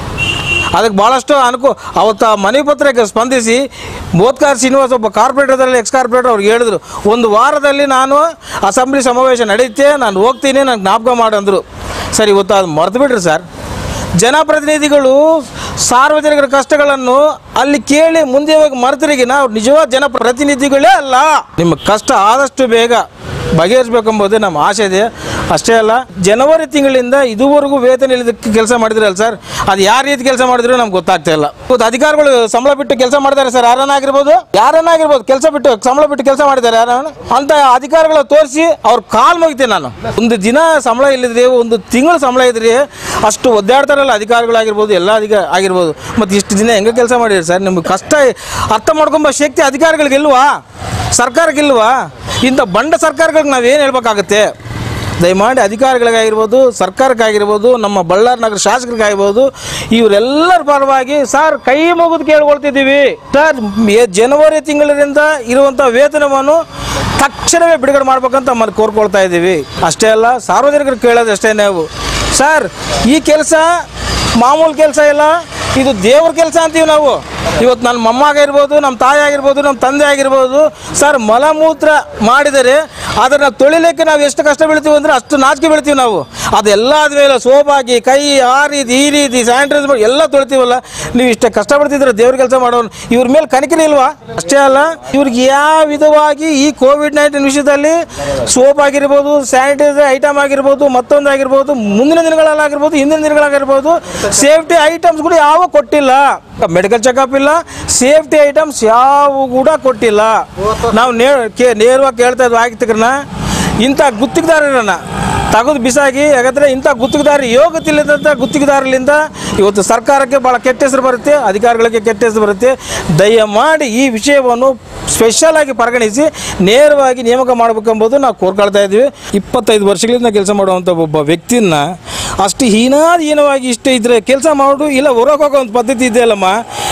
ಅದಕ್ಕೆ ಭಾಳಷ್ಟು ಅನುಕೂ ಅವತ್ತು ಆ ಮನೆ ಪತ್ರಕ್ಕೆ ಸ್ಪಂದಿಸಿ ಮೋತ್ಕಾರ್ ಶ್ರೀನಿವಾಸ್ ಒಬ್ಬ ಕಾರ್ಪೊರೇಟರ್ದಲ್ಲಿ ಎಕ್ಸ್ ಕಾರ್ಪೊರೇಟರ್ ಅವ್ರಿಗೆ ಹೇಳಿದ್ರು ಒಂದು ವಾರದಲ್ಲಿ ನಾನು ಅಸೆಂಬ್ಲಿ ಸಮಾವೇಶ ನಡೆಯುತ್ತೆ ನಾನು ಹೋಗ್ತೀನಿ ನನಗೆ ಜ್ಞಾಪಕ ಮಾಡಂದರು ಸರ್ ಇವತ್ತು ಅದು ಮರೆತು ಬಿಡ್ರಿ ಸರ್ ಜನಪ್ರತಿನಿಧಿಗಳು ಸಾರ್ವಜನಿಕರ ಕಷ್ಟಗಳನ್ನು ಅಲ್ಲಿ ಕೇಳಿ ಮುಂದೆ ಹೋಗಿ ಮರೆತರಿಗೆ ನಾವು ನಿಜವಾದ ಜನಪ್ರತಿನಿಧಿಗಳೇ ಅಲ್ಲ ನಿಮ್ಮ ಕಷ್ಟ ಆದಷ್ಟು ಬೇಗ ಬಗೆಹರಿಸ್ಬೇಕೆಂಬುದೇ ನಮ್ಮ ಆಸೆ ಇದೆ ಅಷ್ಟೇ ಅಲ್ಲ ಜನವರಿ ತಿಂಗಳಿಂದ ಇದುವರೆಗೂ ವೇತನ ಇಲ್ಲದಕ್ಕೆ ಕೆಲಸ ಮಾಡಿದ್ರಲ್ಲ ಸರ್ ಅದು ಯಾವ ರೀತಿ ಕೆಲಸ ಮಾಡಿದ್ರು ನಮ್ಗೆ ಗೊತ್ತಾಗ್ತಾ ಇಲ್ಲ ಇವತ್ತು ಅಧಿಕಾರಿಗಳು ಸಂಬಳ ಬಿಟ್ಟು ಕೆಲಸ ಮಾಡಿದ್ದಾರೆ ಸರ್ ಯಾರನ್ನ ಆಗಿರ್ಬೋದು ಯಾರನ್ನ ಆಗಿರ್ಬೋದು ಕೆಲಸ ಬಿಟ್ಟು ಸಂಬಳ ಬಿಟ್ಟು ಕೆಲಸ ಮಾಡಿದ್ದಾರೆ ಯಾರನ್ನ ಅಂತ ಅಧಿಕಾರಿಗಳು ತೋರಿಸಿ ಅವ್ರ ಕಾಲ್ ಮುಗಿತೆ ನಾನು ಒಂದು ದಿನ ಸಂಬಳ ಇಲ್ಲದ್ರಿ ಒಂದು ತಿಂಗಳು ಸಂಬಳ ಇದ್ರಿ ಅಷ್ಟು ಒದ್ದಾಡ್ತಾರಲ್ಲ ಅಧಿಕಾರಿಗಳಾಗಿರ್ಬೋದು ಎಲ್ಲ ಅಧಿಕ ಆಗಿರ್ಬೋದು ಮತ್ತು ಇಷ್ಟು ದಿನ ಹೆಂಗೆ ಕೆಲಸ ಮಾಡಿರಿ ಸರ್ ನಿಮ್ಗೆ ಕಷ್ಟ ಅರ್ಥ ಮಾಡ್ಕೊಂಬ ಶಕ್ತಿ ಅಧಿಕಾರಿಗಳಿಗಿಲ್ವಾ ಸರ್ಕಾರಕ್ಕಿಲ್ವಾ ಇಂಥ ಬಂಡ ಸರ್ಕಾರಗಳಿಗೆ ನಾವೇನು ಹೇಳ್ಬೇಕಾಗತ್ತೆ ದಯಮಾಡಿ ಅಧಿಕಾರಿಗಳಿಗಾಗಿರ್ಬೋದು ಸರ್ಕಾರಕ್ಕಾಗಿರ್ಬೋದು ನಮ್ಮ ಬಳ್ಳಾರಿ ನಗರ ಶಾಸಕರಿಗಾಗಿರ್ಬೋದು ಇವರೆಲ್ಲರ ಪರವಾಗಿ ಸರ್ ಕೈ ಮುಗಿದು ಕೇಳ್ಕೊಳ್ತಿದ್ದೀವಿ ಸರ್ ಮೇ- ಜನವರಿ ತಿಂಗಳಿಂದ ಇರುವಂಥ ವೇತನವನ್ನು ತಕ್ಷಣವೇ ಬಿಡುಗಡೆ ಮಾಡ್ಬೇಕಂತ ನಮ್ಮಲ್ಲಿ ಕೋರ್ಕೊಳ್ತಾ ಇದ್ದೀವಿ ಅಷ್ಟೇ ಅಲ್ಲ ಸಾರ್ವಜನಿಕರು ಕೇಳೋದು ಅಷ್ಟೇ ನಾವು ಸರ್ ಈ ಕೆಲಸ ಮಾಮೂಲು ಕೆಲಸ ಇಲ್ಲ ಇದು ದೇವ್ರ ಕೆಲಸ ಅಂತೀವಿ ನಾವು ಇವತ್ತು ನನ್ನ ಮೊಮ್ಮಗ ಇರ್ಬೋದು ನಮ್ಮ ತಾಯಿ ಆಗಿರ್ಬೋದು ನಮ್ಮ ತಂದೆ ಆಗಿರ್ಬೋದು ಸರ್ ಮಲಮೂತ್ರ ಮಾಡಿದರೆ ಅದನ್ನು ತೊಳಿಲಿಕ್ಕೆ ನಾವು ಎಷ್ಟು ಕಷ್ಟ ಬೀಳ್ತೀವಿ ಅಂದರೆ ಅಷ್ಟು ನಾಚಿಕೆ ಬೀಳ್ತೀವಿ ನಾವು ಅದೆಲ್ಲ ಆದಮೇಲೆ ಸೋಪಾಗಿ ಕೈ ಆ ರೀತಿ ಈ ರೀತಿ ಸ್ಯಾನಿಟೈಸ್ ಮಾಡಿ ಎಲ್ಲ ತೊಳಿತೀವಲ್ಲ ನೀವು ಇಷ್ಟೇ ಕಷ್ಟಪಡ್ತಿದ್ರೆ ದೇವ್ರ ಕೆಲಸ ಮಾಡೋನು ಇವ್ರ ಮೇಲೆ ಕನಿಕರಿ ಇಲ್ವಾ ಅಷ್ಟೇ ಅಲ್ಲ ಇವ್ರಿಗೆ ಯಾವ ವಿಧವಾಗಿ ಈ ಕೋವಿಡ್ ನೈನ್ಟೀನ್ ವಿಷಯದಲ್ಲಿ ಸೋಪ್ ಆಗಿರ್ಬೋದು ಸ್ಯಾನಿಟೈಸರ್ ಐಟಮ್ ಆಗಿರ್ಬೋದು ಮತ್ತೊಂದು ಆಗಿರ್ಬೋದು ಮುಂದಿನ ದಿನಗಳಲ್ಲಾಗಿರ್ಬೋದು ಹಿಂದಿನ ದಿನಗಳಾಗಿರ್ಬೋದು ಸೇಫ್ಟಿ ಐಟಮ್ಸ್ ಕೂಡ ಯಾವ ಕೊಟ್ಟಿಲ್ಲ ಮೆಡಿಕಲ್ ಚೆಕಪ್ ಇಲ್ಲ ಸೇಫ್ಟಿ ಐಟಮ್ಸ್ ಯಾವ ಕೂಡ ಕೊಟ್ಟಿಲ್ಲ ನಾವು ನೇ ಕೇ- ನೇರವಾಗಿ ಕೇಳ್ತಾ ಇದ್ವಿ ಆಯುಕ್ತರನ್ನ ಇಂಥ ಗುತ್ತಿಗೆದಾರರನ್ನ ತೆಗೆದು ಬಿಸಾಗಿ ಯಾಕಂದರೆ ಇಂಥ ಗುತ್ತಿಗೆದಾರ ಯೋಗ್ಯತಿಲ್ಲದಂಥ ಗುತ್ತಿಗೆದಾರರಿಂದ ಇವತ್ತು ಸರ್ಕಾರಕ್ಕೆ ಭಾಳ ಕೆಟ್ಟ ಹೆಸರು ಬರುತ್ತೆ ಅಧಿಕಾರಿಗಳಿಗೆ ಕೆಟ್ಟ ಹೆಸರು ಬರುತ್ತೆ ದಯಮಾಡಿ ಈ ವಿಷಯವನ್ನು ಸ್ಪೆಷಲ್ ಆಗಿ ಪರಿಗಣಿಸಿ ನೇರವಾಗಿ ನೇಮಕ ಮಾಡಬೇಕೆಂಬುದು ನಾವು ಕೋರ್ಕೊಳ್ತಾ ಇದ್ದೀವಿ ಇಪ್ಪತ್ತೈದು ವರ್ಷಗಳಿಂದ ಕೆಲಸ ಮಾಡುವಂಥ ಒಬ್ಬ ವ್ಯಕ್ತಿನ ಅಷ್ಟು ಹೀನಾದೀನವಾಗಿ ಇಷ್ಟ ಇದ್ರೆ ಕೆಲಸ ಮಾಡು ಇಲ್ಲ ಹೊರಗೆ ಹೋಗೋ ಒಂದು ಪದ್ಧತಿ ಇದೆಯಲ್ಲಮ್ಮ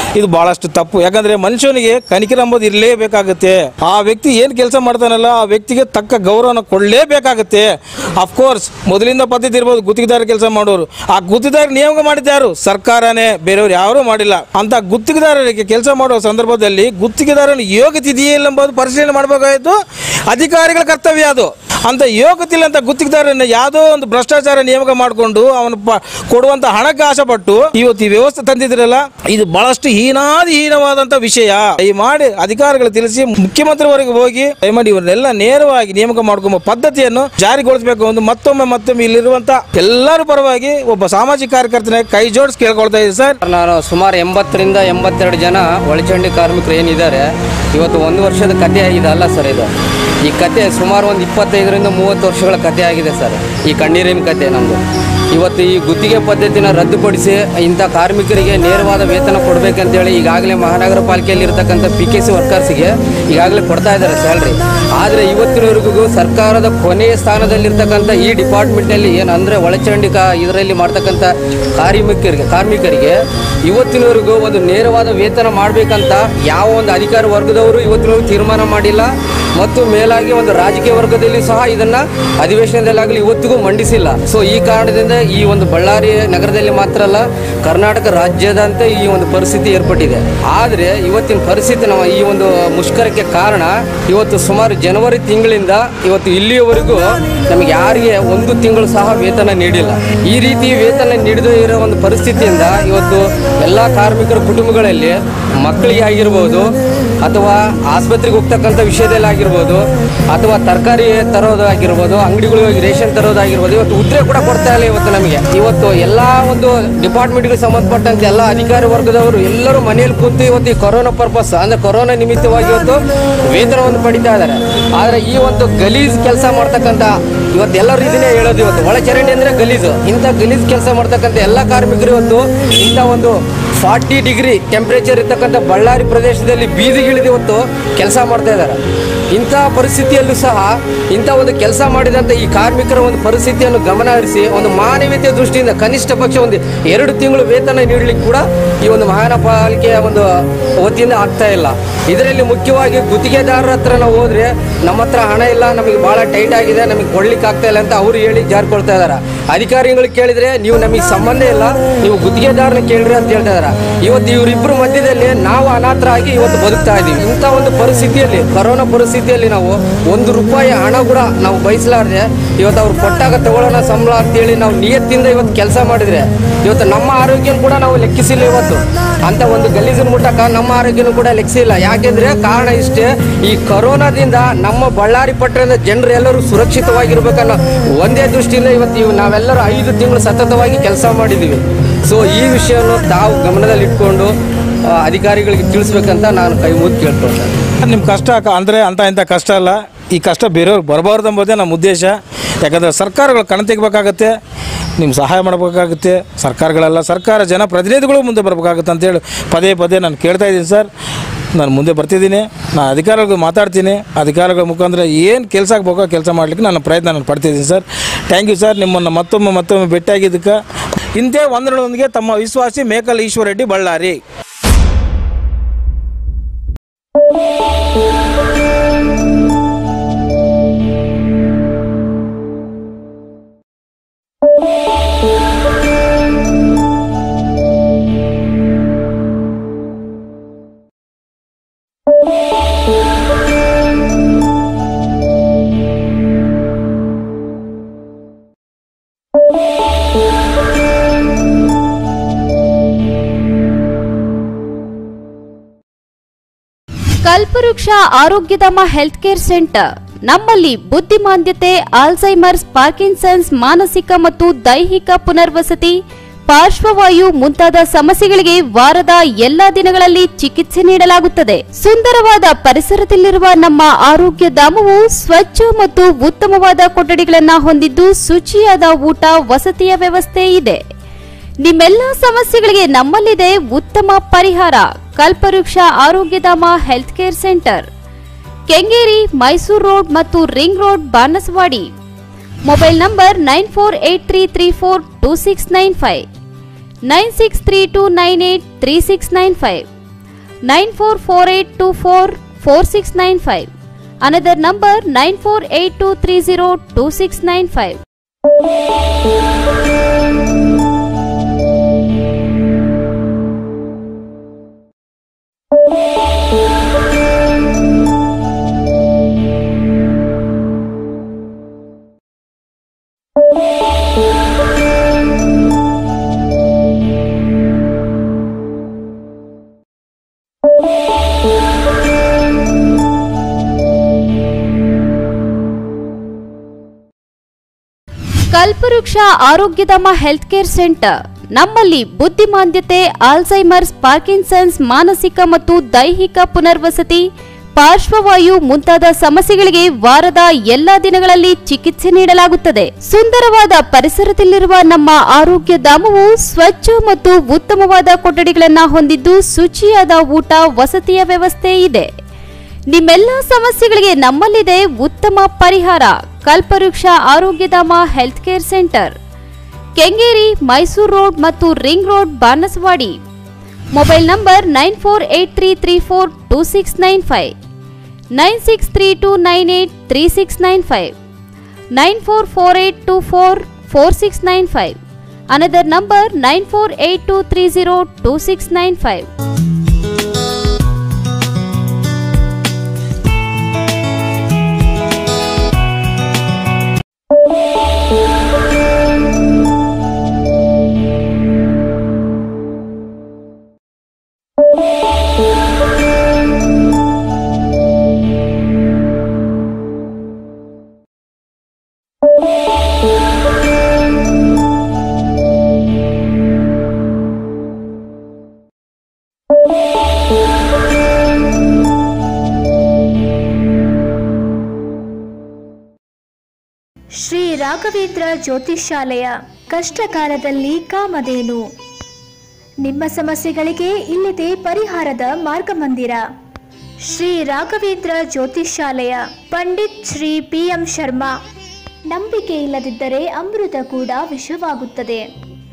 ಇದು ಬಹಳಷ್ಟು ತಪ್ಪು ಯಾಕಂದ್ರೆ ಮನುಷ್ಯನಿಗೆ ಕನಿಕರ ಅಂಬೋದು ಇರಲೇಬೇಕಾಗುತ್ತೆ ಆ ವ್ಯಕ್ತಿ ಏನು ಕೆಲಸ ಮಾಡ್ತಾನಲ್ಲ ಆ ವ್ಯಕ್ತಿಗೆ ತಕ್ಕ ಗೌರವನ ಕೊಡಲೇಬೇಕಾಗುತ್ತೆ ಅಫ್ಕೋರ್ಸ್ ಮೊದಲಿಂದ ಪದ್ಧತಿ ಇರ್ಬೋದು ಗುತ್ತಿಗೆದಾರ ಕೆಲಸ ಮಾಡೋರು ಆ ಗುತ್ತಿಗೆದಾರ ನೇಮಕ ಮಾಡಿದ್ದಾರು ಸರ್ಕಾರನೇ ಬೇರೆಯವರು ಯಾರೂ ಮಾಡಿಲ್ಲ ಅಂತ ಗುತ್ತಿಗೆದಾರರಿಗೆ ಕೆಲಸ ಮಾಡುವ ಸಂದರ್ಭದಲ್ಲಿ ಗುತ್ತಿಗೆದಾರನ ಯೋಗ್ಯತೆ ಇದೆಯೇ ಇಲ್ಲ ಎಂಬುದು ಪರಿಶೀಲನೆ ಮಾಡಬೇಕಾಗಿತ್ತು ಅಧಿಕಾರಿಗಳ ಕರ್ತವ್ಯ ಅದು ಅಂತ ಯೋಗ್ಯತೆ ಇಲ್ಲ ಅಂತ ಗುತ್ತಿಗೆದಾರನ ಯಾವುದೋ ಒಂದು ಭ್ರಷ್ಟಾಚಾರ ನೇಮಕ ಮಾಡಿಕೊಂಡು ಅವನು ಪ- ಕೊಡುವಂತ ಹಣಕ್ಕೆ ಆಶೆಪಟ್ಟು ಇವತ್ತು ಈ ವ್ಯವಸ್ಥೆ ತಂದಿದ್ರಲ್ಲ ಇದು ಬಹಳಷ್ಟು ಹೀನಾದಿ ಹೀನವಾದಂತ ವಿಷಯ ಮಾಡಿ ಅಧಿಕಾರಿಗಳು ತಿಳಿಸಿ ಮುಖ್ಯಮಂತ್ರಿವರೆಗೆ ಹೋಗಿ ದಯಮಾಡಿ ಇವರನ್ನೆಲ್ಲ ನೇರವಾಗಿ ನೇಮಕ ಮಾಡ್ಕೊಂಬ ಪದ್ಧತಿಯನ್ನು ಜಾರಿಗೊಳಿಸಬೇಕು ಎಂದು ಮತ್ತೊಮ್ಮೆ ಮತ್ತೊಮ್ಮೆ ಇಲ್ಲಿರುವಂತ ಎಲ್ಲರ ಪರವಾಗಿ ಒಬ್ಬ ಸಾಮಾಜಿಕ ಕಾರ್ಯಕರ್ತನ ಕೈ ಜೋಡಿಸಿ ಕೇಳ್ಕೊಳ್ತಾ ಇದ್ದೀನಿ ಸರ್ ನಾನು ಸುಮಾರು ಎಂಬತ್ತರಿಂದ ಎಂಬತ್ತೆರಡು ಜನ ಒಳಚಂಡಿ ಕಾರ್ಮಿಕರು ಏನಿದ್ದಾರೆ ಇವತ್ತು ಒಂದು ವರ್ಷದ ಕಥೆ ಇದಲ್ಲ ಸರ್ ಇದು ಈ ಕತೆ ಸುಮಾರು ಒಂದು ಇಪ್ಪತ್ತೈದರಿಂದ ಮೂವತ್ತು ವರ್ಷಗಳ ಕಥೆ ಆಗಿದೆ ಸರ್ ಈ ಕಣ್ಣೀರಿನ ಕತೆ ನಮ್ಮದು ಇವತ್ತು ಈ ಗುತ್ತಿಗೆ ಪದ್ಧತಿನ ರದ್ದುಪಡಿಸಿ ಇಂಥ ಕಾರ್ಮಿಕರಿಗೆ ನೇರವಾದ ವೇತನ ಕೊಡಬೇಕಂತೇಳಿ ಈಗಾಗಲೇ ಮಹಾನಗರ ಪಾಲಿಕೆಯಲ್ಲಿ ಇರತಕ್ಕಂಥ ಪಿ ಕೆ ಸಿ ವರ್ಕರ್ಸ್ಗೆ ಈಗಾಗಲೇ ಕೊಡ್ತಾ ಇದ್ದಾರೆ ಸ್ಯಾಲ್ರಿ ಆದರೆ ಇವತ್ತಿನವರೆಗೂ ಸರ್ಕಾರದ ಕೊನೆಯ ಸ್ಥಾನದಲ್ಲಿರ್ತಕ್ಕಂಥ ಈ ಡಿಪಾರ್ಟ್ಮೆಂಟ್ನಲ್ಲಿ ಏನು ಅಂದರೆ ಒಳಚಂಡಿ ಕಾ ಇದರಲ್ಲಿ ಮಾಡ್ತಕ್ಕಂಥ ಕಾರ್ಮಿಕರಿಗೆ ಕಾರ್ಮಿಕರಿಗೆ ಇವತ್ತಿನವರೆಗೂ ಒಂದು ನೇರವಾದ ವೇತನ ಮಾಡಬೇಕಂತ ಯಾವ ಒಂದು ಅಧಿಕಾರ ವರ್ಗದವರು ಇವತ್ತಿನವರೆಗೂ ತೀರ್ಮಾನ ಮಾಡಿಲ್ಲ ಮತ್ತು ಮೇಲಾಗಿ ಒಂದು ರಾಜಕೀಯ ವರ್ಗದಲ್ಲಿ ಸಹ ಇದನ್ನ ಅಧಿವೇಶನದಲ್ಲಾಗಲಿ ಇವತ್ತಿಗೂ ಮಂಡಿಸಿಲ್ಲ ಸೊ ಈ ಕಾರಣದಿಂದ ಈ ಒಂದು ಬಳ್ಳಾರಿ ನಗರದಲ್ಲಿ ಮಾತ್ರ ಅಲ್ಲ ಕರ್ನಾಟಕ ರಾಜ್ಯದಂತೆ ಈ ಒಂದು ಪರಿಸ್ಥಿತಿ ಏರ್ಪಟ್ಟಿದೆ ಆದರೆ ಇವತ್ತಿನ ಪರಿಸ್ಥಿತಿ ನಾವು ಈ ಒಂದು ಮುಷ್ಕರಕ್ಕೆ ಕಾರಣ ಇವತ್ತು ಸುಮಾರು ಜನವರಿ ತಿಂಗಳಿಂದ ಇವತ್ತು ಇಲ್ಲಿಯವರೆಗೂ ನಮಗೆ ಯಾರಿಗೆ ಒಂದು ತಿಂಗಳು ಸಹ ವೇತನ ನೀಡಿಲ್ಲ ಈ ರೀತಿ ವೇತನ ನೀಡದೇ ಇರೋ ಒಂದು ಪರಿಸ್ಥಿತಿಯಿಂದ ಇವತ್ತು ಎಲ್ಲ ಕಾರ್ಮಿಕರ ಕುಟುಂಬಗಳಲ್ಲಿ ಮಕ್ಕಳಿಗೆ ಆಗಿರ್ಬೋದು ಅಥವಾ ಆಸ್ಪತ್ರೆಗೆ ಹೋಗ್ತಕ್ಕಂಥ ವಿಷಯದಲ್ಲಿ ಆಗಿರ್ಬೋದು ಅಥವಾ ತರಕಾರಿ ತರೋದಾಗಿರ್ಬೋದು ಅಂಗಡಿಗಳಿಗೆ ಹೋಗಿ ರೇಷನ್ ತರೋದಾಗಿರ್ಬೋದು ಇವತ್ತು ಉದ್ರೆ ಕೂಡ ಕೊಡ್ತಾ ಇಲ್ಲ ಇವತ್ತು ನಮಗೆ ಇವತ್ತು ಎಲ್ಲ ಒಂದು ಡಿಪಾರ್ಟ್ಮೆಂಟ್ಗೆ ಸಂಬಂಧಪಟ್ಟಂತೆ ಎಲ್ಲ ಅಧಿಕಾರಿ ವರ್ಗದವರು ಎಲ್ಲರೂ ಮನೆಯಲ್ಲಿ ಕೂತು ಇವತ್ತು ಈ ಕೊರೋನಾ ಪರ್ಪಸ್ ಅಂದ್ರೆ ಕೊರೋನಾ ನಿಮಿತ್ತವಾಗಿ ಇವತ್ತು ವೇತನವನ್ನು ಪಡಿತಾ ಇದ್ದಾರೆ ಆದರೆ ಈ ಒಂದು ಗಲೀಜ್ ಕೆಲಸ ಮಾಡ್ತಕ್ಕಂಥ ಇವತ್ತು ಎಲ್ಲರೂ ಇದನ್ನೇ ಹೇಳೋದು ಇವತ್ತು ಒಳಚರಂಡಿ ಅಂದ್ರೆ ಗಲೀಜು ಇಂಥ ಗಲೀಜ್ ಕೆಲಸ ಮಾಡ್ತಕ್ಕಂಥ ಎಲ್ಲ ಕಾರ್ಮಿಕರು ಇವತ್ತು ಇಂಥ ಒಂದು ಫಾರ್ಟಿ ಡಿಗ್ರಿ ಟೆಂಪ್ರೇಚರ್ ಇರ್ತಕ್ಕಂಥ ಬಳ್ಳಾರಿ ಪ್ರದೇಶದಲ್ಲಿ ಬೀದಿಗಿಳಿದು ಇವತ್ತು ಕೆಲಸ ಮಾಡ್ತಾ ಇದ್ದಾರೆ ಇಂಥ ಪರಿಸ್ಥಿತಿಯಲ್ಲೂ ಸಹ ಇಂಥ ಒಂದು ಕೆಲಸ ಮಾಡಿದಂಥ ಈ ಕಾರ್ಮಿಕರ ಒಂದು ಪರಿಸ್ಥಿತಿಯನ್ನು ಗಮನ ಹರಿಸಿ ಒಂದು ಮಾನವೀಯತೆ ದೃಷ್ಟಿಯಿಂದ ಕನಿಷ್ಠ ಪಕ್ಷ ಒಂದು ಎರಡು ತಿಂಗಳು ವೇತನ ನೀಡಲಿಕ್ಕೆ ಕೂಡ ಈ ಒಂದು ಮಹಾನಗರ ಪಾಲಿಕೆಯ ಒಂದು ವತಿಯಿಂದ ಆಗ್ತಾ ಇಲ್ಲ ಇದರಲ್ಲಿ ಮುಖ್ಯವಾಗಿ ಗುತ್ತಿಗೆದಾರರ ಹತ್ರ ನಾವು ಹೋದ್ರೆ ನಮ್ಮ ಹತ್ರ ಹಣ ಇಲ್ಲ ನಮಗೆ ಬಹಳ ಟೈಟ್ ಆಗಿದೆ ನಮಗೆ ಕೊಡ್ಲಿಕ್ಕೆ ಆಗ್ತಾ ಇಲ್ಲ ಅಂತ ಅವರು ಹೇಳಿ ಜಾರಿಕೊಳ್ತಾ ಇದಾರೆ ಅಧಿಕಾರಿಗಳಿಗೆ ಕೇಳಿದ್ರೆ ನೀವು ನಮಗೆ ಸಂಬಂಧ ಇಲ್ಲ ನೀವು ಗುತ್ತಿಗೆದಾರನ ಕೇಳ್ರಿ ಅಂತ ಹೇಳ್ತಾ ಇದಾರೆ ಇವತ್ತು ಇವರಿಬ್ಬರು ಮಧ್ಯದಲ್ಲಿ ನಾವು ಅನಾಥರಾಗಿ ಇವತ್ತು ಬದುಕ್ತಾ ಇದೀವಿ ಇಂಥ ಒಂದು ಪರಿಸ್ಥಿತಿಯಲ್ಲಿ ಕೊರೋನಾ ಪರಿಸ್ಥಿತಿಯಲ್ಲಿ ನಾವು ಒಂದು ರೂಪಾಯಿ ಹಣ ಕೂಡ ನಾವು ಬಯಸಲಾರದೆ ಇವತ್ತು ಅವ್ರು ಕೊಟ್ಟಾಗ ತಗೊಳ್ಳೋಣ ಸಂಬಳ ಅಂತೇಳಿ ನಾವು ನಿಯತ್ತಿಂದ ಇವತ್ತು ಕೆಲಸ ಮಾಡಿದ್ರೆ ಇವತ್ತು ನಮ್ಮ ಆರೋಗ್ಯ ಕೂಡ ನಾವು ಲೆಕ್ಕಿಸಿಲ್ಲ ಇವತ್ತು ಅಂತ ಒಂದು ಗಲೀಜಿನ ಮುಟ್ಟಕ ನಮ್ಮ ಆರೋಗ್ಯನೂ ಕೂಡ ಲೆಕ್ಕಿಸಿಲ್ಲ ಯಾಕೆಂದ್ರೆ ಕಾರಣ ಇಷ್ಟೇ ಈ ಕೊರೋನಾದಿಂದ ನಮ್ಮ ಬಳ್ಳಾರಿ ಪಟ್ಟಣದ ಜನರು ಎಲ್ಲರೂ ಸುರಕ್ಷಿತವಾಗಿರ್ಬೇಕನ್ನೋ ಒಂದೇ ದೃಷ್ಟಿಯಿಂದ ಇವತ್ತು ಇವು ನಾವೆಲ್ಲರೂ ಐದು ತಿಂಗಳು ಸತತವಾಗಿ ಕೆಲಸ ಮಾಡಿದ್ದೀವಿ ಸೊ ಈ ವಿಷಯವನ್ನು ತಾವು ಗಮನದಲ್ಲಿಟ್ಕೊಂಡು ಆ, ಅಧಿಕಾರಿಗಳಿಗೆ ತಿಳಿಸ್ಬೇಕಂತ ನಾನು ಕೈ ಮುದ್ದು ಕೇಳ್ಕೊಳ್ತೇನೆ ನಿಮ್ಮ ಕಷ್ಟ ಕ- ಅಂದರೆ ಅಂತ ಇಂಥ ಕಷ್ಟ ಅಲ್ಲ ಈ ಕಷ್ಟ ಬೇರೆಯವ್ರಿಗೆ ಬರಬಾರ್ದು ಎಂಬುದೇ ನಮ್ಮ ಉದ್ದೇಶ ಯಾಕಂದರೆ ಸರ್ಕಾರಗಳು ಕಣ್ ತೆಗಿಬೇಕಾಗತ್ತೆ ನಿಮ್ಮ ಸಹಾಯ ಮಾಡಬೇಕಾಗುತ್ತೆ ಸರ್ಕಾರಗಳೆಲ್ಲ ಸರ್ಕಾರ ಜನಪ್ರತಿನಿಧಿಗಳು ಮುಂದೆ ಬರಬೇಕಾಗುತ್ತೆ ಅಂತೇಳಿ ಪದೇ ಪದೇ ನಾನು ಕೇಳ್ತಾ ಇದ್ದೀನಿ ಸರ್ ನಾನು ಮುಂದೆ ಬರ್ತಿದ್ದೀನಿ ನಾನು ಅಧಿಕಾರಿಗಳು ಮಾತಾಡ್ತೀನಿ ಅಧಿಕಾರಿಗಳ ಮುಖಾಂತರ ಏನು ಕೆಲಸ ಆಗಬೇಕೋ ಕೆಲಸ ಮಾಡಲಿಕ್ಕೆ ನಾನು ಪ್ರಯತ್ನ ನಾನು ಪಡ್ತಿದ್ದೀನಿ ಸರ್ ಥ್ಯಾಂಕ್ ಯು ಸರ್ ನಿಮ್ಮನ್ನು ಮತ್ತೊಮ್ಮೆ ಮತ್ತೊಮ್ಮೆ ಭೇಟಿಯಾಗಿದ್ದಕ್ಕೆ ಇಂಥೇ ವಂದನೆಗಳೊಂದಿಗೆ ತಮ್ಮ ವಿಶ್ವಾಸಿ ಮೇಕಲ್ ಈಶ್ವರ ರೆಡ್ಡಿ ಬಳ್ಳಾರಿ ಕಲ್ಪವೃಕ್ಷ ಆರೋಗ್ಯಧಾಮ ಹೆಲ್ತ್ ಕೇರ್ ಸೆಂಟರ್ ನಮ್ಮಲ್ಲಿ ಬುದ್ಧಿಮಾಂದ್ಯತೆ ಆಲ್ಝೈಮರ್ಸ್ ಪಾರ್ಕಿನ್ಸನ್ಸ್ ಮಾನಸಿಕ ಮತ್ತು ದೈಹಿಕ ಪುನರ್ವಸತಿ ಪಾರ್ಶ್ವವಾಯು ಮುಂತಾದ ಸಮಸ್ಯೆಗಳಿಗೆ ವಾರದ ಎಲ್ಲಾ ದಿನಗಳಲ್ಲಿ ಚಿಕಿತ್ಸೆ ನೀಡಲಾಗುತ್ತದೆ ಸುಂದರವಾದ ಪರಿಸರದಲ್ಲಿರುವ ನಮ್ಮ ಆರೋಗ್ಯ ಧಾಮವು ಸ್ವಚ್ಛ ಮತ್ತು ಉತ್ತಮವಾದ ಕೊಠಡಿಗಳನ್ನ ಹೊಂದಿದ್ದು ಶುಚಿಯಾದ ಊಟ ವಸತಿಯ ವ್ಯವಸ್ಥೆ ಇದೆ ನಿಮ್ಮೆಲ್ಲ ಸಮಸ್ಯೆಗಳಿಗೆ ನಮ್ಮಲ್ಲಿದೆ ಉತ್ತಮ ಪರಿಹಾರ Kalpavriksha Arogyadhama health care centre Kengeri Mysuru road ಮತ್ತು ring road Banaswadi mobile number nine four eight three three four two six nine five nine six three two nine eight three six nine five nine four four eight two four four six nine five another number nine four eight two three zero two six nine five Kalpavriksha Arogyadhama health care centre ನಮ್ಮಲ್ಲಿ ಬುದ್ಧಿಮಾಂದ್ಯತೆ Alzheimer's Parkinson's ಮಾನಸಿಕ ಮತ್ತು ದೈಹಿಕ ಪುನರ್ವಸತಿ ಪಾರ್ಶ್ವವಾಯು ಮುಂತಾದ ಸಮಸ್ಯೆಗಳಿಗೆ ವಾರದ ಎಲ್ಲಾ ದಿನಗಳಲ್ಲಿ ಚಿಕಿತ್ಸೆ ನೀಡಲಾಗುತ್ತದೆ ಸುಂದರವಾದ ಪರಿಸರದಲ್ಲಿರುವ ನಮ್ಮ ಆರೋಗ್ಯ ಧಾಮವು ಸ್ವಚ್ಛ ಮತ್ತು ಉತ್ತಮವಾದ ಕೊಠಡಿಗಳನ್ನು ಹೊಂದಿದ್ದು ಶುಚಿಯಾದ ಊಟ ವಸತಿಯ ವ್ಯವಸ್ಥೆ ಇದೆ ನಿಮ್ಮೆಲ್ಲ ಸಮಸ್ಯೆಗಳಿಗೆ ನಮ್ಮಲ್ಲಿದೆ ಉತ್ತಮ ಪರಿಹಾರ Kalpavriksha Arogyadhama health care centre Kengeri Mysuru road ಮತ್ತು ring road Banaswadi mobile number nine four eight three three four two six nine five nine six three two nine eight three six nine five nine four four eight two four four six nine five another number nine four eight two three zero two six nine five Shri Raghavendra Jyotishyalaya ಕಷ್ಟಕಾಲದಲ್ಲಿ ಕಾಮಧೇನು ನಿಮ್ಮ ಸಮಸ್ಯೆಗಳಿಗೆ ಇಲ್ಲಿದೆ ಪರಿಹಾರದ ಮಾರ್ಗಮಂದಿರ Shri Raghavendra ಜ್ಯೋತಿಷ್ಯಾಲಯ Pandit Shri P M Sharma ನಂಬಿಕೆ ಇಲ್ಲದಿದ್ದರೆ ಅಮೃತ ಕೂಡ ವಿಷವಾಗುತ್ತದೆ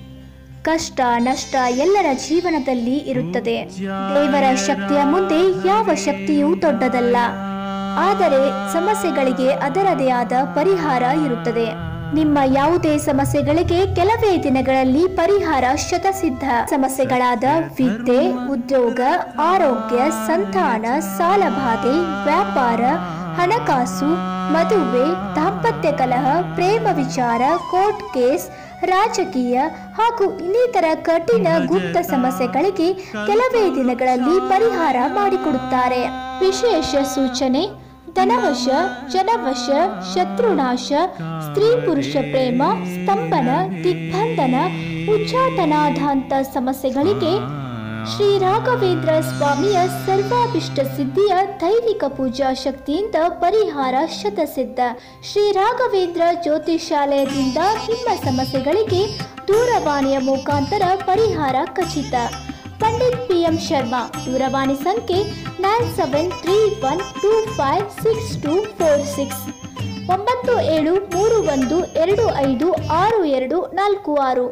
ಕಷ್ಟ ನಷ್ಟ ಎಲ್ಲರ ಜೀವನದಲ್ಲಿ ಇರುತ್ತದೆ ದೇವರ ಶಕ್ತಿಯ ಮುಂದೆ ಯಾವ ಶಕ್ತಿಯೂ ದೊಡ್ಡದಲ್ಲ ಆದರೆ ಸಮಸ್ಯೆಗಳಿಗೆ ಅದರದೇ ಆದ ಪರಿಹಾರ ಇರುತ್ತದೆ ನಿಮ್ಮ ಯಾವುದೇ ಸಮಸ್ಯೆಗಳಿಗೆ ಕೆಲವೇ ದಿನಗಳಲ್ಲಿ ಪರಿಹಾರ ಶತಸಿದ್ಧ ಸಮಸ್ಯೆಗಳಾದ ವಿದ್ಯೆ ಉದ್ಯೋಗ ಆರೋಗ್ಯ ಸಂತಾನ ಸಾಲಬಾಧೆ ವ್ಯಾಪಾರ ಹಣಕಾಸು ಮದುವೆ ದಾಂಪತ್ಯ ಕಲಹ ಪ್ರೇಮ ವಿಚಾರ ಕೋರ್ಟ್ ಕೇಸ್ ರಾಜಕೀಯ ಹಾಗೂ ಇನ್ನಿತರ ಕಠಿಣ ಗುಪ್ತ ಸಮಸ್ಯೆಗಳಿಗೆ ಕೆಲವೇ ದಿನಗಳಲ್ಲಿ ಪರಿಹಾರ ಮಾಡಿಕೊಡುತ್ತಾರೆ ವಿಶೇಷ ಸೂಚನೆ ಧನವಶ ಜನವಶ ಶತ್ರುನಾಶ ಸ್ತ್ರೀ ಪುರುಷ ಪ್ರೇಮ ಸ್ತಂಭನ ದಿಗ್ಬಂಧನ ಉಚ್ಚಾಟನಾಧಾಂತ ಸಮಸ್ಯೆಗಳಿಗೆ ಶ್ರೀ ರಾಘವೇಂದ್ರ ಸ್ವಾಮಿಯ ಸರ್ವಾಭಿಷ್ಟ ಸಿದ್ಧಿಯ ದೈವಿಕ ಪೂಜಾ ಶಕ್ತಿಯಿಂದ ಪರಿಹಾರ ಶತಸಿದ್ಧ ಶ್ರೀ ರಾಘವೇಂದ್ರ ಜ್ಯೋತಿಷಾಲಯದಿಂದ ನಿಮ್ಮ ಸಮಸ್ಯೆಗಳಿಗೆ ದೂರವಾಣಿಯ ಮುಖಾಂತರ ಪರಿಹಾರ ಖಚಿತ ಪಂಡಿತ್ ಪಿ ಎಂ ಶರ್ಮಾ ದೂರವಾಣಿ ಸಂಖ್ಯೆ nine seven three one two five six two four six ಒಂಬತ್ತು ಏಳು ಮೂರು ಒಂದು ಎರಡು ಐದು ಆರು ಎರಡು ನಾಲ್ಕು ಆರು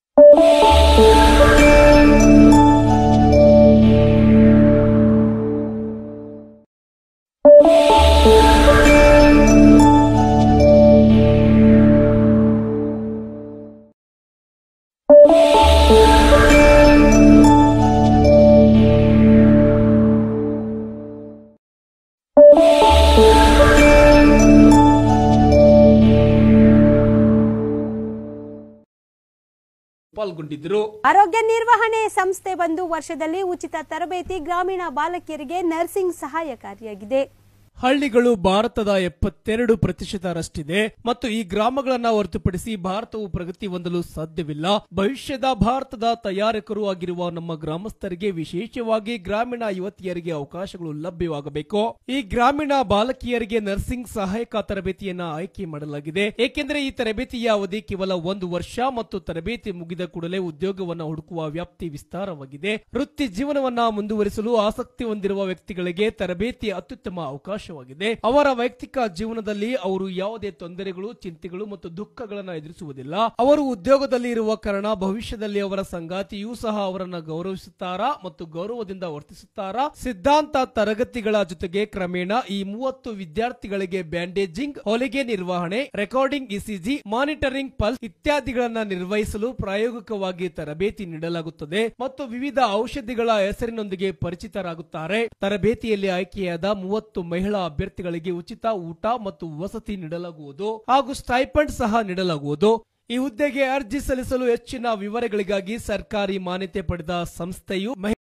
ಪಾಲ್ಗೊಂಡಿದ್ದರು ಆರೋಗ್ಯ ನಿರ್ವಹಣೆ ಸಂಸ್ಥೆ ಬಂದು ವರ್ಷದಲ್ಲಿ ಉಚಿತ ತರಬೇತಿ ಗ್ರಾಮೀಣ ಬಾಲಕಿಯರಿಗೆ ನರ್ಸಿಂಗ್ ಸಹಾಯಕಾರಿಯಾಗಿದೆ ಹಳ್ಳಿಗಳು ಭಾರತದ ಎಪ್ಪತ್ತೆರಡು ಪ್ರತಿಶತರಷ್ಟಿದೆ ಮತ್ತು ಈ ಗ್ರಾಮಗಳನ್ನ ಹೊರತುಪಡಿಸಿ ಭಾರತವು ಪ್ರಗತಿ ಹೊಂದಲು ಸಾಧ್ಯವಿಲ್ಲ ಭವಿಷ್ಯದ ಭಾರತದ ತಯಾರಕರು ಆಗಿರುವ ನಮ್ಮ ಗ್ರಾಮಸ್ಥರಿಗೆ ವಿಶೇಷವಾಗಿ ಗ್ರಾಮೀಣ ಯುವತಿಯರಿಗೆ ಅವಕಾಶಗಳು ಲಭ್ಯವಾಗಬೇಕು ಈ ಗ್ರಾಮೀಣ ಬಾಲಕಿಯರಿಗೆ ನರ್ಸಿಂಗ್ ಸಹಾಯಕ ತರಬೇತಿಯನ್ನ ಆಯ್ಕೆ ಮಾಡಲಾಗಿದೆ ಏಕೆಂದರೆ ಈ ತರಬೇತಿಯ ಅವಧಿ ಕೇವಲ ಒಂದು ವರ್ಷ ಮತ್ತು ತರಬೇತಿ ಮುಗಿದ ಕೂಡಲೇ ಉದ್ಯೋಗವನ್ನ ಹುಡುಕುವ ವ್ಯಾಪ್ತಿ ವಿಸ್ತಾರವಾಗಿದೆ ವೃತ್ತಿ ಜೀವನವನ್ನ ಮುಂದುವರಿಸಲು ಆಸಕ್ತಿ ಹೊಂದಿರುವ ವ್ಯಕ್ತಿಗಳಿಗೆ ತರಬೇತಿ ಅತ್ಯುತ್ತಮ ಅವಕಾಶ ಅವಕಾಶವಾಗಿದೆ ಅವರ ವೈಯಕ್ತಿಕ ಜೀವನದಲ್ಲಿ ಅವರು ಯಾವುದೇ ತೊಂದರೆಗಳು ಚಿಂತೆಗಳು ಮತ್ತು ದುಃಖಗಳನ್ನು ಎದುರಿಸುವುದಿಲ್ಲ ಅವರು ಉದ್ಯೋಗದಲ್ಲಿ ಇರುವ ಕಾರಣ ಭವಿಷ್ಯದಲ್ಲಿ ಅವರ ಸಂಗಾತಿಯೂ ಸಹ ಅವರನ್ನು ಗೌರವಿಸುತ್ತಾರಾ ಮತ್ತು ಗೌರವದಿಂದ ವರ್ತಿಸುತ್ತಾರಾ ಸಿದ್ಧಾಂತ ತರಗತಿಗಳ ಜೊತೆಗೆ ಕ್ರಮೇಣ ಈ ಮೂವತ್ತು ವಿದ್ಯಾರ್ಥಿಗಳಿಗೆ ಬ್ಯಾಂಡೇಜಿಂಗ್ ಹೊಲಿಗೆ ನಿರ್ವಹಣೆ ರೆಕಾರ್ಡಿಂಗ್ ಇಸಿಜಿ ಮಾನಿಟರಿಂಗ್ ಪಲ್ಸ್ ಇತ್ಯಾದಿಗಳನ್ನ ನಿರ್ವಹಿಸಲು ಪ್ರಾಯೋಗಿಕವಾಗಿ ತರಬೇತಿ ನೀಡಲಾಗುತ್ತದೆ ಮತ್ತು ವಿವಿಧ ಔಷಧಿಗಳ ಹೆಸರಿನೊಂದಿಗೆ ಪರಿಚಿತರಾಗುತ್ತಾರೆ ತರಬೇತಿಯಲ್ಲಿ ಆಯ್ಕೆಯಾದ ಮೂವತ್ತು ಮಹಿಳಾ ಅಭ್ಯರ್ಥಿಗಳಿಗೆ ಉಚಿತ ಊಟ ಮತ್ತು ವಸತಿ ನೀಡಲಾಗುವುದು ಹಾಗೂ ಸ್ಟೈಪಂಡ್ ಸಹ ನೀಡಲಾಗುವುದು ಈ ಹುದ್ದೆಗೆ ಅರ್ಜಿ ಸಲ್ಲಿಸಲು ಹೆಚ್ಚಿನ ವಿವರಗಳಿಗಾಗಿ ಸರ್ಕಾರಿ ಮಾನ್ಯತೆ ಪಡೆದ ಸಂಸ್ಥೆಯು ಮಹಿಳಾ